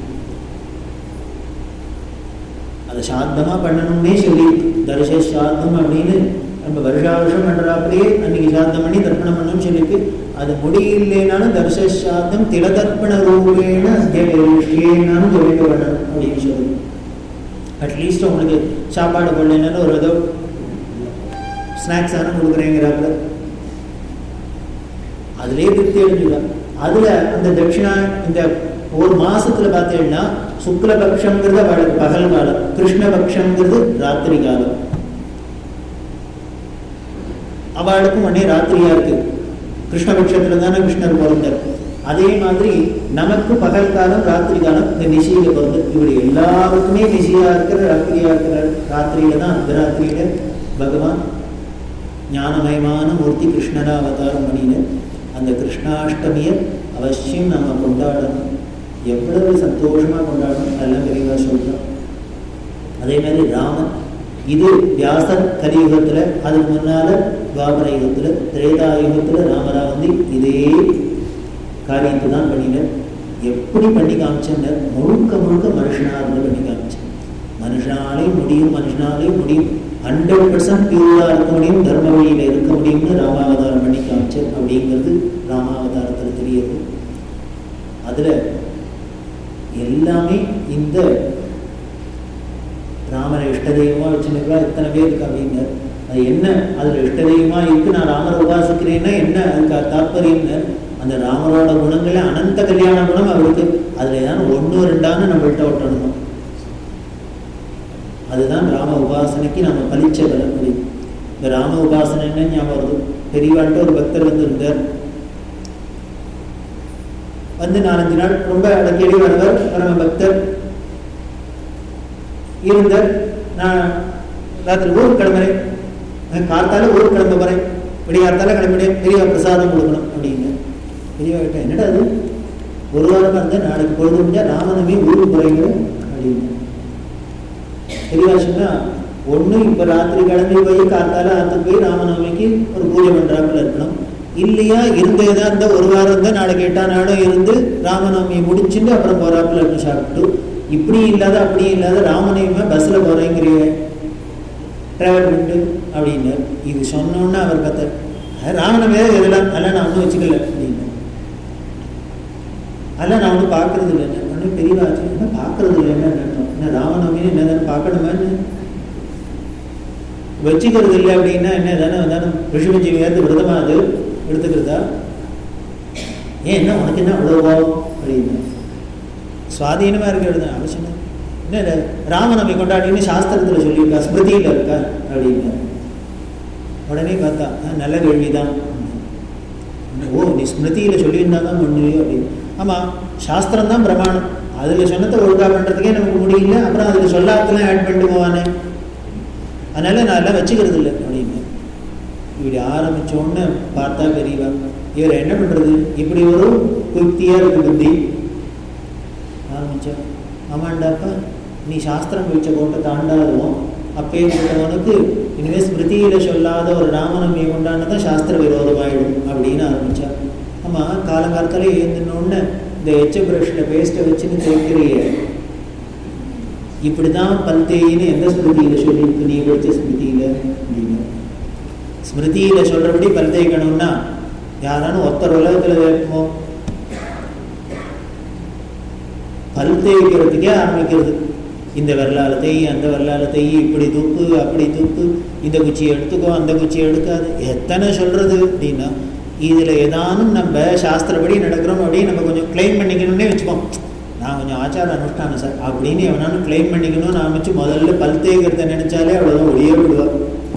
அதை சாத்தமா பண்ணணும்னே சொல்லி தரிச சாத்தம் அப்படின்னு நம்ம வருஷா வருஷம் பண்றாப்படியே அன்னைக்கு சாத்தம் பண்ணி தர்ப்பணம் பண்ணணும்னு சொல்லியிருக்கு அது முடியலைனாலும் தரிச சாத்தம் திடதர்ப்பண ரூபேன அத்தியானாலும் சொல்லிட்டு பண்ணணும் அப்படின்னு சொல்லி அட்லீஸ்ட் உங்களுக்கு சாப்பாடு பண்ணலன்னு ஒரு ஏதோ ஸ்நாக்ஸ் ஆனும் கொடுக்குறேங்கிறாப்புல அதுலேயே திருப்தி அடைஞ்சுக்கலாம் அதுல அந்த தட்சிணா இந்த ஒரு மாசத்துல பார்த்தீங்கன்னா சுக்லபக்ஷங்கிறது அவளுக்கு பகல் காலம் கிருஷ்ணபக்ஷங்கிறது ராத்திரி காலம் அவளுக்கும் உடனே ராத்திரியா இருக்கு கிருஷ்ணபக்ஷத்துல தானே கிருஷ்ணர் பிறந்தார் அதே மாதிரி நமக்கு பகல் காலம் ராத்திரி காலம் இந்த நிசையில பிறந்து இப்படி எல்லாருக்குமே நிசையா இருக்கிற ராத்திரியா இருக்கிற ராத்திரியில தான் அர்த்தராத்திரியில பகவான் ஞானமயமான மூர்த்தி கிருஷ்ணரா அவதாரம் பண்ணின அந்த கிருஷ்ணாஷ்டமியை அவசியம் நம்ம கொண்டாடணும் எவ்வளவு சந்தோஷமா கொண்டாடணும் அதெல்லாம் விரிவாக சொல்றோம் அதே மாதிரி ராமன் இது வியாசர் கலியுகத்துல அதுக்கு முன்னால துவாபர யுகத்துல திரேதா யுகத்துல ராமரா வந்து இதே காரியத்தை தான் பண்ணினர் எப்படி பண்ணி காமிச்சனர் முழுக்க முழுக்க மனுஷனா இருந்து பண்ணி காமிச்சேன் மனுஷனாலே முடியும் மனுஷனாலே முடியும் ஹண்ட்ரட் பர்சன்ட் பியூரா இருக்க முடியும் தர்ம வழியில இருக்க முடியும்னு ராமாவதாரம் பண்ணி காமிச்சேன் அப்படிங்கிறது ராமாவதாரத்தில் தெரியுது அதுல எல்லாமே இந்த ராமரை இஷ்ட தெய்வமா வச்சுருக்கா எத்தனை பேர் இருக்கு அப்படின்னார் அது என்ன அதுல இஷ்ட தெய்வமா இருக்கு நான் ராமரை உபாசிக்கிறேன்னா என்ன அதுக்கு தாற்பயம்னு அந்த ராமரோட குணங்களே அனந்த கல்யாண குணம் அவருக்கு அதுல ஏதாவது ஒன்று ரெண்டான்னு நம்மள்கிட்ட ஒட்டணும் அதுதான் ராம உபாசனைக்கு நம்ம பலிச்ச பலப்படி இந்த ராம உபாசனை என்ன ஞாபகம் வருது பெரியவாழ்கிட்ட ஒரு பக்தர் வந்து இருந்தார் வந்து நாலஞ்சு நாள் ரொம்ப அடிக்கடி வருவார் பரம பக்தர் இருந்த நான் ராத்திரி ஊருக்கு கிளம்புறேன் காத்தால ஊருக்கு கிளம்ப போறேன் விடியாத்தால கிளம்பிட்டேன் பெரியவா பிரசாதம் கொடுக்கணும் அப்படின்னு பெரியவா கிட்ட என்னடா அது ஒரு வாரமா இருந்தா நாளைக்கு பொழுது முடிஞ்சா ராமனமே ஊருக்கு போறீங்க அப்படின்னு பெரியவா சொன்னா ஒண்ணு இப்ப ராத்திரி கிளம்பி போய் காத்தால ஆத்துக்கு போய் ராமநவமிக்கு ஒரு பூஜை பண்றாப்புல இருக்கணும் இல்லையா இருந்தேதான் இருந்தா ஒரு வாரம் இருந்தா நாளைக்கு எட்டாம் நாளும் இருந்து ராமநவமியை முடிச்சுட்டு அப்புறம் போறாப்புல இருந்து சாப்பிட்டு இப்படி இல்லாத அப்படி இல்லாத ராமனையுமே பஸ்ல போறேங்கிறிய டிராவல் பண்ணிட்டு அப்படின்னு இது சொன்னோன்னா அவர் பார்த்தார் ராமனை வேற எதெல்லாம் அதெல்லாம் நான் ஒன்றும் வச்சுக்கல அப்படின்னு அதெல்லாம் நான் ஒன்றும் பார்க்கறது இல்லை ஒன்றும் பெரியவாச்சு என்ன பார்க்கறது இல்லைன்னு நினைட்டோம் என்ன ராமநவமின்னு என்னதானே பார்க்கணுமான்னு வச்சுக்கிறது இல்லை அப்படின்னா என்ன தானே வந்தாலும் ரிஷிபஞ்சீவியாவது விரதமா அது எடுத்துக்கிறதா ஏன் என்ன உனக்கு என்ன அவ்வளோ கோபம் அப்படின்னு சுவாதீனமாக இருக்கிறது அவன் சொன்னேன் என்ன இல்லை ராமநவமி கொண்டாடின்னு சாஸ்திரத்தில் சொல்லியிருக்கா ஸ்மிருதியில் இருக்கா அப்படின்னு உடனே பார்த்தா "ஆ, நல்ல கேள்விதான் ஓ நீ ஸ்மிருதியில் சொல்லியிருந்தா தான் பண்ணுவியோ அப்படின்னு ஆமாம் சாஸ்திரம் தான் பிரமாணம் அதில் சொன்னதை ஒழுங்கா பண்ணுறதுக்கே நமக்கு முடியல அப்புறம் அதில் சொல்லாதெல்லாம் ஆட் பண்ணிட்டு போவானே அதனால நான் எல்லாம் வச்சுக்கிறது இல்லை அப்படின்னு இப்படி ஆரம்பிச்ச உடனே பார்த்தா பெரியவா இவர் என்ன பண்ணுறது இப்படி ஒரு குப்தியாக இருக்கு புத்தி ஆரம்பிச்சா ஆமாண்டாப்பா நீ சாஸ்திரம் வச்ச கோட்டை தாண்டாதுவோம் அப்பேற்பட்டவனுக்கு இனிமே ஸ்மிருதியில சொல்லாத ஒரு ராமநம்பியை கொண்டாடுனதான் சாஸ்திர விரோதமாயிடும் அப்படின்னு ஆரம்பிச்சா ஆமா காலங்காலத்திலே எழுந்தினோடனே இந்த எச்ச பிரஷ்ல பேஸ்ட்டை வச்சுன்னு தேய்க்கிறிய இப்படிதான் பல்தேயின்னு எந்த ஸ்மிருதியில சொல்லியிருக்கு நீ படிச்ச ஸ்மிருதியில அப்படின்னு ஸ்மிருதியில சொல்றபடி பல் தேய்க்கணும்னா யாரானும் ஒத்தர் உலகத்துல தேய்ப்போம் பல் தேய்க்கிறதுக்கே ஆரம்பிக்கிறது இந்த வரலால தேய் அந்த வரலால தேய் இப்படி துப்பு அப்படி துப்பு இந்த குச்சியை எடுத்துக்கோ அந்த குச்சியை எடுக்காது எத்தனை சொல்றது அப்படின்னா இதுல ஏதானும் நம்ம சாஸ்திரப்படி நடக்கிறோம் அப்படின்னு நம்ம கொஞ்சம் கிளைம் பண்ணிக்கணும்னே வச்சுப்போம் நான் கொஞ்சம் ஆச்சார அனுஷ்டானம் சார் அப்படின்னு எவனாலும் கிளைம் பண்ணிக்கணும்னு ஆரம்பிச்சு முதல்ல பல் தேய்க்கிறத நினைச்சாலே அவ்வளோதான் ஒளியே விடுவா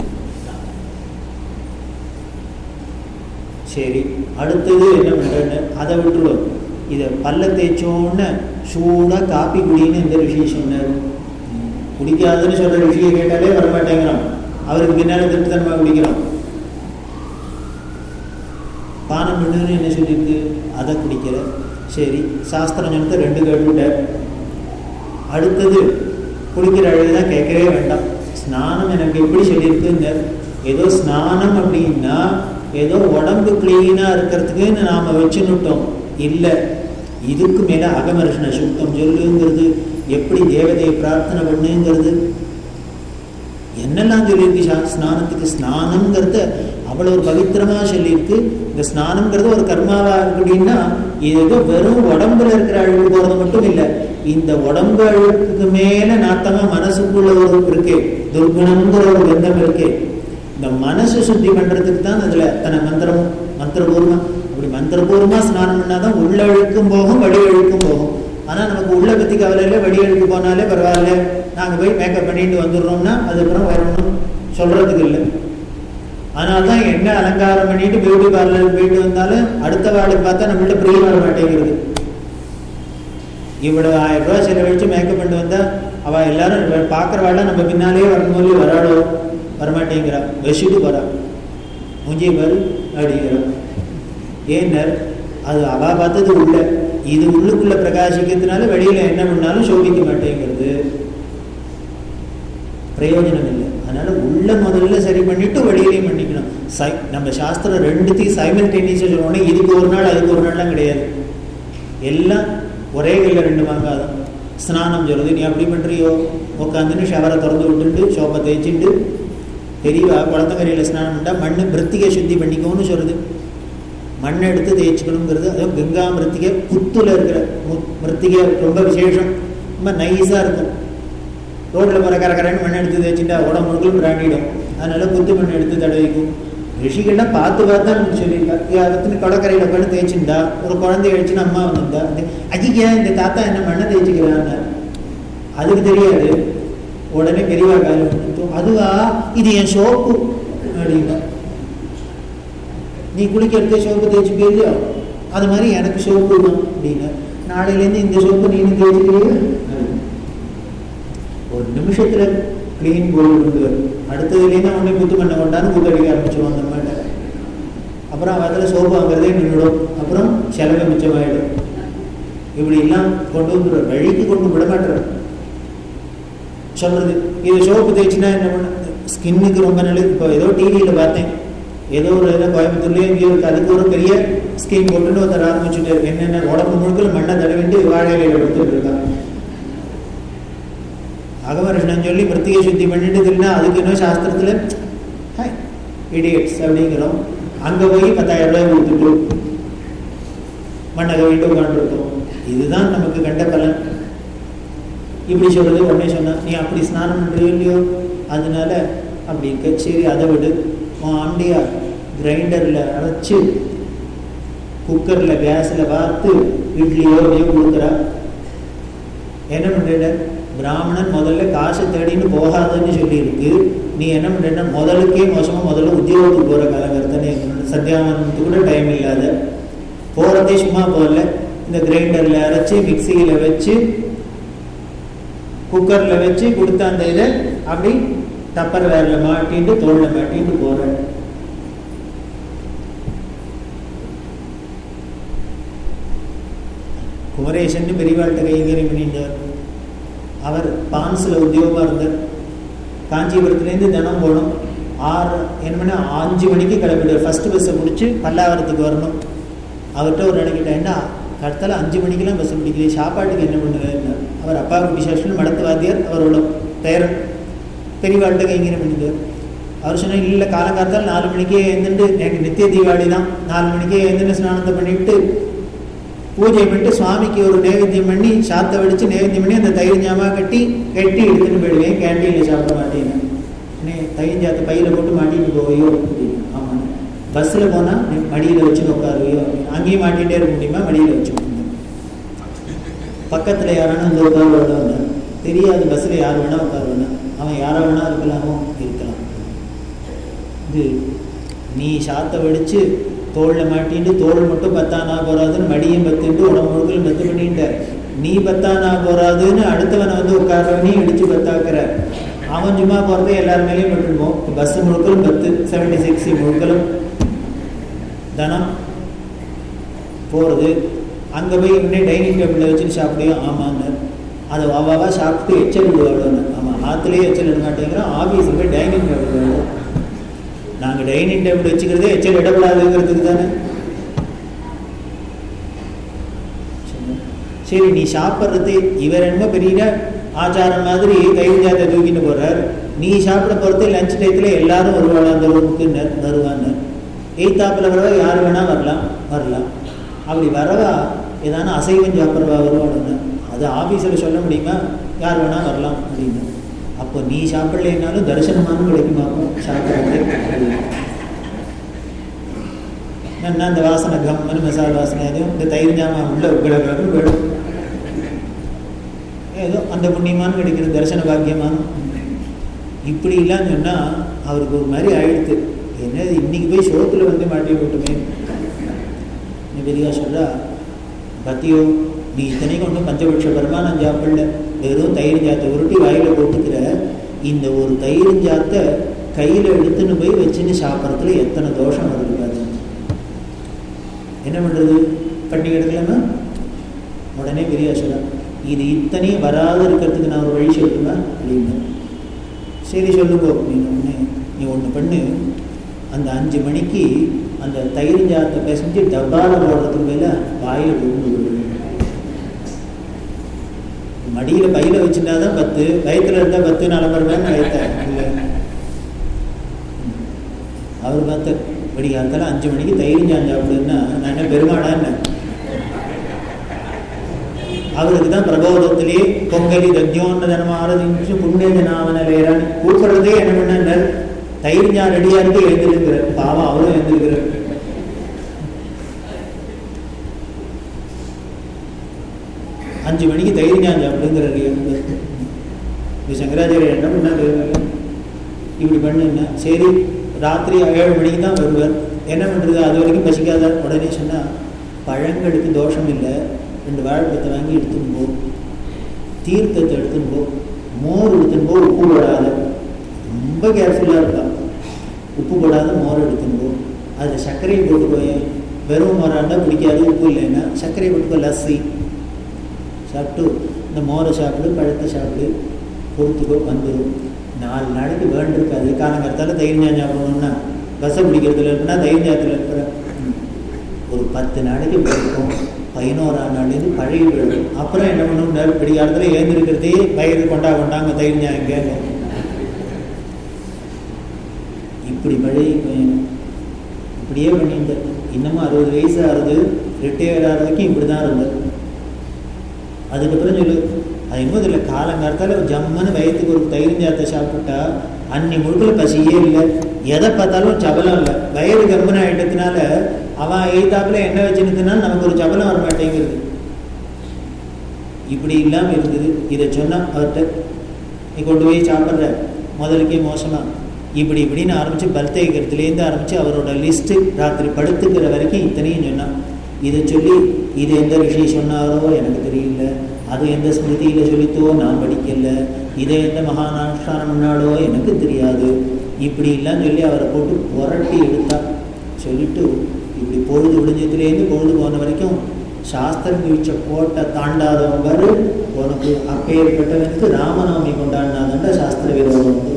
சரி அடுத்தது என்ன பண்ணுறேன்னு அதை விட்டுருவோம் இதை பல்ல தேய்ச்சோன்னு சூடாக காப்பி குடின்னு இந்த ரிஷி சொன்னார் குடிக்காதுன்னு சொல்ற ரிஷியை கேட்டாலே வரமாட்டேங்கிறான் அவருக்கு பின்னால திருப்தனமாக குடிக்கிறான் பானம் பண்ணுன்னு என்ன சொல்லியிருக்கு அதை குடிக்கல சரி சாஸ்திரம் சொன்னது ரெண்டு கேட்டுவிட்டார் அடுத்தது குளிக்கிற அழகுதான் கேட்கவே வேண்டாம் ஸ்நானம் எனக்கு எப்படி சொல்லியிருக்குங்க ஏதோ ஸ்நானம் அப்படின்னா ஏதோ உடம்பு கிளீனாக இருக்கிறதுக்குன்னு நாம் வச்சுன்னுட்டோம் இல்லை இதுக்கு மேலே அகமர்ஷண சுத்தம் சொல்லுங்கிறது எப்படி தேவதையை பிரார்த்தனை பண்ணுங்கிறது என்னெல்லாம் சொல்லியிருக்கு சா- ஸ்நானத்துக்கு ஸ்நானம்ங்கிறத அவ்வளோ ஒரு பவித்திரமாக சொல்லியிருக்கு இந்த ஸ்நானம்ங்கிறது ஒரு கர்மாவா இருக்கு அப்படின்னா இது ஏதோ வெறும் உடம்புல இருக்கிற அழுக்கு போகிறது மட்டும் இல்லை இந்த உடம்பு அழுக்குக்கு மேலே நாத்தமா மனசுக்குள்ள ஒரு இருக்கே துர்குணம்ங்கிற ஒரு கந்தம் இருக்கே இந்த மனசு சுத்தி பண்றதுக்கு தான் அதுல அத்தனை மந்திரம் மந்திரபூர்வம் அப்படி மந்திரபூர்வமா ஸ்நானம் பண்ணாதான் உள்ள அழுக்கும் போகும் வடி அழுக்கும் போகும் ஆனா நமக்கு உள்ள பத்தி கவலை இல்லை வடி அழுக்கு போனாலே பரவாயில்ல நாங்க போய் மேக்கப் பண்ணிட்டு வந்துடுறோம்னா அதுக்கப்புறம் வேற ஒன்றும் சொல்றதுக்கு இல்லை அதனால தான் என்ன அலங்காரம் பண்ணிட்டு பியூட்டி பார்லர் போயிட்டு வந்தாலும் அடுத்த வாளுக்கு பார்த்தா நம்மள்ட்ட பிரியம் வர மாட்டேங்கிறது இவ்வளவு ஆயிரம் ரூபாய் செலவழிச்சு மேக்கப் பண்ணிட்டு வந்தா அவ எல்லாரும் பார்க்குறவாள் நம்ம பின்னாலேயே வரணும் வராளோ வரமாட்டேங்கிறா வச்சுட்டு போறா மூஞ்சி பாரு அப்படிங்கிறா ஏன்னர் அது அவ பார்த்தது உள்ள இது உள்ளுக்குள்ள பிரகாசிக்கிறதுனால வெளியில என்ன பண்ணாலும் சோபிக்க மாட்டேங்கிறது பிரயோஜனம் இல்லை அதனால உள்ள முதல்ல சரி பண்ணிட்டு வெளியிலையும் பண்ணிக்கணும் சை நம்ம சாஸ்திரம் ரெண்டுத்தையும் சைமல்டேனியஸாக சொல்லணும் இதுக்கு ஒரு நாள் அதுக்கு ஒரு நாள்லாம் கிடையாது எல்லாம் ஒரே கையில் ரெண்டு வாங்காதான் ஸ்நானம் சொல்லுது நீ அப்படி பண்ணுறியோ உட்காந்துன்னு ஷவரை திறந்து விட்டுட்டு சோப்பை தேய்ச்சிட்டு பெரியவா குளத்தங்கரையில் ஸ்நானம் பண்ணா மண்ணு மிருத்திகை சுத்தி பண்ணிக்கோன்னு சொல்லுது மண்ணை எடுத்து தேய்ச்சிக்கணுங்கிறது அதுவும் கங்கா மிருத்திகை புத்துல இருக்கிற மு- மிருத்திகை ரொம்ப விசேஷம் ரொம்ப நைஸாக இருக்கும் ரோட்டில் போகிற கரகரன்னு மண் எடுத்து தேய்ச்சிட்டா உடம்பு முழுக்க பிராண்டிடும் அதனால குத்து மண் எடுத்து தடவிக்கும் ரிஷிகள்லாம் பார்த்து பார்த்து தான் நமக்கு சொல்லியிருக்கா அதுக்குன்னு கடற்கரையில் உட்காந்து தேய்ச்சிருந்தா ஒரு குழந்தை அழிச்சுன்னு அம்மா வந்திருந்தா அஜிக்கா இந்த தாத்தா என்ன மண்ணை தேய்ச்சிக்கிறாங்க அதுக்கு தெரியாது உடனே பெரியவா காலம் வந்துட்டு, அதுவா இது என் சோப்பு அப்படின்னா நீ குளிக்கிறதே சோப்பு தேய்ச்சிப்பே இல்லையா அது மாதிரி எனக்கு சோப்பு தான் அப்படின்னா நாளையிலேருந்து இந்த சோப்பு நீனு தேய்ச்சிக்கிறியா ஒரு நிமிஷத்துல க்ளீன் போய் கொண்டு வரும் அடுத்ததுலேருந்து உடனே குத்து பண்ண கொண்டாந்து குத்தடிக்க ஆரம்பிச்சிடும் அந்த மாதிரி அப்புறம் அதில் சோப்பு வாங்குறதே நின்றுடும் அப்புறம் செலவு மிச்சமாயிடும் இப்படி எல்லாம் கொண்டு வந்துடுற வழிக்கு கொண்டு விட மாட்டுற சொல்றது இது சோப்பு தேய்ச்சினா என்ன பண்ண ஸ்கின்னுக்கு ரொம்ப நல்லது இப்போ ஏதோ டிவியில் பார்த்தேன் ஏதோ ஒரு இதில் கோயம்புத்தூர்லேயே இங்கேயோ இருக்கு அதுக்கு ஒரு பெரிய ஸ்கீம் போட்டுன்னு ஒருத்தர் ஆரம்பிச்சுட்டு என்னென்ன உடம்பு முழுக்க மண்ணை தடவிட்டு வாழையில எடுத்துட்டு இருக்காங்க அகமருஷனம் சொல்லி மிருத்திகை சுத்தி பண்ணிட்டு இல்லைன்னா அதுக்கு இன்னும் சாஸ்திரத்தில் ஹாய் இடியட்ஸ் அப்படிங்கிறோம் அங்கே போய் பத்தாயிரம் ரூபாய் கொடுத்துட்டு மண்ணை கவிட்டு உட்காந்துருக்கோம் இதுதான் நமக்கு கண்ட பலன் இப்படி சொல்றது உடனே சொன்னா நீ அப்படி ஸ்நானம் பண்ணுறியோ இல்லையோ அதனால அப்படி இருக்க சரி அதை விடு உன் ஆண்டியா கிரைண்டரில் அரைச்சு குக்கரில் கேஸில் பார்த்து இட்லியோ அப்படியோ கொடுக்குறா என்ன பண்ணுற பிராமணன் முதல்ல காசு தேடின்னு போகாதுன்னு சொல்லியிருக்கு நீ என்ன பண்ணுற முதலுக்கே மோசமாக முதல்ல உத்தியோகத்துக்கு போகிற காலகட்டத்தனே சத்தியாவனத்துக்கு கூட டைம் இல்லாத போகிறதே சும்மா போகல இந்த கிரைண்டரில் அரைச்சி மிக்சியில் வச்சு குக்கரில் வச்சு கொடுத்த அந்த இதை அப்படி டப்பர் வேரில் மாட்டிட்டு தோளில் மாட்டிட்டு போகிறேன் குமரேசன் பெரியவாழ்கிட்ட கைங்கரியம் பண்ணிட்டார் அவர் பான்ஸில் உத்தியோகமாக இருந்தார் காஞ்சிபுரத்துலேருந்து தினம் போகணும் ஆறு என்ன பண்ண அஞ்சு மணிக்கு கிளம்பிடுவார் ஃபஸ்ட்டு பஸ்ஸை முடிச்சு பல்லாவரத்துக்கு வரணும் அவர்கிட்ட ஒரு நினைக்கிட்டேன் என்ன கருத்தால் அஞ்சு மணிக்கெல்லாம் பஸ் பிடிக்குது சாப்பாட்டுக்கு என்ன பண்ணுவேன் அவர் அப்பாவுக்கு விசேஷம் மடத்து வாத்தியார் அவரோட பேரன் பெரியவாழ்கிட்ட கைங்கரியம் பண்ணிட்டார் அவர் சொன்ன இல்லை காலங்காலத்தால் நாலு மணிக்கே எழுந்துட்டு எனக்கு நித்திய தீபாவளி தான் நாலு மணிக்கே எழுந்துட்டு ஸ்நானத்தை பண்ணிவிட்டு பூஜை பண்ணிட்டு சுவாமிக்கு ஒரு நைவேத்தியம் பண்ணி சாத்தை வெடிச்சு நைவேத்தியம் பண்ணி அந்த தயிர் ஜாமா கட்டி கட்டி எடுத்துட்டு போயிடுவேன் கேன்டீனில் சாப்பிட மாட்டேன் அண்ணே தயிர் ஜாத்தை பையில் போட்டு மாட்டிட்டு போவையோ அப்படின்னு ஆமாம் பஸ்ஸில் போனால் மடியில் வச்சு உட்காருவையோ அங்கேயும் மாட்டிகிட்டே இருக்க முடியுமா மடியில் வச்சு பக்கத்தில் யாரான வந்து உட்காருவாங்க தெரியாது பஸ்ஸில் யார் வேணால் உட்காருவேன் அவன் யாரை வேணால் இருக்கலாமோ இருக்கலாம் இது நீ சாத்தை வெடிச்சு தோளில் மாட்டிட்டு தோல் மட்டும் பத்தானா போறாதுன்னு மடியும் பத்துட்டு உடம்பு முழுக்கலும் பத்து பண்ணிட்ட நீ பத்தானா போறாதுன்னு அடுத்தவனை வந்து உட்காரவனி இடிச்சு பத்தாக்குற அவன் சும்மா போகிறதே எல்லார் மேலேயும் விட்டுருவோம் பஸ் முழுக்கலும் பத்து செவன்டி சிக்ஸ் முழுக்கலும் தனம் போகிறது அங்கே போய் இன்னே டைனிங் டேபிளில் வச்சுட்டு சாப்பிடையும் ஆமான்னு அதை வாவாவா சாப்பிட்டு எச்சல் விடுவாள் ஆமாம் ஆற்றுலேயே எச்சல் விட மாட்டேங்கிறோம் ஆஃபீஸில் போய் டைனிங் டேபிள் விடுவோம் நாங்கள் டைனிங் டேபிள் வச்சுக்கிறதே எச்சல் இடப்படாதுங்கிறதுக்கு தானே சரி நீ சாப்பிட்றது இவர் என்ன பெரிய ஆச்சாரம் மாதிரி தயிர் ஜாத்தை தூக்கிட்டு போறார் நீ சாப்பிட போகிறது லஞ்ச் டயத்தில் எல்லாரும் வருவாள் அந்த ரூமுக்கு வருவாங்க எய்த்தாப்பில் வரவா யார் வேணா வரலாம் வரலாம் அப்படி வரவா ஏதான அசைவம் சாப்பிட்றவா வருவாளுங்க அது ஆஃபீஸில் சொல்ல முடியுமா யார் வேணா வரலாம் அப்படின்னு அப்போ நீ சாப்பிடலைனாலும் தரிசனமானும் கிடைக்குமாக்கும் சாப்பிட்றது என்ன அந்த வாசனை கம்மனு மசாலா வாசனை எதுவும் இந்த தயிர் ஜாமான் உள்ள உங்களு வேணும் ஏதோ அந்த புண்ணியமானு கிடைக்கிற தரிசன பாக்கியமான இப்படி இல்லான்னு சொன்னால் அவருக்கு ஒரு மாதிரி ஆயிடுத்து என்னது இன்னைக்கு போய் சோத்துல வந்து மாட்டி விட்டுமே பெரியா சொல்றா பத்தியோ நீ இத்தனைக்கு ஒன்றும் பஞ்சபட்ச பரமானம் சாப்பிடல வெறும் தயிர் ஜாத்தை உருட்டி வாயில போட்டுக்கிற இந்த ஒரு தயிர் ஜாத்தை கையில் எடுத்துன்னு போய் வச்சுன்னு சாப்பிட்றதுல எத்தனை தோஷம் வருது பாரு என்ன பண்ணுறது பண்ணி கிடக்கலாமா உடனே பெரியா சொல்ல இது இத்தனையும் வராது இருக்கிறதுக்கு நான் ஒரு வழி சொல்லணுமா அப்படின்னு சரி சொல்லுங்க அப்படின்னு ஒன்று நீ ஒன்று பண்ணு அந்த அஞ்சு மணிக்கு அந்த தயிர் ஜாத்தை பிசைஞ்சு டப்பாவில் போடுறதுக்கு மேலே வாயில் விழுந்து மடியில் பையில் வச்சுட்டா தான் பத்து வயிற்றுல இருந்தால் பத்து நலம்பருவேன்னு வயத்தேன் இல்லை அவர் பார்த்து இப்படி காலத்தால் அஞ்சு மணிக்கு தயிர் ஜான் சாப்பிடுன்னா நான் என்ன பெருமாடான்னு அவருக்கு தான் பிரபோதத்திலே பொங்கலி தஜ்யோன்னதனமா ஆரதிச்சு புண்ணியஜனாவன வேறான்னு கூப்பிடுறதே என்ன பண்ண தயிர் ஞான் ரெடியா இருக்கு எழுந்திருக்கிற பாவம் அவரும் எழுந்திருக்கிற அஞ்சு மணிக்கு தயிர் ஞான் சாப்பிடுங்கிறாரு இது சங்கராச்சாரியர் என்ன பண்ணாரு இப்படி பண்ணுன்னா சரி ராத்திரி ஏழு மணிக்கு தான் வருவார் என்ன பண்ணுறது அது வரைக்கும் பசிக்காத உடனே சொன்னால் பழங்களுக்கு தோஷம் இல்லை ரெண்டு வாழைப்பழத்தை வாங்கி எடுத்துன்னு போ தீர்த்தத்தை எடுத்துன்னு போ மோர் எடுத்துன்னு போ உப்பு போடாத ரொம்ப கேர்ஃபுல்லாக இருப்பான் உப்பு போடாத மோர் எடுத்துன்னு போ அதில் சர்க்கரையை போட்டு போய் வெறும் மோராக இருந்தால் பிடிக்காது உப்பு இல்லைன்னா சர்க்கரையை போட்டுக்கோ லஸ்ஸி சாப்பிட்டு இந்த மோரை சாப்பிடு பழத்தை சாப்பிடு பொறுத்துக்கோ வந்துடும் நாலு நாளைக்கு வேண்டிருக்காது காலங்காலத்தால் தயிர் ஞான் சாப்பிடணும்னா பஸ்ஸை பிடிக்கிறதுல இருக்குன்னா தயிர் ஞாத்தில் இருக்கிற ஒரு பத்து நாளைக்கு போயிருக்கும் பதினோராம் நாள்லேருந்து பழகி போயிடும் அப்புறம் என்ன பண்ணணும் இப்படி காலத்தில் ஏந்திருக்கிறதே வயிறு கொண்டா கொண்டாங்க தயிர் ஞாயிங்க இப்படி பழகி இப்படியே பண்ணியிருந்தார் இன்னமும் அறுபது வயசு ஆகுது ரிட்டையர் ஆகிறதுக்கும் இப்படி தான் இருந்தது அதுக்கப்புறம் சொல்லு அது இன்னும் இதில் காலங்காலத்தால் ஜம்முன்னு வயிற்றுக்கு ஒரு தயிர் ஜாத்தை சாப்பிட்டா அன்னி முழுக்கில் பசியே இல்லை எதை பார்த்தாலும் சபலம் இல்லை வயிறு கம்முன்னு ஆகிட்டதுனால அவன் எழுத்தாப்புல என்ன வச்சுருந்ததுனால நமக்கு ஒரு சபலம் வர மாட்டேங்கிறது இப்படி இல்லாமல் இருந்தது இதை சொன்னா அவர்கிட்ட நீ கொண்டு போய் சாப்பிட்ற முதலுக்கே மோசமா இப்படி இப்படின்னு ஆரம்பித்து பல்தேக்கிறதுலேருந்து ஆரம்பித்து அவரோட லிஸ்ட்டு ராத்திரி படுத்துக்கிற வரைக்கும் இத்தனையும் சொன்னான் இதை சொல்லி இது எந்த ரிஷி சொன்னாரோ எனக்கு தெரியல அது எந்த ஸ்மிருதியில் சொல்லித்தோ நான் படிக்கல இதை எந்த மகானாஷ்டானம் பண்ணாலோ எனக்கு தெரியாது இப்படிலாம் சொல்லி அவரை போட்டு புரட்டி எடுத்தா சொல்லிட்டு இப்படி பொழுது விடிஞ்சதுலேருந்து பொழுது போன வரைக்கும் சாஸ்திரம் வீழ்ச்ச கோட்டை தாண்டாதவங்க உனக்கு அப்பேற்பட்டவனுக்கு ராமநவமி கொண்டாடினாதண்ட சாஸ்திர விரோதம் வந்து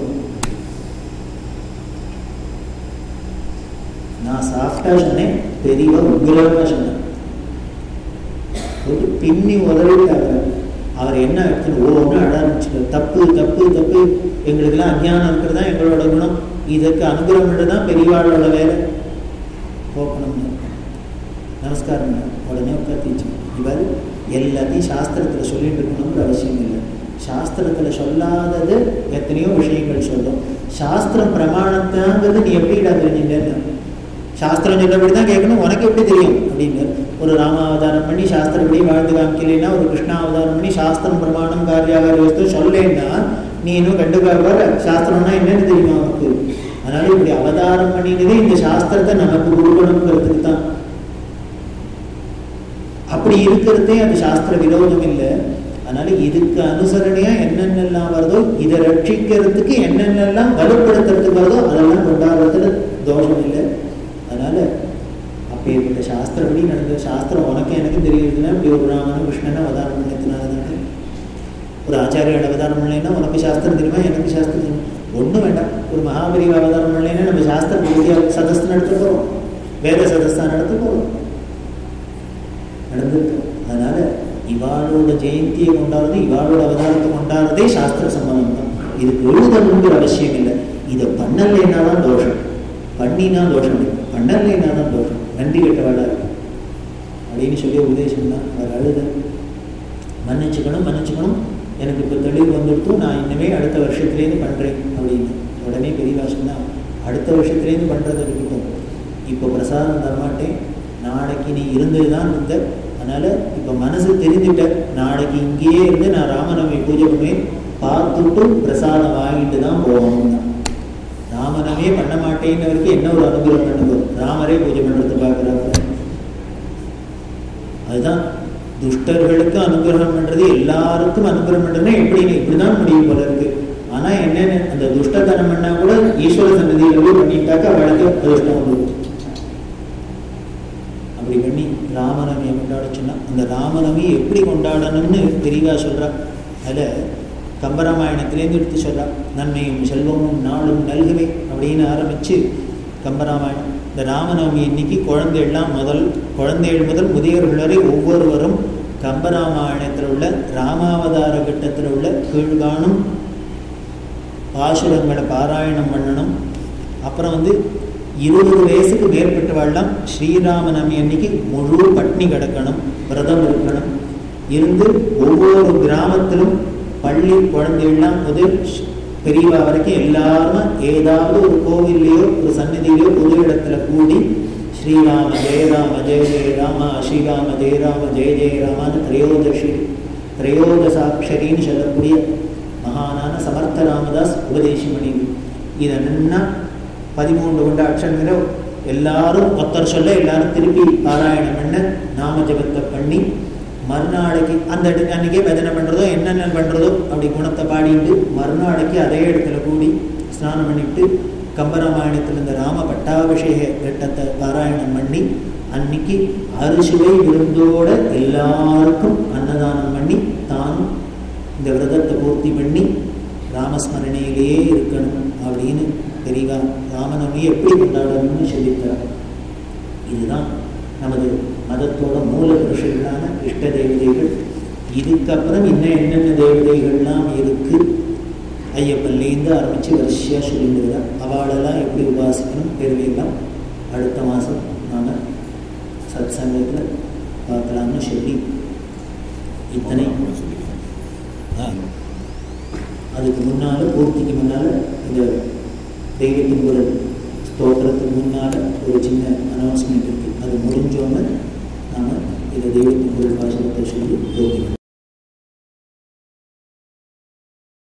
நான் சாஃப்டா சொன்னேன் பெரியவா உக்ரமா சொன்னேன் போட்டு பின்னி உதவிட்டாங்க அவர் என்ன எடுத்துட்டு ஒவ்வொன்று அட ஆரம்பிச்சுட்டார் தப்பு தப்பு தப்பு எங்களுக்கெல்லாம் அஞ்ஞானம் இருக்கிறது தான் எங்களோட குணம் இதற்கு அனுகிரகம் தான் பெரியவாளோட வேலை போக்கணும்னு நமஸ்காரம் உடனே உட்காந்துச்சு இவர் எல்லாத்தையும் சாஸ்திரத்தில் சொல்லிட்டு இருக்கணுங்கிற அவசியம் இல்லை சாஸ்திரத்தில் சொல்லாதது எத்தனையோ விஷயங்கள் சொல்லும் சாஸ்திரம் பிரமாணத்தாங்கிறது நீ எப்படிடா தெரிஞ்சுட்டேன்னு சாஸ்திரம் சொல்லபடி தான் கேட்கணும் உனக்கு எப்படி தெரியும் அப்படின்னு ஒரு ராமாவதாரம் பண்ணி சாஸ்திரப்படி வாழ்ந்து காமிக்கலைன்னா ஒரு கிருஷ்ணாவதாரம் பண்ணி சாஸ்திரம் பிரமாணம் காரியாகார வஸ்து சொல்லேன்னா நீ இன்னும் கண்டுக்காக சாஸ்திரம்னா என்னன்னு தெரியுமா உனக்கு அதனால இப்படி அவதாரம் பண்ணினதே இந்த சாஸ்திரத்தை நமக்கு கொடுக்கணுங்கிறதுக்கு தான் அப்படி இருக்கிறதே அது சாஸ்திர விரோதம் இல்லை அதனால இதுக்கு அனுசரணையா என்னென்னலாம் வருதோ இதை ரட்சிக்கிறதுக்கு என்னென்னலாம் வலுப்படுத்துறதுக்கு வருதோ அதெல்லாம் கொண்டாடுறதுல தோஷம் இல்லை அதனால அப்பேற்பட்ட சாஸ்திரப்படி நடந்த சாஸ்திரம் உனக்கு எனக்கு தெரியுதுன்னா இப்படி ஒரு ராமனும் கிருஷ்ணனை அவதாரம் பண்ணத்தினால தானே ஒரு ஆச்சாரியோட அவதாரம் பண்ணலைன்னா உனக்கு சாஸ்திரம் தெரியுமா எனக்கு சாஸ்திரம் தெரியுமா ஒன்றும் வேண்டாம் ஒரு மகாபரிவ அவதாரம் பண்ணலைன்னா நம்ம சாஸ்திரம் பூஜை சதஸ்து நடத்த போகிறோம் வேத சதஸ்தா நடத்த போகிறோம் நடந்திருக்கு அதனால இவாளோட ஜெயந்தியை கொண்டாடுறது இவாளோட அவதாரத்தை கொண்டாடுறதே சாஸ்திர சம்பந்தம் தான் இதுக்கு எழுதணுங்கிற அவசியம் இல்லை இதை பண்ணலைன்னா தான் தோஷம் பண்ணினா தோஷம் இல்லை பண்ணலைன்னா தான் தோஷம் நன்றி கெட்டவாடா அப்படின்னு சொல்லி உபதேசம் தான் அவர் அழுத மன்னிச்சுக்கணும் மன்னிச்சுக்கணும் எனக்கு இப்போ தெளிவு வந்துடுத்தும் நான் இன்னமே அடுத்த வருஷத்துலேருந்து பண்ணுறேன் அப்படின்னு உடனே பெரியவா சொன்னா அடுத்த வருஷத்துலேருந்து பண்ணுறது இருக்கட்டும் இப்போ பிரசாதம் தரமாட்டேன் நாளைக்கு நீ இருந்தது தான் இருந்த அதனால் இப்போ மனசு தெரிஞ்சுட்ட நாளைக்கு இங்கேயே இருந்து நான் ராமநவமி பூஜை பண்ணுவேன் பார்த்துட்டு பிரசாதம் வாங்கிட்டு தான் போகணும் தான் ராமனமே பண்ண மாட்டேன்னவருக்கு என்ன ஒரு அனுகிரகம் பண்ணுங்க ராமரே பூஜை பண்ணுறது பார்க்குறாங்க அதுதான் துஷ்டர்களுக்கு அனுகிரகம் பண்றது எல்லாருக்கும் அனுகிரகம் பண்றதுன்னா எப்படின்னு இப்படிதான் முடியும் போல இருக்கு ஆனா என்னன்னு அந்த துஷ்டத்தனம் பண்ணா கூட ஈஸ்வர சன்னதியில் போய் பண்ணிட்டாக்க அவளுக்கு அதிர்ஷ்டம் வந்துடும் அப்படி பண்ணி ராமநவமியை கொண்டாட சொன்னா அந்த ராமநவமி எப்படி கொண்டாடணும்னு தெளிவா சொல்றா அதுல கம்பராமாயணத்திலேருந்து எடுத்து சொல்றா நன்மையும் செல்வமும் நாளும் நல்குமே அப்படின்னு ஆரம்பிச்சு கம்பராமாயணம் இந்த ராமநவமி இன்னைக்கு குழந்தைகள்லாம் முதல் குழந்தைகள் முதல் முதியவர்கள் வரை ஒவ்வொருவரும் கம்பராமாயணத்தில் உள்ள ராமாவதார கட்டத்தில் உள்ள கீழ்காணும் பாசுரங்களை பாராயணம் பண்ணணும் அப்புறம் வந்து இருபது வயசுக்கு மேற்பட்டவாழ்லாம் ஸ்ரீராமநவமி அன்னைக்கு முழு பட்னி கிடக்கணும் விரதம் இருக்கணும் இருந்து ஒவ்வொரு கிராமத்திலும் பள்ளி குழந்தைகள்லாம் முதல் பெரியவா வரைக்கும் எல்லாரும் ஏதாவது ஒரு கோவில்லையோ ஒரு சந்நிதியிலையோ பொது இடத்துல கூடி ஸ்ரீராம ஜெய ராம ஜெய ஜெய ராம ஸ்ரீராம ஜெய ராம ஜெய ஜெய ராமான்னு திரையோதசி திரையோதசாட்சரின்னு சொல்லக்கூடிய மகானான சமர்த்த ராமதாஸ் உபதேசம் பண்ணி இதை நின்னா பதிமூன்று கொண்ட அக்ஷரங்களை எல்லாரும் ஒத்தர் சொல்ல எல்லாரும் திருப்பி பாராயணம் பண்ண நாம ஜபத்தை பண்ணி மறுநாளைக்கு அந்த இடத்து அன்றைக்கே பஜனை பண்ணுறதோ என்னென்ன பண்ணுறதோ அப்படி குணத்தை பாடிட்டு மறுநாளைக்கு அதே இடத்துல கூடி ஸ்நானம் பண்ணிட்டு கம்பராமாயணத்தில் இந்த ராம பட்டாபிஷேக கட்டத்தை பாராயணம் பண்ணி அன்னைக்கு அரிசுவை விருந்தோட எல்லாருக்கும் அன்னதானம் பண்ணி தானும் இந்த விரதத்தை பூர்த்தி பண்ணி ராமஸ்மரணையிலேயே இருக்கணும் அப்படின்னு பெரியவா ராமநவமியை எப்படி கொண்டாடணும்னு சொல்லித்தார் இதுதான் நமது மதத்தோட மூல புருஷர்களான இஷ்ட தேவதைகள் இதுக்கப்புறம் இன்னும் என்னென்ன தேவதைகள்லாம் இருக்கு ஐயப்பன்லேருந்து ஆரம்பித்து வரிசையாக சொல்லிட்டு அவளெல்லாம் எப்படி உபாசிக்கணும் பெருமையெல்லாம் அடுத்த மாதம் நாம் சத் சங்கத்தில் பார்க்கலாம்னு சொல்லி இத்தனை ஆ. அதுக்கு முன்னால் பூர்த்திக்கு முன்னால் இந்த தெய்வத்தின் ஒரு ஸ்தோத்திரத்துக்கு முன்னால் ஒரு சின்ன அனௌன்ஸ்மெண்ட் இருக்குது அது முடிஞ்சோன்னு நாம் இதை தெய்வத்தின் ஒரு பாசனத்தை சொல்லி போகிறோம்